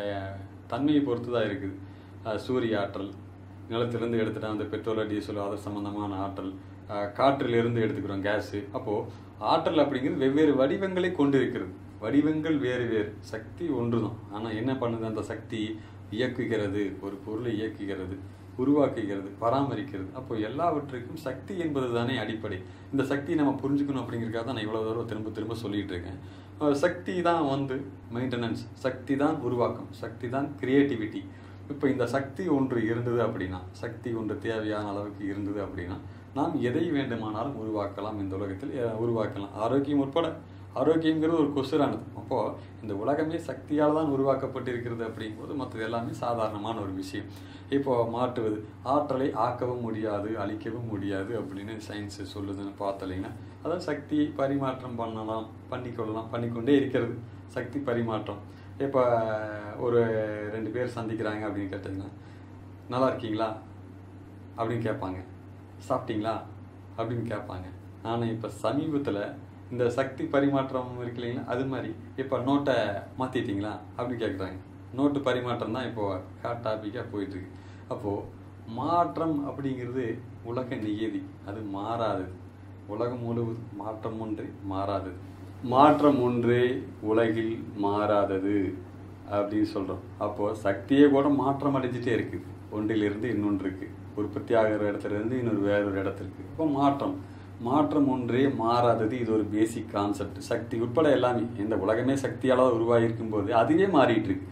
தன்மையை பொறுத்து தான் இருக்குது அஹ் சூரிய ஆற்றல் நிலத்திலிருந்து எடுத்துட்டா அந்த பெட்ரோல் டீசல் அது சம்பந்தமான ஆற்றல் அஹ் காற்றிலிருந்து எடுத்துக்கிறோம் கேஸு அப்போது ஆற்றல் அப்படிங்கிறது வெவ்வேறு வடிவங்களை கொண்டு இருக்கிறது வடிவங்கள் வேறு வேறு சக்தி ஒன்று தான் ஆனால் என்ன பண்ணுது அந்த சக்தி இயக்குகிறது ஒரு பொருளை இயக்குகிறது உருவாக்குகிறது பராமரிக்கிறது அப்போ எல்லாவற்றுக்கும் சக்தி என்பது தானே அடிப்படை இந்த சக்தி நம்ம புரிஞ்சுக்கணும் அப்படிங்கிறதுக்காக தான் நான் இவ்வளோ தூரம் திரும்ப திரும்ப சொல்லிட்டு இருக்கேன் அஹ் சக்தி தான் வந்து மெயின்டெனன்ஸ் சக்தி தான் உருவாக்கம் சக்தி தான் கிரியேட்டிவிட்டி இப்போ இந்த சக்தி ஒன்று இருந்தது அப்படின்னா சக்தி ஒன்று தேவையான அளவுக்கு இருந்தது அப்படின்னா நாம் எதை வேண்டுமானாலும் உருவாக்கலாம் இந்த உலகத்தில் அஹ், உருவாக்கலாம் ஆரோக்கியம் உட்பட ஆரோக்கியங்கிறது ஒரு கொசுரானது அப்போது இந்த உலகமே சக்தியால் தான் உருவாக்கப்பட்டிருக்கிறது அப்படிங்கும்போது மற்றது எல்லாமே சாதாரணமான ஒரு விஷயம் இப்போ மாற்றுவது ஆற்றலை ஆக்கவும் முடியாது அழிக்கவும் முடியாது அப்படின்னு சயின்ஸ் சொல்லுதுன்னு பார்த்தலைங்கன்னா அதான் சக்தியை பரிமாற்றம் பண்ணலாம் பண்ணிக்கொள்ளலாம் பண்ணிக்கொண்டே இருக்கிறது சக்தி பரிமாற்றம் இப்போ ஒரு ரெண்டு பேர் சந்திக்கிறாங்க அப்படின்னு கேட்டிங்கன்னா நல்லா இருக்கீங்களா அப்படின்னு கேட்பாங்க சாப்பிட்டீங்களா அப்படின்னு கேட்பாங்க ஆனால் இப்போ சமீபத்தில் இந்த சக்தி பரிமாற்றம் இருக்கு இல்லைங்களா அது மாதிரி இப்போ நோட்டை மாற்றிட்டீங்களா அப்படின்னு கேட்குறாங்க நோட்டு பரிமாற்றம் தான் இப்போது ஹாட் டாப்பிக்காக போயிட்டுருக்கு அப்போது மாற்றம் அப்படிங்கிறது உலக நியதி அது மாறாதது உலகம் முழுவதும் மாற்றம் ஒன்றே மாறாதது மாற்றம் ஒன்றே உலகில் மாறாதது அப்படின்னு சொல்கிறோம் அப்போது சக்தியே கூட மாற்றம் அடைஞ்சிட்டே இருக்குது ஒன்றிலிருந்து இன்னொன்றுக்கு உற்பத்தி ஆகிற இடத்துல இருந்து இன்னொரு வேறொரு இடத்துக்கு இப்போ மாற்றம் மாற்றம் ஒன்றே மாறாதது இது ஒரு பேசிக் கான்செப்ட் சக்தி உட்பட எல்லாமே இந்த உலகமே சக்தியால் உருவாகிருக்கும் போது அதுவே மாறிட்டு இருக்கு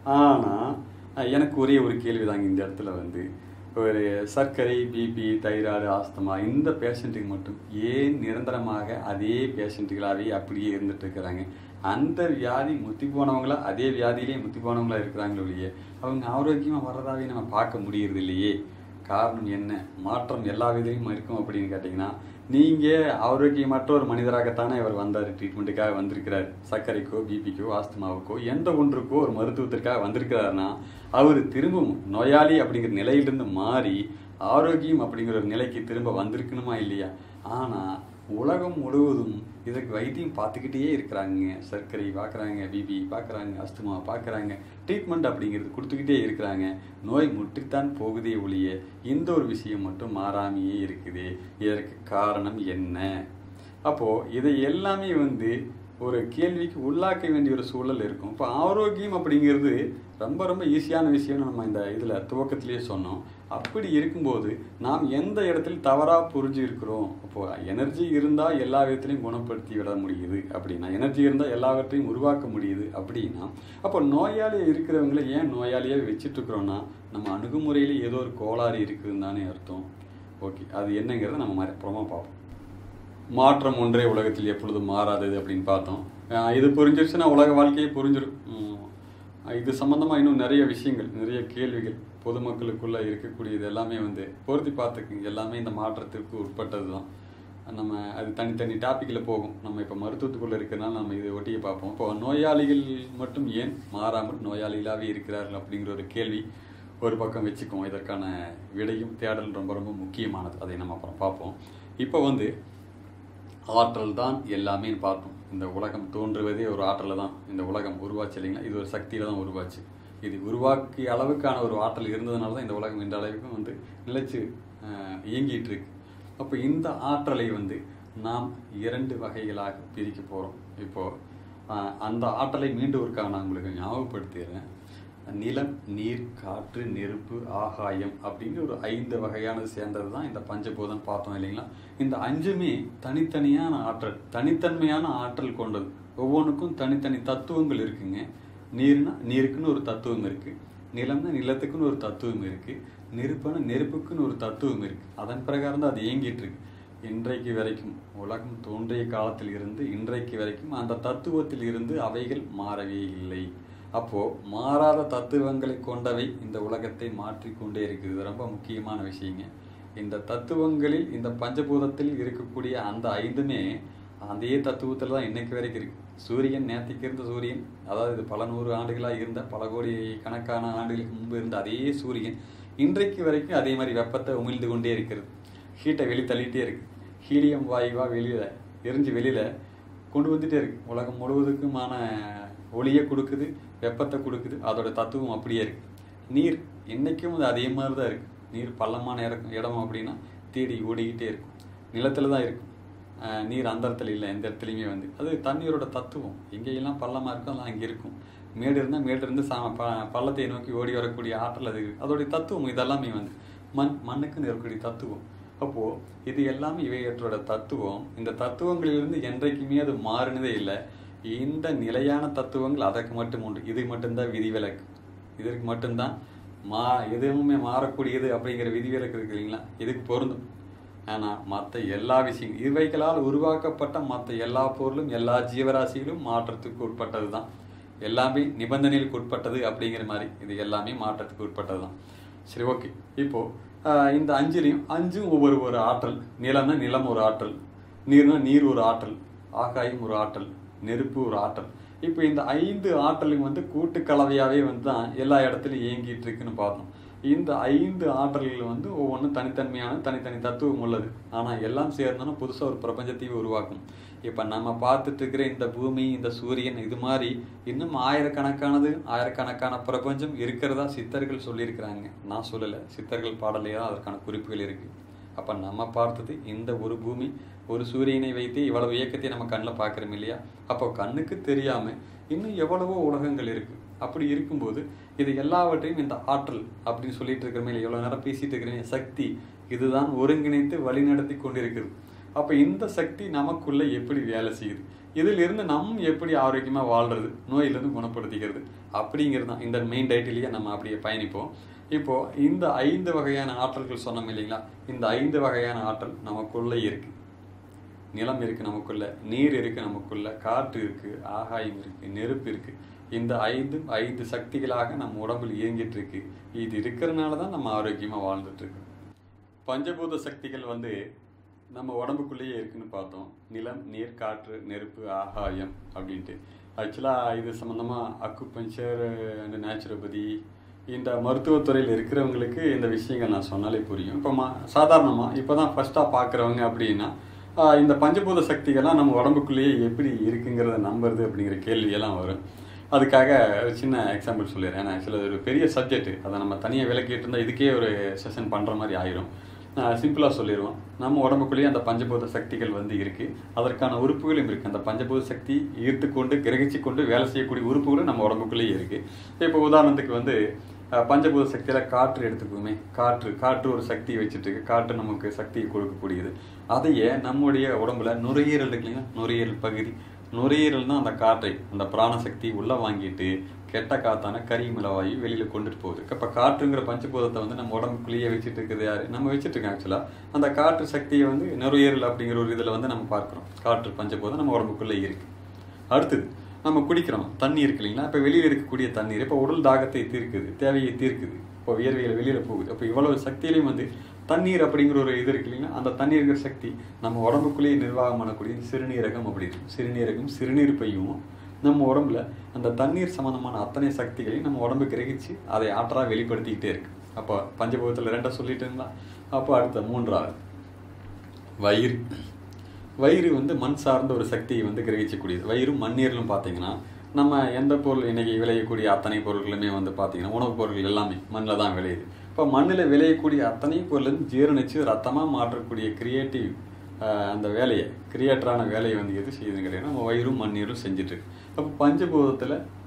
ஆனால் எனக்கு ஒரே ஒரு கேள்வி தாங்க இந்த இடத்துல வந்து ஒரு சர்க்கரை பிபி தைராய்டு ஆஸ்துமா இந்த பேஷண்ட்டுக்கு மட்டும் ஏன் நிரந்தரமாக அதே பேஷண்ட்டுகளாகவே அப்படியே இருந்துட்டு இருக்கிறாங்க அந்த வியாதி முத்தி போனவங்களா அதே வியாதியிலேயே முத்தி போனவங்களா இருக்கிறாங்களோ இல்லையே அவங்க ஆரோக்கியமாக வர்றதாவே நம்ம பார்க்க முடியறது இல்லையே காரணம் என்ன மாற்றம் எல்லா விதையும் இருக்கும் அப்படின்னு கேட்டிங்கன்னா நீங்கள் ஆரோக்கியமற்ற ஒரு மனிதராகத்தானே இவர் வந்தார் ட்ரீட்மெண்ட்டுக்காக வந்திருக்கிறார் சர்க்கரைக்கோ பிபிக்கோ ஆஸ்துமாவுக்கோ எந்த ஒன்றுக்கோ ஒரு மருத்துவத்திற்காக வந்திருக்கிறாருன்னா அவர் திரும்பவும் நோயாளி அப்படிங்கிற நிலையிலிருந்து மாறி ஆரோக்கியம் அப்படிங்கிற ஒரு நிலைக்கு திரும்ப வந்திருக்கணுமா இல்லையா ஆனால் உலகம் முழுவதும் இதுக்கு வைத்தியம் பார்த்துக்கிட்டே இருக்கிறாங்க சர்க்கரை பார்க்குறாங்க பிபி பார்க்குறாங்க அஸ்துமா பார்க்குறாங்க ட்ரீட்மெண்ட் அப்படிங்கிறது கொடுத்துக்கிட்டே இருக்கிறாங்க நோய் முற்றித்தான் போகுதே ஒழிய இந்த ஒரு விஷயம் மட்டும் மாறாமையே இருக்குது இதற்கு காரணம் என்ன அப்போது இதை எல்லாமே வந்து ஒரு கேள்விக்கு உள்ளாக்க வேண்டிய ஒரு சூழல் இருக்கும் இப்போ ஆரோக்கியம் அப்படிங்கிறது ரொம்ப ரொம்ப ஈஸியான விஷயம்னு நம்ம இந்த இதில் துவக்கத்திலேயே சொன்னோம் அப்படி இருக்கும்போது நாம் எந்த இடத்துல தவறாக புரிஞ்சு இருக்கிறோம் அப்போது எனர்ஜி இருந்தால் எல்லா விதத்திலையும் குணப்படுத்தி விட முடியுது அப்படின்னா எனர்ஜி இருந்தால் எல்லாவற்றையும் உருவாக்க முடியுது அப்படின்னா அப்போ நோயாளி இருக்கிறவங்கள ஏன் நோயாளியாக வச்சுட்டு இருக்கிறோன்னா நம்ம அணுகுமுறையில் ஏதோ ஒரு கோளாறு இருக்குதுன்னு தானே அர்த்தம் ஓகே அது என்னங்கிறத நம்ம மாதிரி அப்புறமா பார்ப்போம் மாற்றம் ஒன்றே உலகத்தில் எப்பொழுதும் மாறாதது அப்படின்னு பார்த்தோம் அஹ் இது புரிஞ்சிருச்சுன்னா உலக வாழ்க்கையே புரிஞ்சிடும் உம் இது சம்மந்தமாக இன்னும் நிறைய விஷயங்கள் நிறைய கேள்விகள் பொதுமக்களுக்குள்ளே இருக்கக்கூடியது எல்லாமே வந்து பொருத்தி பார்த்துக்குங்க எல்லாமே இந்த மாற்றத்திற்கு உட்பட்டது தான் நம்ம அது தனித்தனி டாப்பிக்கில் போகும் நம்ம இப்போ மருத்துவத்துக்குள்ளே இருக்கிறனால நம்ம இதை ஒட்டியே பார்ப்போம் இப்போ நோயாளிகள் மட்டும் ஏன் மாறாமல் நோயாளிகளாகவே இருக்கிறார்கள் அப்படிங்கிற ஒரு கேள்வி ஒரு பக்கம் வச்சுக்குவோம் இதற்கான விடையும் தேடல் ரொம்ப ரொம்ப முக்கியமானது அதை நம்ம அப்புறம் பார்ப்போம் இப்போ வந்து ஆற்றல் தான் எல்லாமே பார்த்தோம் இந்த உலகம் தோன்றுவதே ஒரு ஆற்றல் தான் இந்த உலகம் உருவாச்சு இல்லைங்களா இது ஒரு சக்தியில் தான் உருவாச்சு இது உருவாக்கிய அளவுக்கான ஒரு ஆற்றல் இருந்ததுனால தான் இந்த உலகம் இந்த அளவுக்கும் வந்து நிலைச்சு அஹ், இயங்கிட்டு இருக்கு அப்போ இந்த ஆற்றலை வந்து நாம் இரண்டு வகைகளாக பிரிக்க போகிறோம் இப்போது அந்த ஆற்றலை மீண்டும் ஒருக்காக நான் உங்களுக்கு ஞாபகப்படுத்திடுறேன் நிலம் நீர் காற்று நெருப்பு ஆகாயம் அப்படின்னு ஒரு ஐந்து வகையானது சேர்ந்தது தான் இந்த பஞ்சபூதம் பார்த்தோம் இல்லைங்களா இந்த அஞ்சுமே தனித்தனியான ஆற்றல் தனித்தன்மையான ஆற்றல் கொண்டது ஒவ்வொன்றுக்கும் தனித்தனி தத்துவங்கள் இருக்குங்க நீர்னா நீருக்குன்னு ஒரு தத்துவம் இருக்கு நிலம்னா நிலத்துக்குன்னு ஒரு தத்துவம் இருக்கு நெருப்புனா நெருப்புக்குன்னு ஒரு தத்துவம் இருக்கு அதன் பிரகாரம் தான் அது இயங்கிட்டு இருக்கு இன்றைக்கு வரைக்கும் உலகம் தோன்றிய காலத்தில் இருந்து இன்றைக்கு வரைக்கும் அந்த தத்துவத்தில் இருந்து அவைகள் மாறவே இல்லை அப்போ மாறாத தத்துவங்களை கொண்டவை இந்த உலகத்தை மாற்றிக்கொண்டே இருக்குது இது ரொம்ப முக்கியமான விஷயங்க இந்த தத்துவங்களில் இந்த பஞ்சபூதத்தில் இருக்கக்கூடிய அந்த ஐந்துமே அதே தத்துவத்தில் தான் இன்னைக்கு வரைக்கும் இருக்கு சூரியன் நேற்றுக்கு இருந்த சூரியன் அதாவது இது பல நூறு ஆண்டுகளாக இருந்த பல கோடி கணக்கான ஆண்டுகளுக்கு முன்பு இருந்த அதே சூரியன் இன்றைக்கு வரைக்கும் அதே மாதிரி வெப்பத்தை உமிழ்ந்து கொண்டே இருக்கிறது ஹீட்டை வெளி தள்ளிட்டே இருக்கு ஹீலியம் வாயுவாக வெளியில எரிஞ்சு வெளியில கொண்டு வந்துட்டே இருக்கு உலகம் முழுவதுக்குமான ஒளியை கொடுக்குது வெப்பத்தை கொடுக்குது அதோட தத்துவம் அப்படியே இருக்கு நீர் இன்னைக்கும் அது அதே மாதிரி தான் இருக்கு நீர் பள்ளமான இடம் இடம் அப்படின்னா தேடி ஓடிக்கிட்டே இருக்கும் நிலத்துல தான் இருக்கும் ஆஹ் நீர் அந்த இடத்துல இல்லை எந்த இடத்துலையுமே வந்து அது தண்ணீரோட தத்துவம் எங்கெல்லாம் பள்ளமாக இருக்கோ அதெல்லாம் அங்கே இருக்கும் மேடு இருந்தால் மேடு இருந்து சா ப பள்ளத்தை நோக்கி ஓடி வரக்கூடிய ஆற்றல் அது இருக்கு. அதோடைய தத்துவம் இதெல்லாமே வந்து மண் மண்ணுக்குன்னு இருக்கக்கூடிய தத்துவம் அப்போது இது எல்லாமே இவையற்றோட தத்துவம் இந்த தத்துவங்களிலிருந்து என்றைக்குமே அது மாறினதே இல்லை இந்த நிலையான தத்துவங்கள் அதற்கு மட்டும் உண்டு இது மட்டும்தான் விதிவிலக்கு இதற்கு மட்டும்தான் மா எதுவுமே மாறக்கூடியது அப்படிங்கிற விதிவிலக்கு இருக்கு இல்லைங்களா இதுக்கு பொருந்தும் ஆனால் மற்ற எல்லா விஷயங்களும் இவைகளால் உருவாக்கப்பட்ட மற்ற எல்லா பொருளும் எல்லா ஜீவராசிகளும் மாற்றத்துக்கு உட்பட்டது தான் எல்லாமே நிபந்தனைகளுக்கு உட்பட்டது அப்படிங்கிற மாதிரி இது எல்லாமே மாற்றத்துக்கு உட்பட்டது தான் சரி ஓகே இப்போ ஆஹ் இந்த அஞ்சுலையும் அஞ்சும் ஒவ்வொரு ஒரு ஆற்றல் நிலம்னா நிலம் ஒரு ஆற்றல் நீர்னா நீர் ஒரு ஆற்றல் ஆகாயம் ஒரு ஆற்றல் நெருப்பு ஒரு ஆற்றல் இப்போ இந்த ஐந்து ஆற்றலும் வந்து கூட்டு கலவையாவே வந்து தான் எல்லா இடத்துலையும் இயங்கிட்டு இருக்குன்னு பார்த்தோம் இந்த ஐந்து ஆற்றல்கள் வந்து ஒவ்வொன்றும் தனித்தன்மையான தனித்தனி தத்துவம் உள்ளது ஆனால் எல்லாம் சேர்ந்தோன்னா புதுசாக ஒரு பிரபஞ்சத்தையும் உருவாக்கும் இப்போ நம்ம பார்த்துட்டு இருக்கிற இந்த பூமி இந்த சூரியன் இது மாதிரி இன்னும் ஆயிரக்கணக்கானது ஆயிரக்கணக்கான பிரபஞ்சம் இருக்கிறதா சித்தர்கள் சொல்லியிருக்கிறாங்க நான் சொல்லலை சித்தர்கள் பாடலையே தான் அதற்கான குறிப்புகள் இருக்கு அப்போ நம்ம பார்த்தது இந்த ஒரு பூமி ஒரு சூரியனை வைத்து இவ்வளவு இயக்கத்தை நம்ம கண்ணில் பார்க்குறோம் இல்லையா அப்போ கண்ணுக்கு தெரியாமல் இன்னும் எவ்வளவோ உலகங்கள் இருக்கு அப்படி இருக்கும்போது இது எல்லாவற்றையும் இந்த ஆற்றல் அப்படின்னு சொல்லிட்டு இருக்கிறமே இல்லை எவ்வளோ நேரம் பேசிட்டு இருக்கிறமே சக்தி இதுதான் ஒருங்கிணைத்து வழிநடத்தி கொண்டிருக்கிறது அப்போ இந்த சக்தி நமக்குள்ள எப்படி வேலை செய்யுது இதிலிருந்து நம்ம எப்படி ஆரோக்கியமாக வாழ்றது நோயிலிருந்து குணப்படுத்திக்கிறது அப்படிங்கிறது தான் இந்த மெயின் டைட்டிலேயே நம்ம அப்படியே பயணிப்போம் இப்போ இந்த ஐந்து வகையான ஆற்றல்கள் சொன்னோம் இல்லைங்களா இந்த ஐந்து வகையான ஆற்றல் நமக்குள்ளே இருக்கு நிலம் இருக்கு நமக்குள்ள நீர் இருக்கு நமக்குள்ள காற்று இருக்கு ஆகாயம் இருக்கு நெருப்பு இருக்கு இந்த ஐந்து ஐந்து சக்திகளாக நம்ம உடம்புல இயங்கிட்டு இருக்கு இது இருக்கிறனால தான் நம்ம ஆரோக்கியமா வாழ்ந்துட்டு இருக்கோம் பஞ்சபூத சக்திகள் வந்து நம்ம உடம்புக்குள்ளேயே இருக்குன்னு பார்த்தோம் நிலம் நீர் காற்று நெருப்பு ஆகாயம் அப்படின்ட்டு ஆக்சுவலாக இது சம்மந்தமாக அக்கு பஞ்சர் அண்ட் நேச்சுரோபதி இந்த மருத்துவத்துறையில் இருக்கிறவங்களுக்கு இந்த விஷயங்கள் நான் சொன்னாலே புரியும் இப்போ மா சாதாரணமாக இப்போ தான் ஃபஸ்ட்டாக பார்க்குறவங்க அப்படின்னா ஆஹ் இந்த பஞ்சபூத சக்திகள்லாம் நம்ம உடம்புக்குள்ளேயே எப்படி இருக்குங்கிறத நம்புறது அப்படிங்கிற கேள்வியெல்லாம் வரும் அதுக்காக ஒரு சின்ன எக்ஸாம்பிள் சொல்லிடுறேன் ஏன்னா ஆக்சுவலாக ஒரு பெரிய சப்ஜெக்ட் அதை நம்ம தனியாக விளக்கிட்டு இருந்தால் இதுக்கே ஒரு செஷன் பண்ணுற மாதிரி ஆயிரும் சிம்பிளாக சொல்லிடுவோம் நம்ம உடம்புக்குள்ளேயே அந்த பஞ்சபூத சக்திகள் வந்து இருக்குது அதற்கான உறுப்புகளும் இருக்குது அந்த பஞ்சபூத சக்தி ஈர்த்து கொண்டு கிரகிச்சு கொண்டு வேலை செய்யக்கூடிய உறுப்புகளும் நம்ம உடம்புக்குள்ளேயே இருக்குது இப்போ உதாரணத்துக்கு வந்து அஹ், பஞ்சபூத சக்தியில் காற்று எடுத்துக்குவோமே காற்று காற்று ஒரு சக்தியை வச்சுட்டு இருக்கு. காற்று நமக்கு சக்தியை கொடுக்கக்கூடியது அதையே நம்முடைய உடம்புல நுரையீரல் இருக்கு இல்லைங்களா நுரையீரல் பகுதி நுரையீரல் தான் அந்த காற்றை அந்த பிராணசக்தி உள்ள வாங்கிட்டு கெட்ட காத்தான கரிமலவாயு வெளியில கொண்டுட்டு போகுது அப்ப காற்றுங்கிற பஞ்சபூதத்தை வந்து நம்ம உடம்புக்குள்ளேயே வச்சுட்டு இருக்குது யாரு நம்ம வச்சுட்டு இருக்கோம் ஆக்சுவலா அந்த காற்று சக்தியை வந்து நுரையீரல் அப்படிங்கிற ஒரு இதுல வந்து நம்ம பார்க்கிறோம் காற்று பஞ்சபூதம் நம்ம உடம்புக்குள்ளே இருக்கு அடுத்தது நம்ம குடிக்கிறோம் தண்ணி இருக்கு இல்லைங்களா இப்போ வெளியில் இருக்கக்கூடிய தண்ணீர் இப்போ உடல் தாகத்தை தீர்க்குது தேவையை தீர்க்குது இப்போ வியர்வையில் வெளியில் போகுது அப்போ இவ்வளவு சக்தியிலையும் வந்து தண்ணீர் அப்படிங்கிற ஒரு இது இருக்கு இல்லைங்களா அந்த தண்ணீருங்கிற சக்தி நம்ம உடம்புக்குள்ளேயே நிர்வாகம் பண்ணக்கூடிய சிறுநீரகம் அப்படி இருக்கு சிறுநீரகம் சிறுநீர் பையும் நம்ம உடம்புல அந்த தண்ணீர் சம்பந்தமான அத்தனை சக்திகளையும் நம்ம உடம்பு கிரகிச்சு அதை ஆற்றலாக வெளிப்படுத்திக்கிட்டே இருக்கு அப்போ பஞ்சபூதத்தில் ரெண்டா சொல்லிட்டுங்களா அப்போ அடுத்த மூன்றாவது வயிறு வயிறு வந்து மண் சார்ந்த ஒரு சக்தியை வந்து கிரகிக்கக்கூடியது வயிறும் மண்ணீரலும் பார்த்தீங்கன்னா நம்ம எந்த பொருள் இன்னைக்கு விளையக்கூடிய அத்தனை பொருட்களுமே வந்து பார்த்தீங்கன்னா உணவுப் பொருட்கள் எல்லாமே மண்ணில் தான் விளையுது இப்போ மண்ணில் விளையக்கூடிய அத்தனை பொருளும் ஜீரணிச்சு ரத்தமாக மாற்றக்கூடிய கிரியேட்டிவ் அந்த வேலையை கிரியேட்டரான வேலையை வந்து எது செய்யுதுன்னு கேட்டீங்கன்னா நம்ம வயிறும் மண்ணீரும் செஞ்சுட்டு இருக்கு அப்போ பஞ்சபூதத்தில்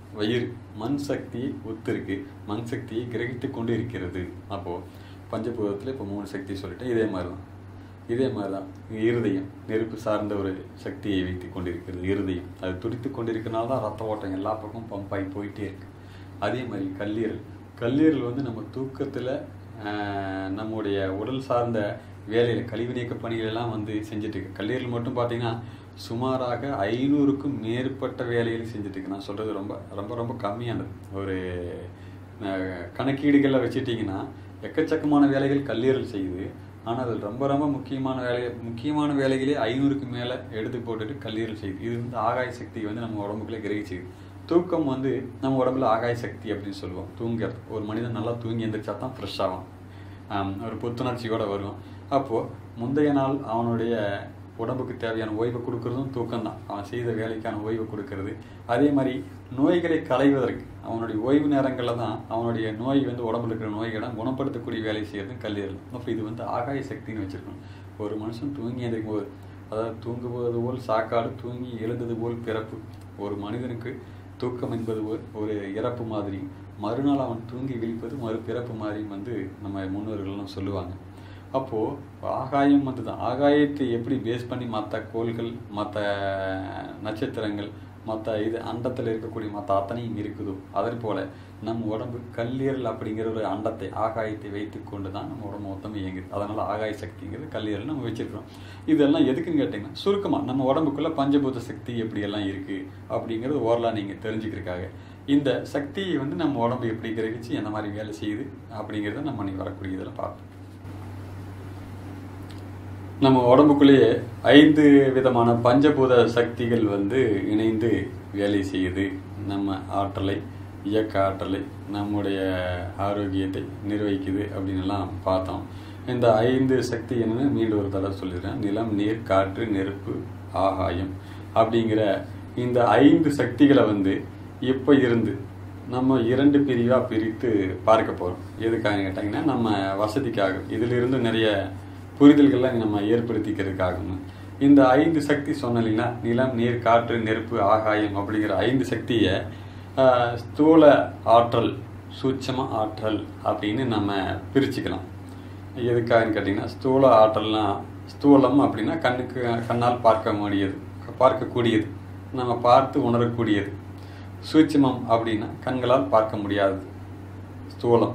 வயிறு மண் சக்தியை ஒத்திருக்கு மண் சக்தியை கிரகித்து கொண்டு இருக்கிறது அப்போது பஞ்சபூதத்தில் இப்போ மூணு சக்தி சொல்லிட்டேன் இதே மாதிரி தான் இதே மாதிரி தான் இருதயம் நெருப்பு சார்ந்த ஒரு சக்தியை வைத்து கொண்டிருக்கிறது இருதயம் அது துடித்து கொண்டிருக்கிறனால தான் ரத்த ஓட்டம் எல்லா பக்கமும் பம்ப் ஆகி போயிட்டே இருக்கு அதே மாதிரி கல்லீரல் கல்லீரல் வந்து நம்ம தூக்கத்தில் நம்முடைய உடல் சார்ந்த வேலையில் கழிவு நீக்க பணிகள் எல்லாம் வந்து செஞ்சுட்டு இருக்கு கல்லீரல் மட்டும் பார்த்தீங்கன்னா சுமாராக ஐநூறுக்கும் மேற்பட்ட வேலைகள் செஞ்சுட்டு இருக்கு நான் சொல்கிறது ரொம்ப ரொம்ப ரொம்ப கம்மியானது ஒரு அஹ், கணக்கீடுகளை வச்சுட்டிங்கன்னா எக்கச்சக்கமான வேலைகள் கல்லீரல் செய்யுது ஆனால் அதில் ரொம்ப ரொம்ப முக்கியமான வேலை முக்கியமான வேலைகளே ஐநூறுக்கு மேலே எடுத்து போட்டுட்டு கல்லீரல் செய்யுது இது வந்து ஆகாய சக்தி வந்து நம்ம உடம்புக்குள்ளே கிரகிச்சுது தூக்கம் வந்து நம்ம உடம்புல ஆகாய சக்தி அப்படின்னு சொல்லுவோம் தூங்குறது ஒரு மனிதன் நல்லா தூங்கி எந்திரிச்சா தான் ஃப்ரெஷ் ஆகும் ஆம், ஒரு புத்துணர்ச்சியோட வருவான் அப்போது முந்தைய நாள் அவனுடைய உடம்புக்கு தேவையான ஓய்வை கொடுக்கறதும் தூக்கம் தான் அவன் செய்த வேலைக்கான ஓய்வை கொடுக்கறது அதே மாதிரி நோய்களை களைவதற்கு அவனுடைய ஓய்வு நேரங்களில் தான் அவனுடைய நோய் வந்து உடம்புல இருக்கிற நோய்களை குணப்படுத்தக்கூடிய வேலை செய்யறது கல்லீரல் அப்போ இது வந்து ஆகாய சக்தின்னு வச்சுருக்கணும் ஒரு மனுஷன் தூங்கி எந்திரிக்கும் போது அதாவது தூங்குவது போல் சாக்காடு தூங்கி எழுந்தது போல் பிறப்பு ஒரு மனிதனுக்கு தூக்கம் என்பது ஒரு ஒரு இறப்பு மாதிரி மறுநாள் அவன் தூங்கி விழிப்பது மறு பிறப்பு மாதிரி வந்து நம்ம முன்னோர்கள்லாம் சொல்லுவாங்க அப்போது ஆகாயம் வந்து தான் ஆகாயத்தை எப்படி பேஸ் பண்ணி மற்ற கோள்கள் மற்ற நட்சத்திரங்கள் மற்ற இது அண்டத்தில் இருக்கக்கூடிய மற்ற அத்தனையும் இருக்குதோ அதே போல் நம்ம உடம்பு கல்லீரல் அப்படிங்கிற ஒரு அண்டத்தை ஆகாயத்தை வைத்து கொண்டு தான் நம்ம உடம்பு மொத்தம் இயங்குது அதனால் ஆகாய சக்திங்கிறது கல்லீரல் நம்ம வச்சிருக்கிறோம் இதெல்லாம் எதுக்குன்னு கேட்டிங்கன்னா சுருக்கமாக நம்ம உடம்புக்குள்ள பஞ்சபூத சக்தி எப்படியெல்லாம் இருக்குது அப்படிங்கிறது ஓரலாக நீங்கள் தெரிஞ்சுக்கிறதுக்காக இந்த சக்தியை வந்து நம்ம உடம்பு எப்படி கிரகிச்சு எந்த மாதிரி வேலை செய்யுது அப்படிங்கிறத நம்ம நீ வரக்கூடிய இதில் பார்ப்போம் நம்ம உடம்புக்குள்ளேயே ஐந்து விதமான பஞ்சபூத சக்திகள் வந்து இணைந்து வேலை செய்யுது நம்ம ஆற்றலை இயக்க ஆற்றலை நம்முடைய ஆரோக்கியத்தை நிர்வகிக்குது அப்படின்னு எல்லாம் பார்த்தோம் இந்த ஐந்து சக்தி என்னன்னு மீண்டும் ஒரு தடவை சொல்லிடுறேன் நிலம் நீர் காற்று நெருப்பு ஆகாயம் அப்படிங்கிற இந்த ஐந்து சக்திகளை வந்து இப்போ இருந்து நம்ம இரண்டு பிரிவாக பிரித்து பார்க்க போகிறோம் எதுக்காக கேட்டிங்கன்னா நம்ம வசதிக்காக இதிலிருந்து நிறைய புரிதல்களை நம்ம ஏற்படுத்திக்கிறதுக்காகவும் இந்த ஐந்து சக்தி சொன்ன இல்லைங்களா நிலம் நீர் காற்று நெருப்பு ஆகாயம் அப்படிங்கிற ஐந்து சக்தியை ஆஹ், ஸ்தூல ஆற்றல் சூட்சம ஆற்றல் அப்படின்னு நம்ம பிரிச்சுக்கலாம் எதுக்காகன்னு கேட்டிங்கன்னா ஸ்தூல ஆற்றல்னா ஸ்தூலம் அப்படின்னா கண்ணுக்கு கண்ணால் பார்க்க முடியது பார்க்கக்கூடியது நம்ம பார்த்து உணரக்கூடியது சூட்சுமம் அப்படின்னா கண்களால் பார்க்க முடியாதது ஸ்தூலம்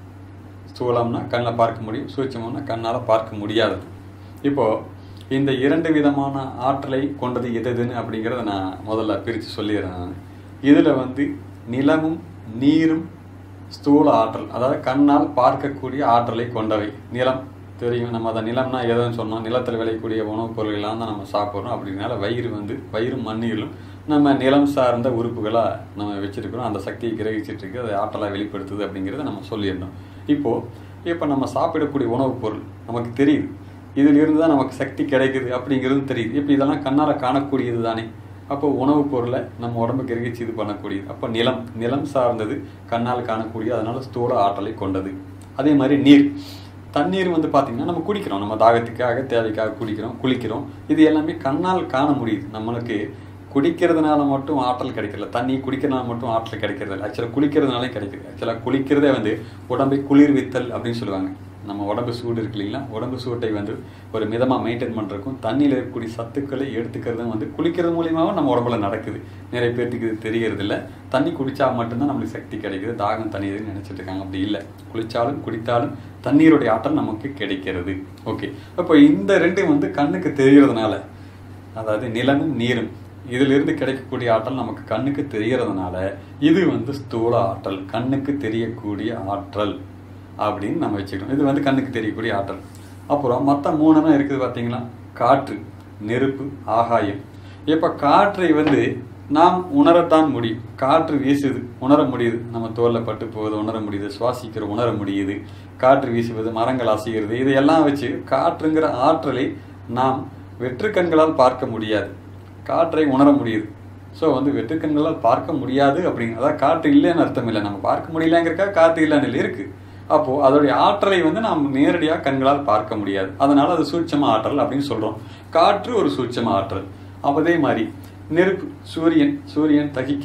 ஸ்தூலம்னா கண்ணில் பார்க்க முடியும் சூட்சமம்னா கண்ணால் பார்க்க முடியாதது இப்போது இந்த இரண்டு விதமான ஆற்றலை கொண்டது எது எதுன்னு அப்படிங்கிறத நான் முதல்ல பிரித்து சொல்லிடுறேன் நான் இதில் வந்து நிலமும் நீரும் ஸ்தூல ஆற்றல் அதாவது கண்ணால் பார்க்கக்கூடிய ஆற்றலை கொண்டவை நிலம் தெரியும் நம்ம அதை நிலம்னா எதுன்னு சொன்னோம் நிலத்தில் விளையக்கூடிய உணவுப் பொருள்கள்லாம் தான் நம்ம சாப்பிட்றோம் அப்படினால வயிறு வந்து வயிறும் மண்ணீரிலும் நம்ம நிலம் சார்ந்த உறுப்புகளாக நம்ம வச்சிருக்கிறோம் அந்த சக்தியை கிரகிச்சிட்டு இருக்கு அதை ஆற்றலாக வெளிப்படுத்துது அப்படிங்கிறத நம்ம சொல்லியிருந்தோம் இப்போது இப்போ நம்ம சாப்பிடக்கூடிய உணவுப் பொருள் நமக்கு தெரியுது இதில் இருந்து தான் நமக்கு சக்தி கிடைக்குது அப்படிங்கிறதும் தெரியுது இப்போ இதெல்லாம் கண்ணால் காணக்கூடியது தானே அப்போ உணவுப் பொருளை நம்ம உடம்பு கிரகிச்சு இது பண்ணக்கூடியது அப்போ நிலம் நிலம் சார்ந்தது கண்ணால் காணக்கூடிய அதனால ஸ்தூல ஆற்றலை கொண்டது அதே மாதிரி நீர் தண்ணீர் வந்து பார்த்திங்கன்னா நம்ம குடிக்கிறோம் நம்ம தாகத்துக்காக தேவைக்காக குடிக்கிறோம் குளிக்கிறோம் இது எல்லாமே கண்ணால் காண முடியுது நம்மளுக்கு குடிக்கிறதுனால மட்டும் ஆற்றல் கிடைக்கல தண்ணி குடிக்கிறதுனால மட்டும் ஆற்றல் கிடைக்கிறது இல்லை ஆக்சுவலாக குளிக்கிறதுனாலே கிடைக்குது ஆக்சுவலாக குளிக்கிறதே வந்து உடம்பை குளிர்வித்தல் அப்படின்னு சொல்லுவாங்க நம்ம உடம்பு சூடு இருக்கு இல்லைங்களா உடம்பு சூட்டை வந்து ஒரு மிதமாக மெயின்டைன் பண்ணுறதுக்கும் தண்ணியில் இருக்கக்கூடிய சத்துக்களை எடுத்துக்கிறதும் வந்து குளிக்கிறது மூலியமாகவும் நம்ம உடம்புல நடக்குது நிறைய பேர்த்துக்கு இது தெரியறது இல்லை தண்ணி குடித்தா மட்டும்தான் நம்மளுக்கு சக்தி கிடைக்குது தாகம் தண்ணீர்னு நினச்சிட்டு இருக்காங்க அப்படி இல்லை குளித்தாலும் குடித்தாலும் தண்ணீருடைய ஆற்றல் நமக்கு கிடைக்கிறது ஓகே அப்போ இந்த ரெண்டும் வந்து கண்ணுக்கு தெரியறதுனால அதாவது நிலமும் நீரும் இதிலிருந்து கிடைக்கக்கூடிய ஆற்றல் நமக்கு கண்ணுக்கு தெரியறதுனால இது வந்து ஸ்தூல ஆற்றல் கண்ணுக்கு தெரியக்கூடிய ஆற்றல் அப்படின்னு நம்ம வச்சுக்கணும் இது வந்து கண்ணுக்கு தெரியக்கூடிய ஆற்றல் அப்புறம் மற்ற மூணுனா இருக்குது பார்த்தீங்களா காற்று நெருப்பு ஆகாயம் இப்போ காற்றை வந்து நாம் உணரத்தான் முடியும் காற்று வீசுது உணர முடியுது நம்ம தோல்ல பட்டு போகுது உணர முடியுது சுவாசிக்கிற உணர முடியுது காற்று வீசுவது மரங்கள் அசைகிறது இதையெல்லாம் வச்சு காற்றுங்கிற ஆற்றலை நாம் வெற்றுக்கண்களால் பார்க்க முடியாது காற்றை உணர முடியுது ஸோ வந்து வெற்றுக்கண்களால் பார்க்க முடியாது அப்படிங்க அதாவது காற்று இல்லைன்னு அர்த்தம் இல்லை நம்ம பார்க்க முடியலங்கிறக்கா காற்று இல்லைன்னு இருக்கு அப்போ அதோடைய ஆற்றலை வந்து நாம் நேரடியாக கண்களால் பார்க்க முடியாது அதனால அது சூட்சம ஆற்றல் அப்படின்னு சொல்றோம் காற்று ஒரு சூட்சம ஆற்றல் அப்ப அதே மாதிரி நெருப்பு சூரியன் சூரியன் தகிக்குது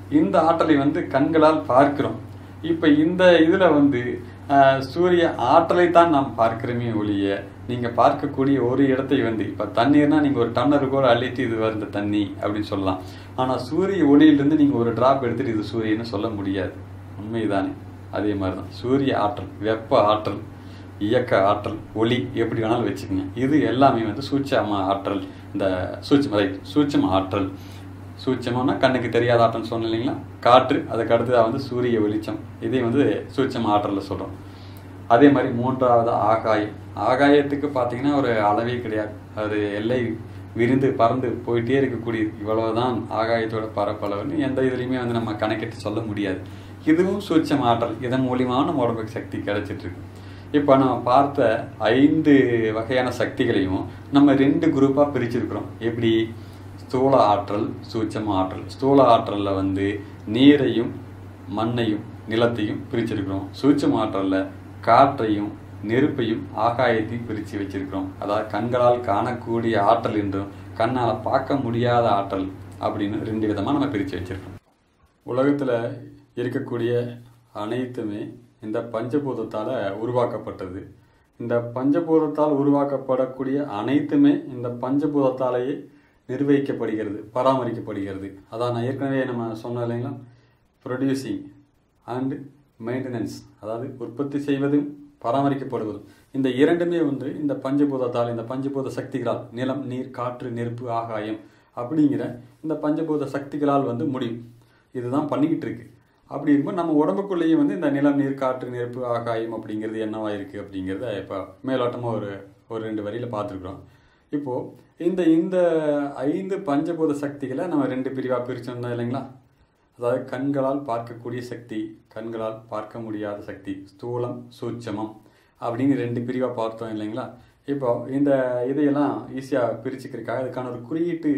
இந்த ஆற்றலை வந்து கண்களால் பார்க்கிறோம் இப்போ இந்த இதில் வந்து ஆஹ், சூரிய ஆற்றலை தான் நாம் பார்க்கிறோமே ஒழிய நீங்கள் பார்க்கக்கூடிய ஒரு இடத்தை வந்து இப்போ தண்ணீர்னா நீங்கள் ஒரு டம்ளர் கூட அள்ளிட்டு இது வருந்த தண்ணி அப்படின்னு சொல்லலாம் ஆனால் சூரிய ஒளியிலிருந்து நீங்கள் ஒரு டிராப் எடுத்துட்டு இது சூரியன்னு சொல்ல முடியாது உண்மைதானே அதே மாதிரி தான் சூரிய ஆற்றல் வெப்ப ஆற்றல் இயக்க ஆற்றல் ஒளி எப்படி வேணாலும் வச்சுக்கோங்க இது எல்லாமே வந்து சூட்சம ஆற்றல் இந்த சூட்சம ரைட் சூட்சம ஆற்றல் சூட்சமம்னா கண்ணுக்கு தெரியாத ஆற்றல் சொன்னேன் இல்லைங்களா காற்று அதுக்கு அடுத்ததாக வந்து சூரிய வெளிச்சம் இதே வந்து சூட்சம ஆற்றலில் சொல்கிறோம் அதே மாதிரி மூன்றாவது ஆகாயம் ஆகாயத்துக்கு பார்த்தீங்கன்னா ஒரு அளவே கிடையாது அது எல்லை விரிந்து பறந்து போயிட்டே இருக்கக்கூடியது இவ்வளவுதான் ஆகாயத்தோட பரப்பளவுன்னு எந்த இதுலையுமே வந்து நம்ம கணக்கிட்டு சொல்ல முடியாது இதுவும் சூட்சம ஆற்றல் இதன் மூலியமாக நம்ம உடம்புக்கு சக்தி கிடைச்சிட்டு இருக்கு இப்போ நம்ம பார்த்த ஐந்து வகையான சக்திகளையும் நம்ம ரெண்டு குரூப்பாக பிரிச்சிருக்கிறோம் எப்படி ஸ்தூல ஆற்றல் சூட்சம ஆற்றல் ஸ்தூல ஆற்றலில் வந்து நீரையும் மண்ணையும் நிலத்தையும் பிரிச்சிருக்கிறோம் சூட்சம ஆற்றலில் காற்றையும் நெருப்பையும் ஆகாயத்தையும் பிரித்து வச்சிருக்கிறோம் அதாவது கண்களால் காணக்கூடிய ஆற்றல் என்றும் கண்ணால் பார்க்க முடியாத ஆற்றல் அப்படின்னு ரெண்டு விதமாக நம்ம பிரித்து வச்சிருக்கோம் உலகத்தில் இருக்கக்கூடிய அனைத்துமே இந்த பஞ்சபூதத்தால் உருவாக்கப்பட்டது இந்த பஞ்சபூதத்தால் உருவாக்கப்படக்கூடிய அனைத்துமே இந்த பஞ்சபூதத்தாலேயே நிர்வகிக்கப்படுகிறது பராமரிக்கப்படுகிறது அதான் நான் ஏற்கனவே நம்ம சொன்னோம் இல்லைங்களா ப்ரொடியூசிங் அண்ட் மெயின்டெனன்ஸ் அதாவது உற்பத்தி செய்வதும் பராமரிக்கப்படுவதும் இந்த இரண்டுமே வந்து இந்த பஞ்சபூதத்தால் இந்த பஞ்சபூத சக்திகளால் நிலம் நீர் காற்று நெருப்பு ஆகாயம் அப்படிங்கிற இந்த பஞ்சபூத சக்திகளால் வந்து முடியும் இதுதான் பண்ணிக்கிட்டு இருக்கு அப்படி இருக்கும்போது நம்ம உடம்புக்குள்ளேயே வந்து இந்த நிலம் நீர் காற்று நெருப்பு ஆகாயம் அப்படிங்கிறது என்னவா இருக்கு அப்படிங்கிறத இப்போ மேலோட்டமாக ஒரு ஒரு ரெண்டு வரியில் பார்த்துருக்குறோம் இப்போது இந்த இந்த ஐந்து பஞ்சபூத சக்திகளை நம்ம ரெண்டு பிரிவாக பிரிச்சிருந்தோம் இல்லைங்களா அதாவது கண்களால் பார்க்கக்கூடிய சக்தி கண்களால் பார்க்க முடியாத சக்தி ஸ்தூலம் சூட்சமம் அப்படின்னு ரெண்டு பிரிவாக பார்த்தோம் இல்லைங்களா இப்போ இந்த இதையெல்லாம் ஈஸியாக பிரிச்சுக்கிறதுக்காக இதுக்கான ஒரு குறியீட்டு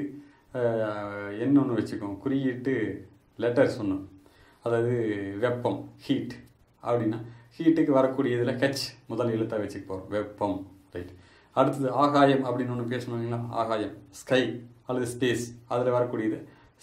அஹ், எண் ஒன்று வச்சுக்கோம் குறியீட்டு லெட்டர்ஸ் ஒன்று அதாவது வெப்பம் ஹீட் அப்படின்னா ஹீட்டுக்கு வரக்கூடிய இதில் ஹெச் முதல் எழுத்தாக வச்சுக்க போகிறோம் வெப்பம் ரைட் அடுத்தது ஆகாயம் அப்படின்னு ஒன்று பேசணும் இல்லைங்களா ஆகாயம் ஸ்கை அல்லது ஸ்பேஸ் அதில் வரக்கூடியது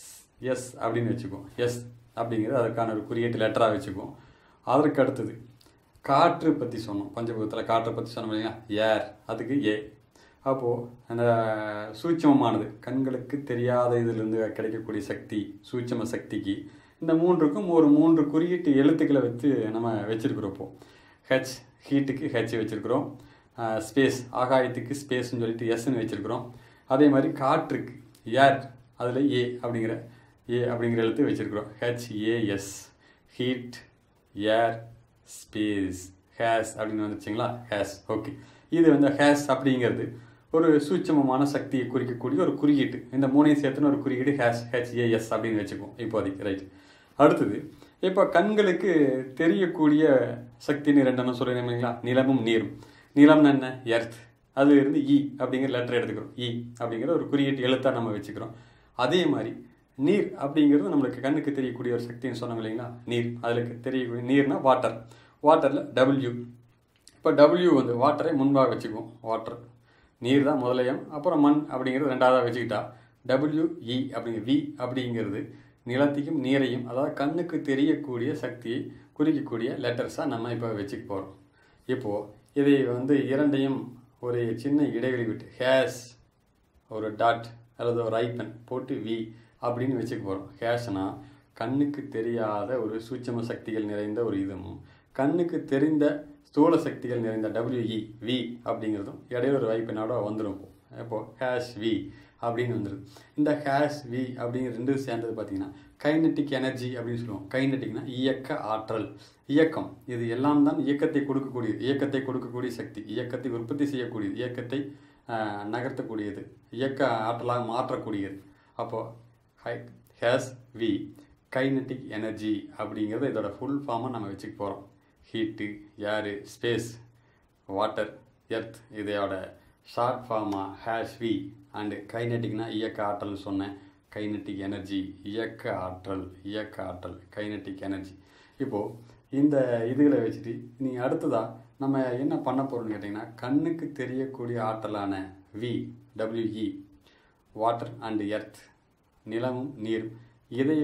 எஸ் அப்படின்னு வச்சுக்குவோம் எஸ் அப்படிங்கிறது அதுக்கான ஒரு குறியீட்டு லெட்டராக வச்சுக்குவோம் அதற்கு அடுத்தது காற்று பற்றி சொன்னோம் பஞ்சபூதத்தில் காற்றை பற்றி சொன்னோம் இல்லைங்களா ஏர் அதுக்கு ஏ அப்போது அந்த சூட்சமமானது கண்களுக்கு தெரியாத இதிலிருந்து கிடைக்கக்கூடிய சக்தி சூட்சம சக்திக்கு இந்த மூன்றுக்கும் ஒரு மூன்று குறியீட்டு எழுத்துக்களை வச்சு நம்ம வச்சிருக்கிறோம் இப்போ ஹெச் ஹீட்டுக்கு ஹெச் வச்சிருக்கிறோம் ஸ்பேஸ் ஆகாயத்துக்கு ஸ்பேஸ்னு சொல்லிட்டு எஸ்ன்னு வச்சிருக்கிறோம் அதே மாதிரி காற்றுக்கு ஏர் அதில் ஏ அப்படிங்கிற ஏ அப்படிங்கிற எழுத்து வச்சிருக்கிறோம் ஹெச்ஏஎஸ் ஹீட் ஏர் ஸ்பேஸ் ஹேஸ் அப்படின்னு வந்துச்சுங்களா ஹேஸ் ஓகே இது வந்து ஹேஸ் அப்படிங்கிறது ஒரு சூட்சமமான சக்தியை குறிக்கக்கூடிய ஒரு குறியீட்டு இந்த மூணையும் சேர்த்துன்னு ஒரு குறியீடு ஹேஷ் ஹெச்ஏஎஸ் அப்படின்னு வச்சுக்குவோம் இப்போதைக்கு ரைட் அடுத்தது இப்போ கண்களுக்கு தெரியக்கூடிய சக்தின்னு ரெண்டெண்ணம் சொல்கிறேன் இல்லைங்களா நிலமும் நீரும் நிலம்னு என்ன எர்த் அதுல இருந்து இ அப்படிங்கிற லெட்டர் எடுத்துக்கிறோம் இ அப்படிங்கிற ஒரு குறியீட்டு எழுத்தாக நம்ம வச்சுக்கிறோம் அதே மாதிரி நீர் அப்படிங்கிறது நம்மளுக்கு கண்ணுக்கு தெரியக்கூடிய ஒரு சக்தின்னு சொன்னோம் இல்லைங்களா நீர் அதில் தெரியக்கூடிய நீர்னா வாட்டர் வாட்டரில் டபிள்யூ இப்போ டபிள்யூ வந்து வாட்டரை முன்பாக வச்சுக்குவோம் வாட்டர் நீர் தான் முதலையம் அப்புறம் மண் அப்படிங்கிறது ரெண்டாவதாக வச்சுக்கிட்டா டபிள்யூஇ அப்படிங்கிற வி அப்படிங்கிறது நிலத்தையும் நீரையும் அதாவது கண்ணுக்கு தெரியக்கூடிய சக்தியை குறிக்கக்கூடிய லெட்டர்ஸாக நம்ம இப்போ வச்சுக்க போகிறோம் இப்போது இதை வந்து இரண்டையும் ஒரு சின்ன இடைவெளி விட்டு ஹேஸ் ஒரு டாட் அல்லது ஒரு ஐப்பன் போட்டு வி அப்படின்னு வச்சுக்க போகிறோம் ஹேஷ்னா கண்ணுக்கு தெரியாத ஒரு சூட்சம சக்திகள் நிறைந்த ஒரு இதுவும் கண்ணுக்கு தெரிந்த ஸ்தூல சக்திகள் நிறைந்த டபிள்யூஇ வி அப்படிங்கிறதும் இடையில ஒரு வைப்பனோட வந்துடும் இப்போ ஹேஷ் வி அப்படின்னு வந்துடுது இந்த ஹேஷ் வி அப்படிங்கிற ரெண்டு சேர்ந்தது பார்த்தீங்கன்னா கைனட்டிக் எனர்ஜி அப்படின்னு சொல்லுவோம் கைனட்டிக்னா இயக்க ஆற்றல் இயக்கம் இது எல்லாம் தான் இயக்கத்தை கொடுக்கக்கூடியது இயக்கத்தை கொடுக்கக்கூடிய சக்தி இயக்கத்தை உற்பத்தி செய்யக்கூடியது இயக்கத்தை ஆஹ், நகர்த்தக்கூடியது இயக்க ஆற்றலாக மாற்றக்கூடியது அப்போது ஹை ஹேஸ் வி கைனட்டிக் எனர்ஜி அப்படிங்கிறத இதோட ஃபுல் ஃபார்மாக நம்ம வச்சுக்க போகிறோம் heat air space water earth இதையோட ஷார்ட் ஃபார்மாக ஹேஷ் வி அண்டு கைனட்டிக்னா இயக்க ஆற்றல்னு சொன்னேன் கைனட்டிக் எனர்ஜி இயக்க ஆற்றல் இயக்க ஆற்றல் கைனட்டிக் எனர்ஜி இப்போது இந்த இதுகளை வச்சுட்டு நீங்கள் அடுத்ததாக நம்ம என்ன பண்ண போகிறோம்னு கேட்டிங்கன்னா கண்ணுக்கு தெரியக்கூடிய ஆற்றலான V W E water and earth நிலமும் நீரும் இதையும்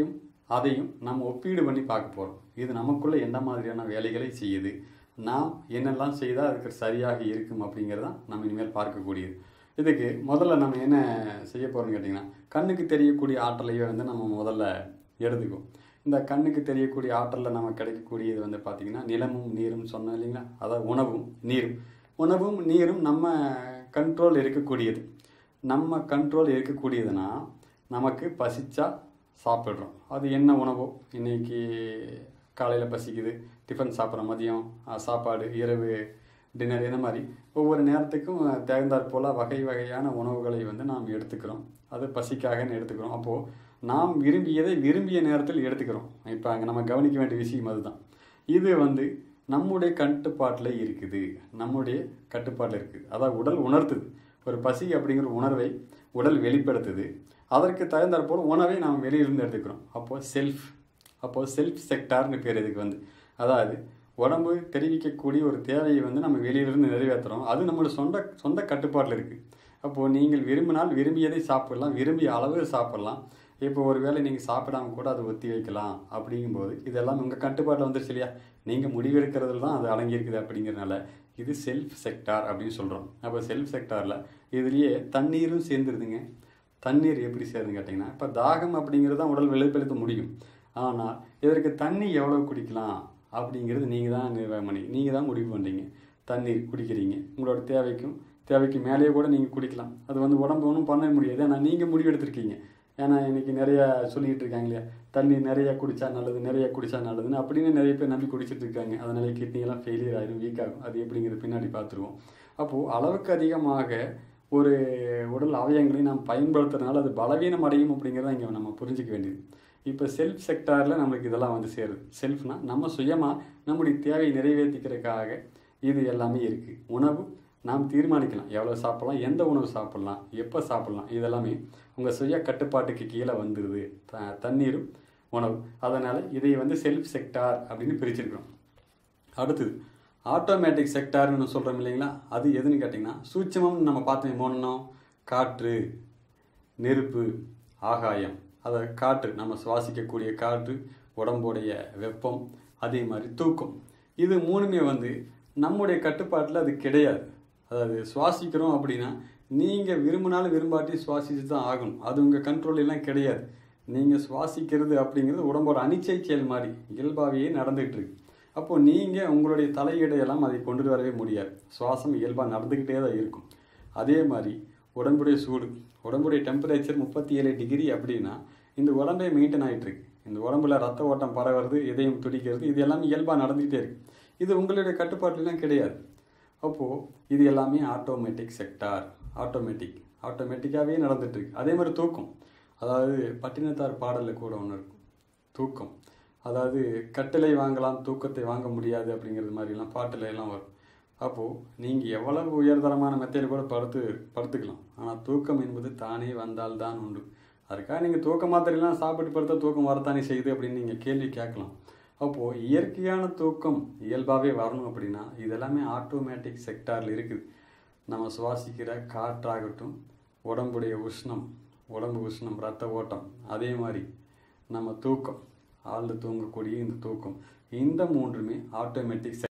அதையும் நம்ம ஒப்பீடு பண்ணி பார்க்க போகிறோம் இது நமக்குள்ளே எந்த மாதிரியான வேலைகளை செய்யுது நாம் என்னெல்லாம் செய்தால் அதுக்கு சரியாக இருக்கும் அப்படிங்கிறதான் நம்ம இனிமேல் பார்க்கக்கூடியது இதுக்கு முதல்ல நம்ம என்ன செய்ய போகிறோம்னு கேட்டிங்கன்னா கண்ணுக்கு தெரியக்கூடிய ஆற்றலையே வந்து நம்ம முதல்ல எடுத்துக்குவோம் இந்த கண்ணுக்கு தெரியக்கூடிய ஆற்றலில் நம்ம கிடைக்கக்கூடியது வந்து பார்த்திங்கன்னா நிலமும் நீரும் சொன்னோம் இல்லைங்களா அதாவது உணவும் நீரும் உணவும் நீரும் நம்ம கண்ட்ரோல் இருக்கக்கூடியது நம்ம கண்ட்ரோல் இருக்கக்கூடியதுன்னா நமக்கு பசிச்சா சாப்பிட்றோம் அது என்ன உணவோ இன்னைக்கு காலையில் பசிக்குது டிஃபன் சாப்பிட்றோம் மதியம் அஹ், சாப்பாடு இரவு டின்னர் இந்த மாதிரி ஒவ்வொரு நேரத்துக்கும் தகுந்தாற் போல் வகை வகையான உணவுகளை வந்து நாம் எடுத்துக்கிறோம் அது பசிக்காகன்னு எடுத்துக்கிறோம் அப்போது நாம் விரும்பியதை விரும்பிய நேரத்தில் எடுத்துக்கிறோம் இப்போ அங்கே நம்ம கவனிக்க வேண்டிய விஷயம் அதுதான் இது வந்து நம்முடைய கட்டுப்பாட்டில் இருக்குது நம்முடைய கட்டுப்பாட்டில் இருக்குது அதாவது உடல் உணர்த்துது ஒரு பசி அப்படிங்கிற உணர்வை உடல் வெளிப்படுத்துது அதற்கு தகுந்தாற்போல் உணவை நாம் வெளியிலிருந்து எடுத்துக்கிறோம் அப்போது செல்ஃப் அப்போது செல்ஃப் செக்டார்னு பேர் இதுக்கு வந்து அதாவது உடம்பு தெரிவிக்கக்கூடிய ஒரு தேவையை வந்து நம்ம வெளியிலிருந்து நிறைவேற்றுறோம் அது நம்மளோட சொந்த சொந்த கட்டுப்பாட்டில் இருக்குது அப்போது நீங்கள் விரும்பினால் விரும்பியதை சாப்பிடலாம் விரும்பிய அளவு சாப்பிடலாம் இப்போ ஒரு வேளை நீங்கள் சாப்பிடாம கூட அதை ஒத்தி வைக்கலாம் அப்படிங்கும்போது இதெல்லாம் உங்கள் கட்டுப்பாட்டில் வந்துருச்சு இல்லையா நீங்கள் முடிவெடுக்கிறதுல தான் அது அடங்கியிருக்குது அப்படிங்கிறனால இது செல்ஃப் செக்டார் அப்படின்னு சொல்கிறோம் அப்போ செல்ஃப் செக்டாரில் இதுலேயே தண்ணீரும் சேர்ந்துருதுங்க தண்ணீர் எப்படி சேருதுன்னு கேட்டிங்கன்னா இப்போ தாகம் அப்படிங்கிறது தான் உடல் வெளிப்படுத்த முடியும் ஆனால் இதற்கு தண்ணி எவ்வளோ குடிக்கலாம் அப்படிங்கிறது நீங்கள் தான் நிர்வாகம் பண்ணி நீங்கள் தான் முடிவு பண்ணுறீங்க தண்ணீர் குடிக்கிறீங்க உங்களோட தேவைக்கும் தேவைக்கு மேலேயே கூட நீங்கள் குடிக்கலாம் அது வந்து உடம்பு ஒன்றும் பண்ண முடியாது ஏன்னா நீங்கள் முடிவு எடுத்திருக்கீங்க ஏன்னா இன்னைக்கு நிறைய சொல்லிட்டு இருக்காங்க இல்லையா தண்ணி நிறைய குடிச்சா நல்லது நிறைய குடிச்சா நல்லதுன்னு அப்படின்னு நிறைய பேர் நம்பி குடிச்சிட்டு இருக்காங்க அதனால கிட்னி எல்லாம் ஃபெயிலியர் ஆயிரும் வீக் ஆகும் அது எப்படிங்கிறது பின்னாடி பார்த்துருவோம் அப்போது அளவுக்கு அதிகமாக ஒரு உடல் அவயங்களை நாம் பயன்படுத்துறதுனால அது பலவீனம் அடையும் அப்படிங்கிறத இங்கே நம்ம புரிஞ்சிக்க வேண்டியது இப்போ செல்ஃப் செக்டாரில் நம்மளுக்கு இதெல்லாம் வந்து சேருது செல்ஃப்னா நம்ம சுயமாக நம்முடைய தேவையை நிறைவேற்றிக்கிறதுக்காக இது எல்லாமே இருக்குது உணவு நாம் தீர்மானிக்கலாம் எவ்வளோ சாப்பிடலாம் எந்த உணவு சாப்பிடலாம் எப்போ சாப்பிடலாம் இதெல்லாமே உங்கள் சுய கட்டுப்பாட்டுக்கு கீழே வந்துடுது த தண்ணீரும் உணவு அதனால் இதை வந்து செல்ஃப் செக்டார் அப்படின்னு பிரிச்சிருக்கிறோம் அடுத்தது ஆட்டோமேட்டிக் செக்டார்னு சொல்கிறோம் இல்லைங்களா அது எதுன்னு கேட்டிங்கன்னா சூட்சமம்னு நம்ம பார்த்தோம் மோனம் காற்று நெருப்பு ஆகாயம் அதை காற்று நம்ம சுவாசிக்கக்கூடிய காற்று உடம்புடைய வெப்பம் அதே மாதிரி தூக்கம் இது மூணுமே வந்து நம்முடைய கட்டுப்பாட்டில் அது கிடையாது அதாவது சுவாசிக்கிறோம் அப்படின்னா நீங்கள் விரும்பினாலும் விரும்பாட்டி சுவாசிச்சு தான் ஆகணும் அது உங்கள் கண்ட்ரோல் எல்லாம் கிடையாது நீங்கள் சுவாசிக்கிறது அப்படிங்கிறது உடம்போட அனிச்சை செயல் மாதிரி இயல்பாகவே நடந்துகிட்டு இருக்கு அப்போது நீங்கள் உங்களுடைய தலையீடையெல்லாம் அதை கொண்டு வரவே முடியாது சுவாசம் இயல்பாக நடந்துக்கிட்டே தான் இருக்கும் அதே மாதிரி உடம்புடைய சூடு உடம்புடைய டெம்பரேச்சர் முப்பத்தி ஏழு டிகிரி அப்படின்னா இந்த உடம்பே மெயின்டைன் ஆகிட்டு இருக்கு இந்த உடம்புல ரத்த ஓட்டம் பரவுறது இதயம் துடிக்கிறது இது எல்லாமே இயல்பாக நடந்துக்கிட்டே இருக்கு இது உங்களுடைய கட்டுப்பாட்டுலாம் கிடையாது அப்போது இது எல்லாமே ஆட்டோமேட்டிக் செக்டார் ஆட்டோமேட்டிக் ஆட்டோமேட்டிக்காகவே நடந்துட்டு இருக்கு அதே மாதிரி தூக்கம் அதாவது பட்டினத்தார் பாடலில் கூட ஒன்று இருக்கும் தூக்கம் அதாவது கட்டளை வாங்கலாம் தூக்கத்தை வாங்க முடியாது அப்படிங்கிறது மாதிரிலாம் பாட்டில் எல்லாம் வரும் அப்போது நீங்கள் எவ்வளவு உயர்தரமான மெத்தையில் கூட படுத்து படுத்துக்கலாம் ஆனால் தூக்கம் என்பது தானே வந்தால் தான் உண்டு அதுக்காக நீங்கள் தூக்க மாத்திரைலாம் சாப்பிட்டு படுத்தா தூக்கம் வரத்தானே செய்யுது அப்படின்னு நீங்கள் கேள்வி கேட்கலாம் அப்போது இயற்கையான தூக்கம் இயல்பாகவே வரணும் அப்படின்னா இதெல்லாமே ஆட்டோமேட்டிக் செக்டாரில் இருக்குது நம்ம சுவாசிக்கிற காற்றாகட்டும் உடம்புடைய உஷ்ணம் உடம்பு உஷ்ணம் ரத்த ஓட்டம் அதே மாதிரி நம்ம தூக்கம் ஆழ்ந்து தூங்கக்கூடிய இந்த தூக்கம் இந்த மூன்றுமே ஆட்டோமேட்டிக்